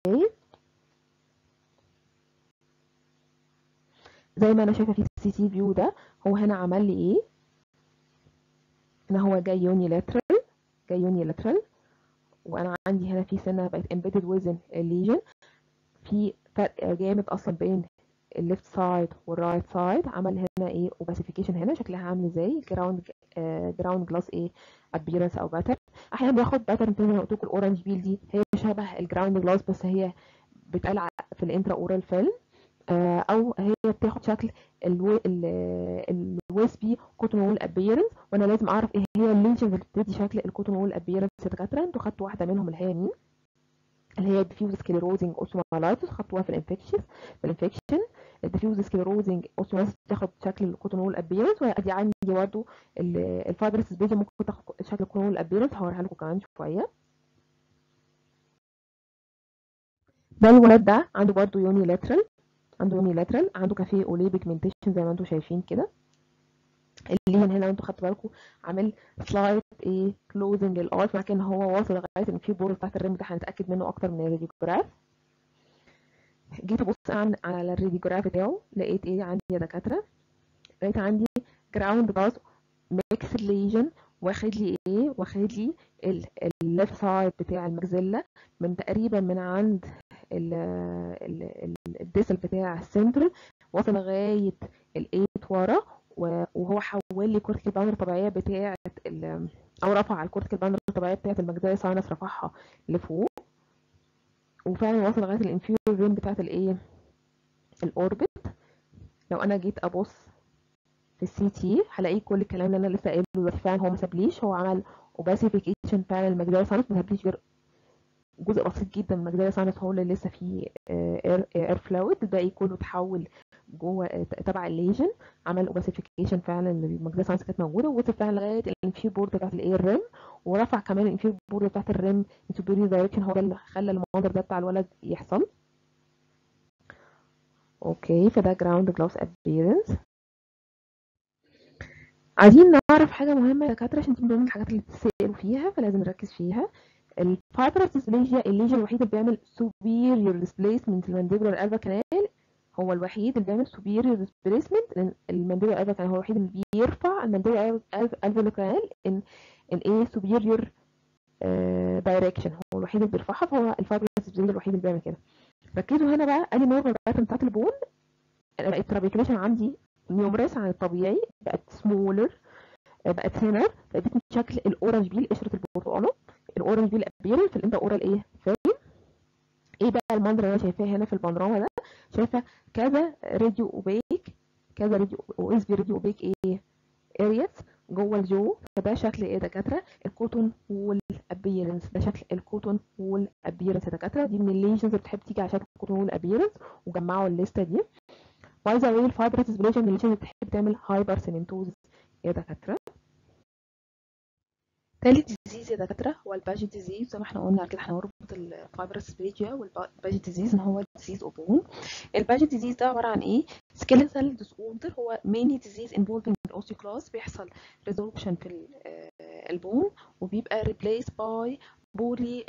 زي ما انا شايفه في السي تي فيو ده هو هنا عمل لي ايه ان هو جاي يونيلاترال جاي يونيلاترال وانا عندي هنا في سنه بقت امبيدد ويزن الليجن في فرق جامد اصلا بين الليفت سايد والرايت سايد عمل هنا ايه اوباسيفيكيشن هنا شكلها عامل ازاي جراوند جراوند جلاس ايه ابيرنس او باترن احيانا بياخد باترن زي ما قلت لكم الاورنج بيل دي هي شبه الجراوند جلاس بس هي بتقلع في الانترا اورال فيلم او هي بتاخد شكل الويسبي كوتون وول ابيرنس وانا لازم اعرف ايه هي اللينشنز اللي بتدي شكل الكوتون وول ابيرنس يا دكاتره انتوا خدتوا واحده منهم اللي هي مين اللي هي diffuse sclerosing osteomyelitis خدتوها في الانفكشن في الانفكشن diffuse sclerosing osteomyelitis بتاخد شكل الكوتون وول ابيرنس وادي عندي برضه الفايبرس بيجا ممكن تاخد شكل الكوتون وول ابيرنس هوريها لكم كمان شويه ده الولد ده عنده برضه يونيلاترال عنده يونيلاترال عنده كافيه اوليه بيجمنتيشن زي ما انتم شايفين كده الليجن هنا انتوا خدتوا بالكم عامل سلايد ايه كلوزنج للارت معنى ان هو واصل لغايه ان في بور بتاعت الريم ده هنتاكد منه اكتر من الراديوجراف جيت ابص على الراديوجراف بتاعه لقيت ايه عندي يا دكاتره لقيت عندي جراوند باز ميكس ليجن واخد لي ايه واخد لي الليفت سايد بتاع المجزله من تقريبا من عند الديسل بتاع السنتر وصل لغايه الايت ورا وهو حول لي كورتيكال باوندر الطبيعيه بتاعه او رفع الكورتيكال باوندر الطبيعيه بتاعه المجدري ساينس رفعها لفوق وفعلا وصل لغايه الانفيريور رين بتاعه الايه الاوربت لو انا جيت ابص في السي تي هلاقي كل الكلام اللي انا لسه قايله دلوقتي فعلا هو ما سابليش هو عمل اوباسيفيكيشن فعلا المجدري ساينس ما سابليش غير جزء بسيط جدا من المجدري ساينس هو اللي لسه فيه اير اير فلويد الباقي كله اتحول جوه تبع الليجن عمل اوباسيفيكيشن فعلا للمجدري ساينس كانت موجوده ووصل فعلا لغايه الانفير بورد بتاعت الاير ريم ورفع كمان الانفير بورد بتاعت الريم سوبيريور دايركشن هو ده اللي خلى المنظر ده بتاع الولد يحصل اوكي فده جراوند جلاس ابيرنس عايزين نعرف حاجه مهمه يا دكاتره عشان دي من ضمن الحاجات اللي بتسالوا فيها فلازم نركز فيها الفايبرس ديسبليجيا الليجن الوحيد اللي بيعمل سوبيريور ديسبليسمنت المانديبولار الفا كانال هو الوحيد اللي بيعمل سوبيريور ديسبليسمنت لان المانديبولار الفا كانال هو الوحيد اللي بيرفع المانديبولار الفا كانال ان الايه سوبيريور دايركشن هو الوحيد اللي بيرفعها فهو الفايبرس ديسبليجيا الوحيد اللي بيعمل كده ركزوا هنا بقى ادي نورمال باترن بتاعت البون الترابيكوليشن عندي نيومرس عن الطبيعي بقت سمولر بقت هنا فادتني شكل الاورنج بيل قشره البرتقاله الاورنج بيل ابيرل في الانتر اورال ايه فاهم ايه بقى المنظر اللي انا شايفاه هنا في البانوراما ده شايفه كذا راديو اوبيك كذا راديو او اس بي راديو اوبيك ايه ارياز جوه الجو فده شكل ايه دكاتره الكوتون وول ابيرنس ده شكل الكوتون وول ابيرنس يا دكاتره دي من الليجنز اللي بتحب تيجي على شكل الكوتون وول ابيرنس وجمعوا الليسته دي باي ذا واي الفايبرس ديسبليشن من الليجنز اللي بتحب بتعمل هايبر سيمنتوز يا دكاتره تالت ديزيز يا دكاتره هو الباجي ديزيز زي ما احنا قلنا كده هنربط الفايبرس سبيجيا والباجي ديزيز ان هو ديزيز اوبون الباجي ديزيز ده عباره عن ايه سكيلتال ديس اوردر هو ميني ديزيز انفولفنج الاوستيوكلاست بيحصل ريزولوشن في البون وبيبقى ريبليس باي بولي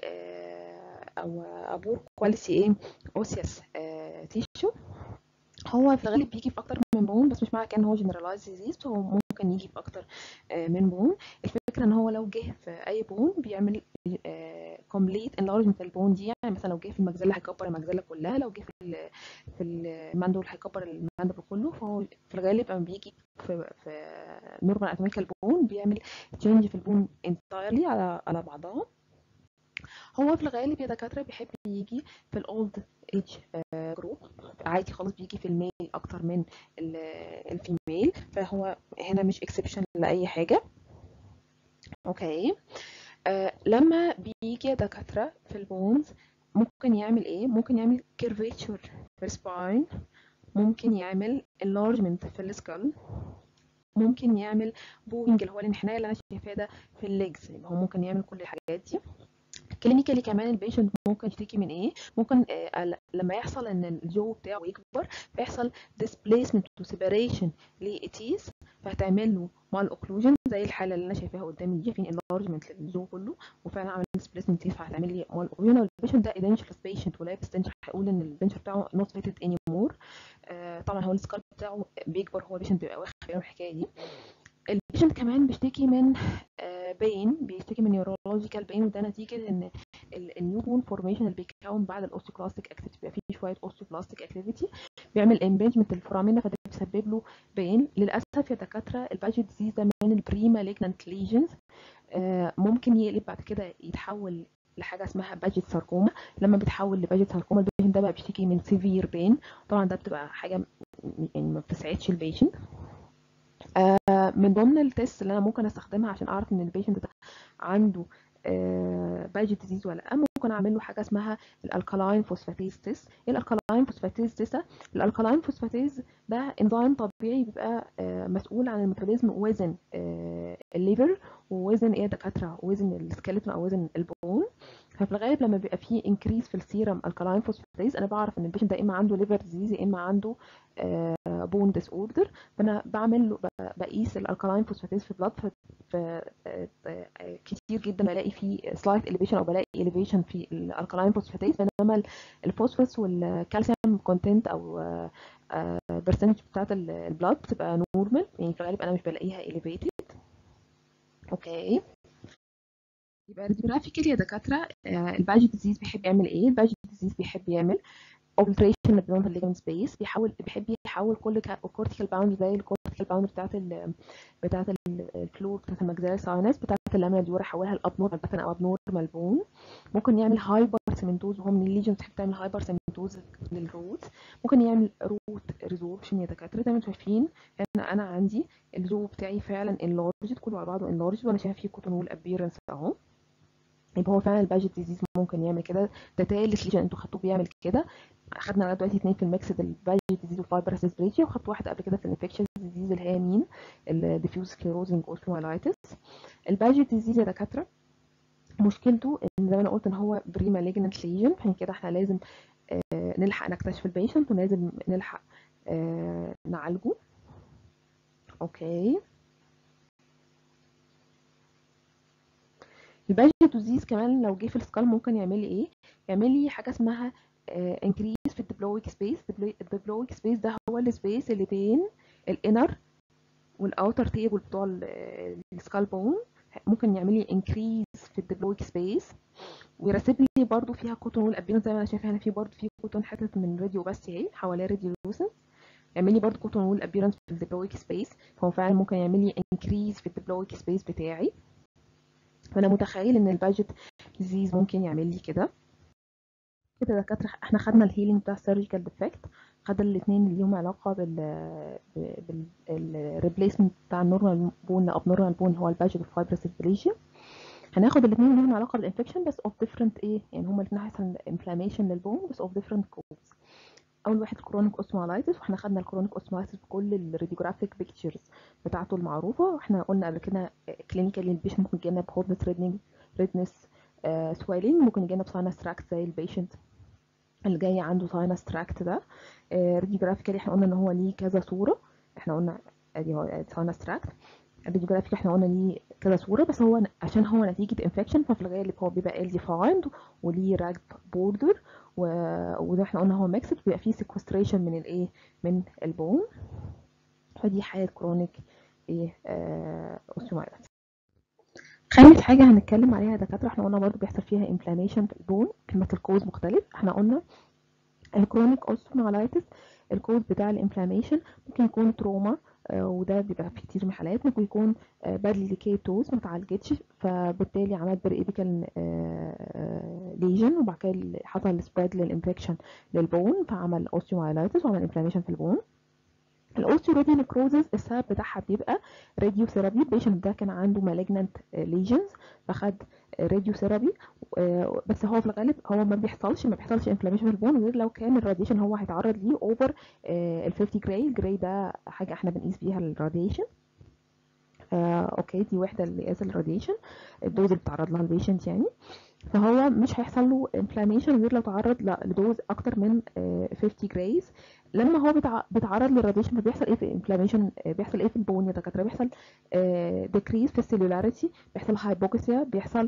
او ابور كواليتي ايه اوسيس تيشو هو في الغالب بيجي في اكتر من بون بس مش معنى كده ان هو جنرالايز ديزيز هو ممكن يجي في اكتر من بون الفكره ان هو لو جه في اي بون بيعمل كومبليت انلارجمنت في البون دي يعني مثلا لو جه في المجزله هيكبر المجزله كلها لو جه في في الماندول هيكبر الماندول كله فهو في الغالب لما بيجي في في نورمال اتوميكال بون بيعمل تشينج في البون انتايرلي على على بعضها هو في الغالب يا دكاتره بيحب يجي في الاولد ايج جروب عادي خالص بيجي في الميل اكتر من الفيميل فهو هنا مش اكسبشن لاي حاجه اوكي آه لما بيجي يا دكاتره في البونز ممكن يعمل ايه ممكن يعمل كيرفيتشر في السباين ممكن يعمل enlargement في السكال ممكن يعمل بوينج اللي هو الانحناء اللي انا شايفاه ده في الليجز هو ممكن يعمل كل الحاجات دي كلينيكالي كمان البيشنت ممكن يشتكي من ايه ممكن آه لما يحصل ان الجو بتاعه يكبر فيحصل displacement to separation لإتيس فهتعمل له مال اوكلوجن زي الحاله اللي انا شايفاها قدامي دي في انلارجمنت للجو كله وفعلا عمل displacement فهتعمل لي مال اوكلوجن والبيشنت ده ايدنشلس بيشنت ولا بيستنشق هيقول ان البنش بتاعه نوت فيتد اني مور آه طبعا هو السكال بتاعه بيكبر هو البيشنت بيبقى واخد باله الحكايه دي البيشنت كمان بيشتكي من بين بيشتكي من نيورولوجيكال بين وده نتيجه ان النيو بون فورميشن اللي بيتكون بعد الاوستيوكلاستيك اكتيفيتي بيبقى فيه شويه اوستيوكلاستيك اكتيفيتي بيعمل امبنجمنت الفورامينا فده بيسبب له بين للاسف يا دكاتره الباجي ديزيز ده من البري مالجنانت ليجنز ممكن يقلب بعد كده يتحول لحاجه اسمها باجيت ساركوما لما بيتحول لباجيت ساركوما البيشنت ده بقى بيشتكي من سيفير بين طبعا ده بتبقى حاجه يعني ما بتساعدش البيشنت آه من ضمن التست اللي انا ممكن استخدمها عشان اعرف ان البيشنت ده عنده آه باجي ديزيز ولا لا ممكن اعمل له حاجه اسمها الالكالاين فوسفاتيز تيست ايه الالكالاين فوسفاتيز تيست الالكالاين فوسفاتيز ده انزيم طبيعي بيبقى آه مسؤول عن الميتابوليزم وزن الليفر ووزن ايه دكاتره وزن السكeleton او وزن البون ففي الغالب لما بيبقى فيه انكريز في السيرم الكالاين فوسفاتيز انا بعرف ان البيشنت ده اما عنده ليفر ديزيز يا اما عنده بون ديس اوردر فانا بعمل له بقيس الالكالاين فوسفاتيز في بلاد كتير جدا بلاقي فيه سلايت اليفيشن او بلاقي اليفيشن في الالكالاين فوسفاتيز بينما الفوسفورس والكالسيوم كونتنت او البرسنتج بتاعت البلاد بتبقى نورمال يعني في الغالب انا مش بلاقيها اليفيتد اوكي يبقى راديوجرافيكال يا دكاتره الباجي ديزيز بيحب يعمل ايه الباجي ديزيز بيحب يعمل اوبلتريشن بينهم الليجمنت سبيس بيحاول بيحب يحول كل كورتيكال باوند زي الكورتيكال باوند بتاعت ال بتاعت الفلور بتاعت المجزره ساينس بتاعت اللامينا دي يحولها لاب نورمال باتن او اب نورمال بون ممكن يعمل هايبر سيمنتوز وهو من الليجنز بتحب تعمل هايبر سيمنتوز للروت ممكن يعمل روت ريزوربشن يا دكاتره زي ما انتم شايفين هنا انا عندي الجو بتاعي فعلا انلارجد كله على بعضه انلارجد وانا شايفه فيه كوتون وول ابيرنس اهو يبقى هو فعلا الباجت ديزيز ممكن يعمل كده ده تالت ليجن انتوا خدتوه بيعمل كده اخدنا لغايه دلوقتي اثنين في الميكس الباجت ديزيز والفايبرس بريتشي وخدت واحد قبل كده في الانفكشن ديزيز اللي هي مين الديفيوز سكليروزنج اوستيومايلايتس الباجت ديزيز يا دكاتره مشكلته ان زي ما انا قلت ان هو بري مالجنت ليجن عشان كده احنا لازم آه نلحق نكتشف البيشنت ولازم نلحق آه نعالجه اوكي الباجي ديزيز كمان لو جه في السكال ممكن يعمل لي ايه يعمل لي حاجه اسمها انكريز في الدبلويك سبيس الدبلويك سبيس ده هو السبيس اللي بين الانر والاوتر تيبل بتوع السكال بون ممكن يعمل لي انكريز في الدبلويك سبيس ويرسب لي برده فيها كوتون والابينو زي ما انا شايفه هنا في برده في كوتون حتت من راديو بس اهي حواليها راديو لوسنس يعمل لي برده كوتون وول ابيرنس في الدبلويك سبيس فهو فعلا ممكن يعمل لي انكريز في الدبلويك سبيس بتاعي فانا متخيل ان الباجت ديزيز ممكن يعمل لي كده كده دكاتره احنا خدنا الهيلينج بتاع السيرجيكال ديفكت خدنا الاثنين اللي ليهم علاقه بال بالريبليسمنت بتاع النورمال بون اب نورمال بون هو الباجت والفايبرس بريشيا هناخد الاثنين اللي ليهم علاقه بالانفكشن بس اوف ديفرنت ايه يعني هما الاثنين هيحصل انفلاميشن للبون بس اوف ديفرنت كوز اول واحد الكرونيك اوستمالايتس واحنا خدنا الكرونيك اوستمالايتس بكل الراديوجرافيك بيكتشرز بتاعته المعروفه واحنا قلنا قبل كده كلينيكالي البيشنت ممكن يجينا بهودنس ريدنج ريدنس سويلنج ممكن يجينا بساينس تراكت زي البيشنت اللي جاي عنده ساينس تراكت ده راديوجرافيكالي احنا قلنا ان هو ليه كذا صوره احنا قلنا ادي هو ساينس تراكت الراديوجرافيك احنا قلنا ليه كذا صوره بس هو عشان هو نتيجه انفكشن ففي الغالب هو بيبقى ال ديفايند وليه راجد بوردر و... وده احنا قلنا هو ميكسد بيبقى فيه سيكوستريشن من الايه من البون فدي حاله كرونيك ايه آه اوستيومايلايتس خامس حاجه هنتكلم عليها يا دكاتره احنا قلنا برضه بيحصل فيها انفلاميشن في البون كلمه الكوز مختلف احنا قلنا الكرونيك اوستيومايلايتس الكوز بتاع الانفلاميشن ممكن يكون تروما وده بيبقى في كتير من الحالات ممكن يكون بادلي ليكيتوز ما اتعالجتش فبالتالي عملت بريبيكال ليجن وبعد كده حصل سبريد للانفكشن للبون فعمل اوستيومايلايتس وعمل انفلاميشن في البون الاوستيوريدي نكروزز السبب بتاعها بيبقى راديو ثيرابي البيشنت ده كان عنده مالجنانت ليجنز فخد راديو ثيرابي بس هو في الغالب هو ما بيحصلش ما بيحصلش انفلاميشن في البون غير لو كان الراديشن هو هيتعرض ليه اوفر ال 50 جراي الجراي ده حاجه احنا بنقيس بيها الراديشن آه اوكي دي وحده لقياس الراديشن الدوز اللي بتعرض لها البيشنت يعني فهو مش هيحصل له انفلاميشن غير لو تعرض لدوز اكتر من آه 50 جرايز لما هو بيتعرض للراديشن فبيحصل ايه في الانفلاميشن بيحصل ايه في البون يا دكاتره بيحصل ديكريز في السيلولاريتي بيحصل هايبوكسيا بيحصل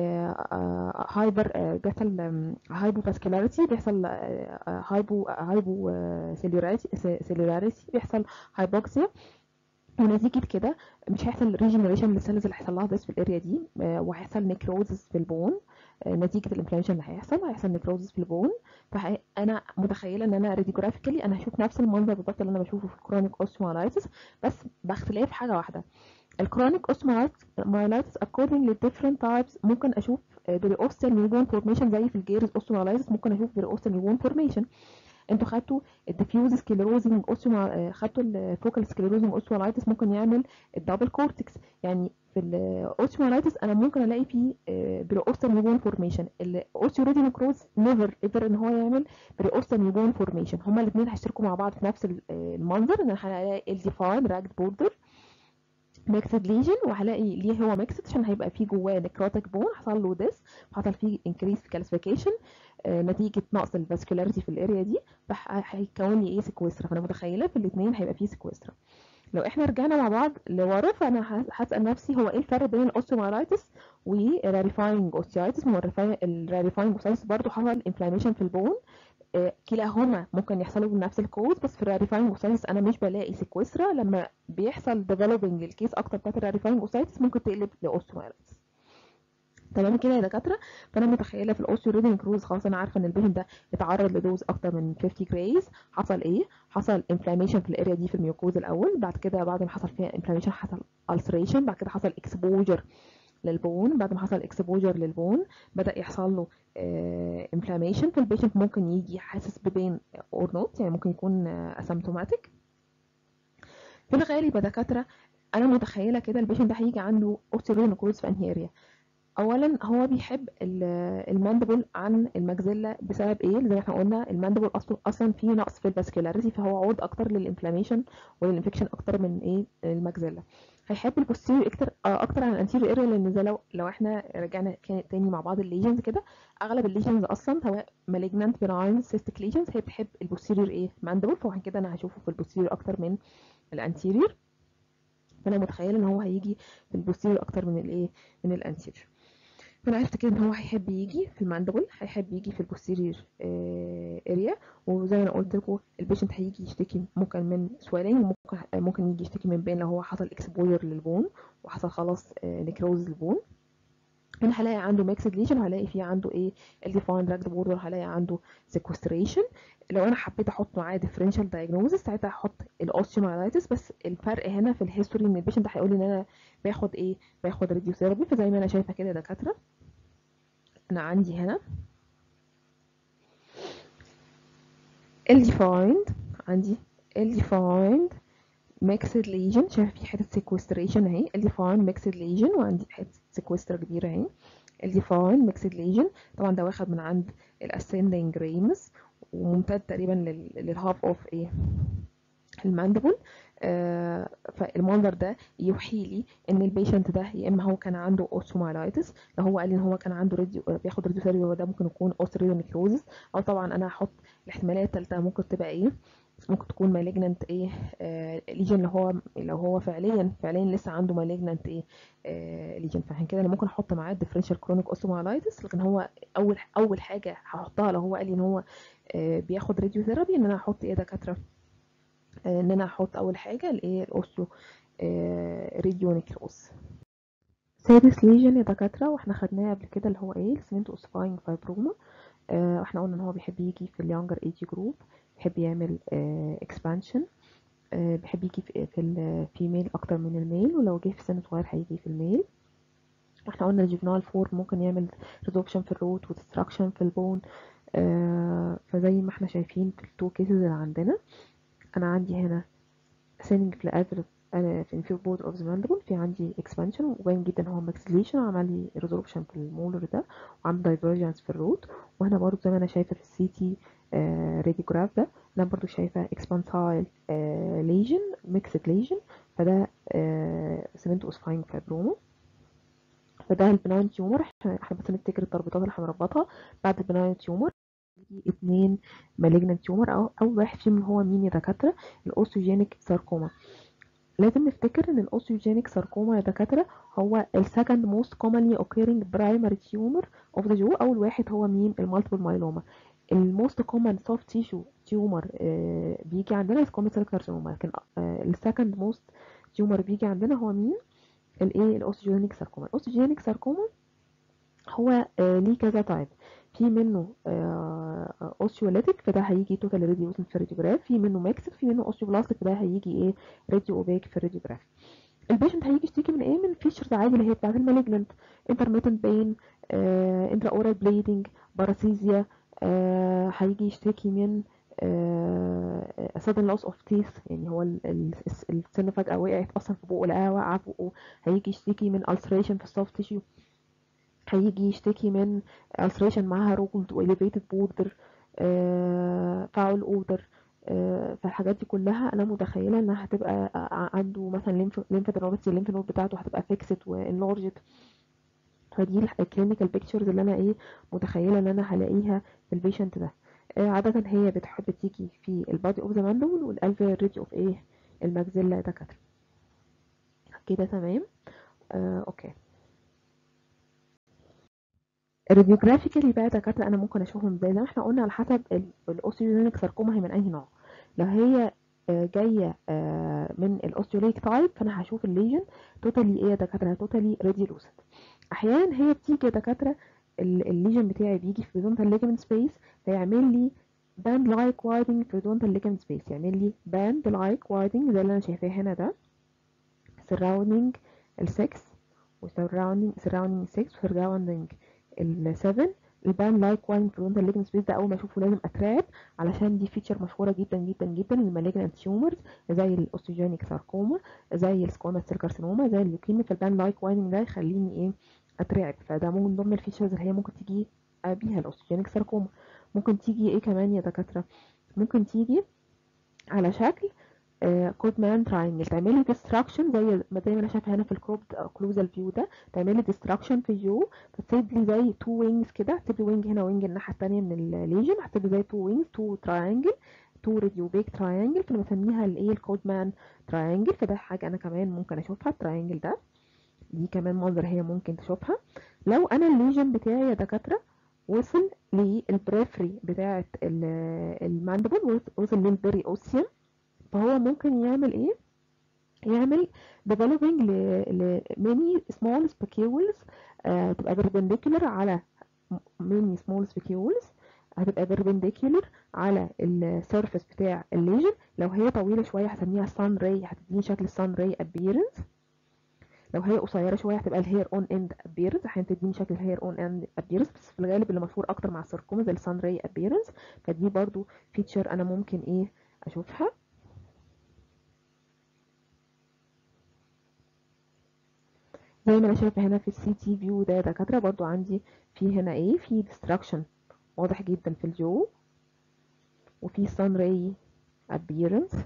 هايبر بيحصل هايبو فاسكولاريتي بيحصل هايبو هايبو سيلولاريتي بيحصل هايبوكسيا ونتيجة كده مش هيحصل ريجنريشن للسيلز اللي هيحصل لها بس في الاريا دي وهيحصل نيكروزس في البون نتيجة الانفلاميشن اللي هيحصل هيحصل نيكروزس في البون فانا متخيلة ان انا راديوجرافيكالي انا هشوف نفس المنظر بالظبط اللي انا بشوفه في الكرونيك اوستيومالايتس بس باختلاف حاجة واحدة الكرونيك اوستيومالايتس according to different types ممكن اشوف بريوستال نيوبون فورميشن زي في الجيرز اوستيومالايتس ممكن اشوف بريوستال نيوبون فورميشن انتوا خدتوا الديفيوز سكليروزنج اوستيوما خدتوا الفوكال سكليروزنج اوستيومالايتس ممكن يعمل الدبل كورتكس يعني في الاوستيومالايتس انا ممكن الاقي فيه بريوستال نيوبون فورميشن الاوستيوريدي نكروز نيفر ايفر ان هو يعمل بريوستال نيوبون فورميشن هما الاثنين هيشتركوا مع بعض في نفس المنظر ان انا هلاقي الديفاين راجد بوردر ميكسد ليجن وهلاقي ليه هو ميكسد عشان هيبقى فيه جواه نكروتيك بون حصل له ديس حصل فيه انكريس في كالسيفيكيشن نتيجه نقص الفاسكولاريتي في الاريا دي فهيكون لي ايه سيكوسترا فانا متخيله في الاثنين هيبقى فيه سيكوسترا لو احنا رجعنا مع بعض لورا فانا هسال نفسي هو ايه الفرق بين الاوستيومالايتس والراريفاينج اوستيايتس ما هو الراريفاينج اوستيايتس برضه حصل انفلاميشن في البون كلاهما ممكن يحصلوا بنفس الكوز بس في الراريفاينج اوستيايتس انا مش بلاقي سيكوسترا لما بيحصل ديفلوبينج الكيس اكتر بتاعت الراريفاينج اوستيايتس ممكن تقلب لاوستيومالايتس تمام كده يا دكاتره فانا متخيله في الاوستيوريدين كروز خلاص انا عارفه ان البيشنت ده اتعرض لدوز اكتر من 50 جرايز حصل ايه حصل انفلاميشن في الاريا دي في الميوكوز الاول بعد كده بعد ما حصل فيها انفلاميشن حصل السريشن بعد كده حصل اكسبوجر للبون بعد ما حصل اكسبوجر للبون بدا يحصل له انفلاميشن في البيشنت ممكن يجي حاسس ببين اور نوت يعني ممكن يكون اسيمتوماتيك في الغالب يا دكاتره انا متخيله كده البيشنت ده هيجي عنده اوستيوريدين نكروز في انهي اريا اولا هو بيحب الماندبل عن المجزله بسبب ايه زي ما احنا قلنا الماندبل اصلا اصلا فيه نقص في الفاسكولاريتي فهو عود اكتر للانفلاميشن وللانفكشن اكتر من ايه المجزله هيحب البوستيريور اكتر اكتر عن الانتيريور اريا لان زي لو لو احنا رجعنا تاني مع بعض الليجنز كده اغلب الليجنز اصلا سواء مالجنانت بناين سيستيك ليجنز هي بتحب البوستيريور ايه ماندبل فعشان كده انا هشوفه في البوستيريور اكتر من الانتيريور فانا متخيله ان هو هيجي في البوستيريور اكتر من الايه من الانتيريور فانا عرفت كده ان هو هيحب يجي في الماندبل هيحب يجي في البوستيريور اريا وزي ما انا قلت لكم البيشنت هيجي يشتكي ممكن من سويلنج ممكن ممكن يجي يشتكي من بين لو هو حصل اكسبوجر للبون وحصل خلاص نكروز للبون هنا هلاقي عنده ميكسد ليجن وهلاقي فيه عنده ايه الديفايند راجد بوردر هلاقي عنده سيكوستريشن لو انا حبيت احط معاه ديفرنشال دايجنوزس ساعتها هحط الاوستيومالايتس بس الفرق هنا في الهيستوري ان البيشنت هيقول لي ان انا باخد ايه باخد راديوثيرابي فزي ما انا شايفه كده دكاتره انا عندي هنا الديفايند عندي الديفايند ميكسد ليجن شايف في حته سيكوستريشن اهي الديفاين ميكسد ليجن وعندي حته سيكوستر كبيره اهي الديفاين ميكسد ليجن طبعا ده واخد من عند الاسcending ريمز وممتد تقريبا للهاف اوف ايه الماندبل آه فالمنظر ده يوحي لي ان البيشنت ده يا اما هو كان عنده اوستومايلايتس لو هو قال لي ان هو كان عنده راديو بياخد راديو ثيرابي وده ممكن يكون اوستريونيكروزس او طبعا انا هحط الاحتماليه الثالثه ممكن تبقى ايه ممكن تكون مالجنانت ايه آه ليجن اللي هو لو هو فعليا فعليا لسه عنده مالجنانت ايه آه ليجن فعشان كده انا ممكن احط معاه ديفرنشال كرونيك اوستومايلايتس لكن هو اول اول حاجه هحطها لو هو قال لي ان هو آه بياخد راديو ثيرابي ان انا احط ايه دكاتره ان انا احط اول حاجه الايه الاوستيو راديو نيكروز سادس ليجن يا دكاتره واحنا خدناه قبل كده اللي هو ايه السمنت اوسفاينج فايبروما آه واحنا قلنا ان هو بيحب يجي في اليونجر ايج جروب بيحب يعمل اكسبانشن آه بيحب يجي في, في الفيميل اكتر من الميل ولو جه في سن صغير هيجي في الميل واحنا قلنا الجيفنال فور ممكن يعمل ريدوبشن في الروت وديستراكشن في البون آه فزي ما احنا شايفين في التو كيسز اللي عندنا انا عندي هنا سيننج في الافر في الانفير بورد اوف ذا ماندبل في عندي اكسبانشن وباين جدا هو ماكسيليشن عمل لي ريزوربشن في المولر ده وعمل دايفرجنس في الروت وهنا برضو زي ما انا شايفه في السي تي راديوجراف ده انا برضو شايفه اكسبانسايل ليجن ميكسد ليجن فده سمنت اوسفاينج فايبروما فده البناين تيومر احنا بس نفتكر التربيطات اللي هنربطها بعد البناين تيومر يجي اتنين مالجنان تيومر او اول واحد فيهم هو مين يا دكاتره الاوستوجينيك ساركوما لازم نفتكر ان الاوستوجينيك ساركوما يا دكاتره هو السكند موست commonly occurring primary tumor of the jaw اول واحد هو مين المالتيبل مايلوما الموست كومن سوفت تيشو تيومر بيجي عندنا الكومن سيل كارسينوما لكن السكند موست تيومر بيجي عندنا هو مين الايه الاوستوجينيك ساركوما الاوستوجينيك ساركوما هو آه ليه كذا تايب في منه اوستيوليتيك فده هيجي توتال راديوزن في الراديوجراف في منه ماكسد في منه اوستيوبلاستيك فده هيجي ايه راديو اوباك في الراديوجراف البيشنت هيجي يشتكي من ايه من فيتشرز عادي اللي هي بتاعت المالجنت انترميتنت بين انترا اورال بليدنج باراسيزيا هيجي يشتكي من sudden loss of teeth يعني هو السن فجأة وقعت أصلا في بقه لقاها واقعة في بقه هيجي يشتكي من ulceration في السوفت تيشيو هيجي يشتكي من ulceration معاها روجلد وإليفيتد بوردر فاول اودر فالحاجات دي كلها انا متخيله انها هتبقى عنده مثلا ليمفادينوباثي الليمف نود بتاعته هتبقى فيكسد وانلارجد فدي الكلينيكال بيكتشرز اللي انا ايه متخيله ان انا هلاقيها في البيشنت ده عادة هي بتحب تيجي في البادي اوف ذا ماندول والالفير ريدج اوف ايه الماكسيلا دكاتره كده تمام آه، اوكي الراديوجرافيكالي بقى دكاتره انا ممكن اشوفهم ازاي زي ما احنا قلنا على حسب الاوستيوجينيك ساركوما هي من اي نوع لو هي آه، جايه آه، من الاوستيوليك تايب فانا هشوف الليجن توتالي ايه يا دكاتره توتالي راديولوسيد احيانا هي بتيجي يا دكاتره الليجن بتاعي بيجي في بريدونتال ليجمنت سبيس فيعمل لي باند لايك وايدنج في بريدونتال ليجمنت سبيس يعمل لي باند لايك وايدنج زي اللي انا شايفاه هنا ده surrounding ال 6 و surrounding surrounding 6 و surrounding ال 7 البان لايك وايدنج في بريدونتال ليجمنت سبيس ده اول ما اشوفه لازم اترعب علشان دي فيتشر مشهوره جدا جدا جدا للمالجنت تيومرز زي الاوستوجينيك ساركوما زي السكوما سيل كارسينوما زي اللوكيميا فالبان لايك وايدنج ده يخليني ايه اترعب فده من ضمن الفيتشرز اللي هي ممكن تيجي بيها الاوستوجينيك ساركوما ممكن تيجي ايه كمان يا دكاتره ممكن تيجي على شكل كود مان تراينجل تعملي ديستراكشن زي ما زي ما انا شايفه هنا في الكروب كلوزال فيو ده تعملي ديستراكشن في الجو فتسيب لي زي تو وينجز كده هتسيب لي وينج هنا وينج الناحيه الثانيه من الليجن هتسيب لي زي تو وينجز تو تراينجل تو راديو بيك تراينجل فانا بسميها الايه الكود مان تراينجل فده حاجه انا كمان ممكن اشوفها التراينجل ده دي كمان منظر هي ممكن تشوفها لو انا الليجن بتاعي يا دكاتره وصل للبريفري بتاعه الماندبل وصل للبري اوسيوم فهو ممكن يعمل ايه يعمل developing ل many small spicules آه تبقى perpendicular على many small spicules هتبقى perpendicular على السيرفيس بتاع الليجن لو هي طويله شويه هسميها sun ray هتديني شكل sun ray appearance لو هي قصيره شويه هتبقى الهير اون اند ابيرنس احيانا تديني شكل الهير اون اند ابيرنس بس في الغالب اللي مشهور اكتر مع الساركوما زي السان راي ابيرنس فدي برضو فيتشر انا ممكن ايه اشوفها زي ما انا شايفه هنا في السي تي فيو ده دكاتره برضو عندي في هنا ايه في ديستراكشن واضح جدا في الجو وفي sun ray appearance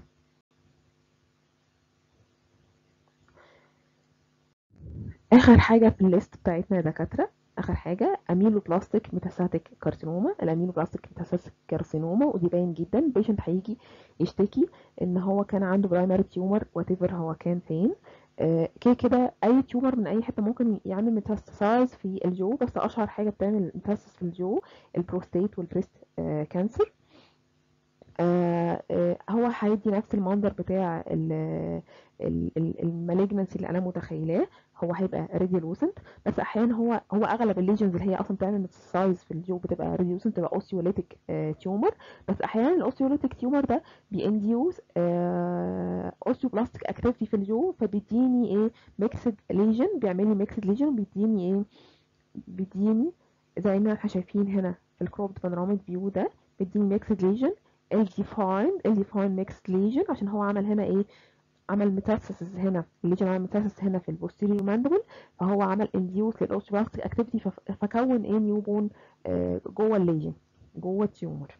اخر حاجه في الليست بتاعتنا يا دكاتره اخر حاجه اميلو بلاستيك ميتاساتيك كارسينوما الاميلو بلاستيك ميتاساتيك كارسينوما ودي باين جدا البيشنت هيجي يشتكي ان هو كان عنده برايمري تيومر وات ايفر هو كان فين آه كده كده اي تيومر من اي حته ممكن يعمل ميتاستاسايز في الجو بس اشهر حاجه بتعمل ميتاستاس في الجو البروستيت والبريست آه كانسر آه آه هو هيدي نفس المنظر بتاع المالجنسي اللي انا متخيلاه هو هيبقى راديولوسنت بس احيانا هو هو اغلب الليجنز اللي هي اصلا بتعمل ميتاسايز في الجو بتبقى راديولوسنت تبقى اوسيوليتيك تيومر بس احيانا الاوسيوليتيك تيومر ده بينديوز اوسيوبلاستيك اكتيفيتي في الجو فبيديني ايه ميكسد ليجن بيعمل لي ميكسد ليجن بيديني ايه بيديني زي ما احنا شايفين هنا في الكروب بانوراميك فيو ده بيديني ميكسد ليجن الديفايند الديفايند ميكسد ليجن عشان هو عمل هنا ايه عمل ميتاسيس هنا الليجن عمل ميتاسيس هنا في البوستيريور ماندبل فهو عمل انديوس للاوستيوبلاستيك اكتيفيتي فكون ايه نيو بون آه جوه الليجن جوه التيومر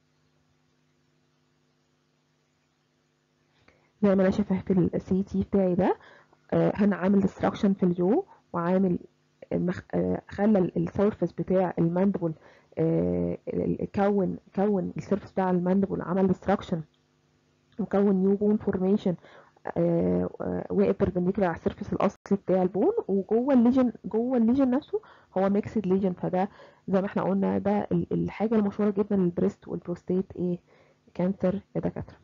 زي ما انا شايفه في السي تي بتاعي ده آه هنا عامل ديستراكشن في الجو وعامل مخ... آه خلى السيرفس بتاع الماندبل كون كون السيرفس بتاع الماندبل عمل ديستراكشن وكون نيو بون فورميشن آه واقف بربنديكولار على السيرفيس الاصلي بتاع البون وجوه الليجن جوه الليجن نفسه هو ميكسد ليجن فده زي ما احنا قلنا ده الحاجه المشهوره جدا للبريست والبروستيت ايه كانسر يا دكاتره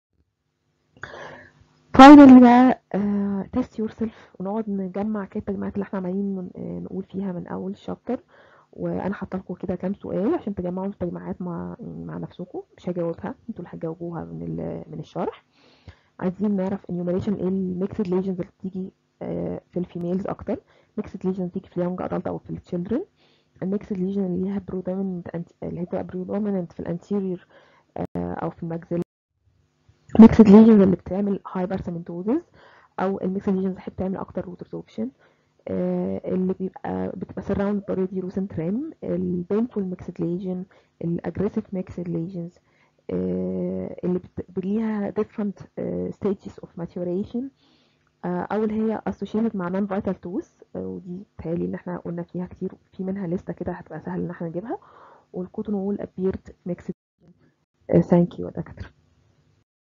فاينلي بقى تيست يور سيلف ونقعد نجمع كده التجمعات اللي احنا عمالين نقول فيها من اول الشابتر وانا حاطه لكم كده كام سؤال عشان تجمعوا التجمعات مع مع نفسكم مش هجاوبها انتوا اللي هتجاوبوها من من الشرح عايزين نعرف انيوميريشن ايه الميكسد ليجنز اللي بتيجي في الفيميلز اكتر ميكسد ليجن بتيجي في اليونج ادلت او في التشيلدرن الميكسد ليجن اللي ليها برودوميننت اللي هي بتبقى برودوميننت في الانتيريور او في الماكسيلا ميكسد ليجنز اللي بتعمل هايبرسيمنتوزز او الميكسد ليجنز اللي بتعمل اكتر روت ابسوربشن اللي بيبقى بتبقى سراوند باريدي روسنت ريم البينفول ميكسد ليجن الاجريسيف ميكسد ليجنز اللي ليها different stages of maturation او اللي هي associated مع non vital tools ودي بتهيألي ان احنا قلنا فيها كتير في منها لستة كده هتبقى سهل ان احنا نجيبها والكوتون وول appeared mixed thank you يا دكاتره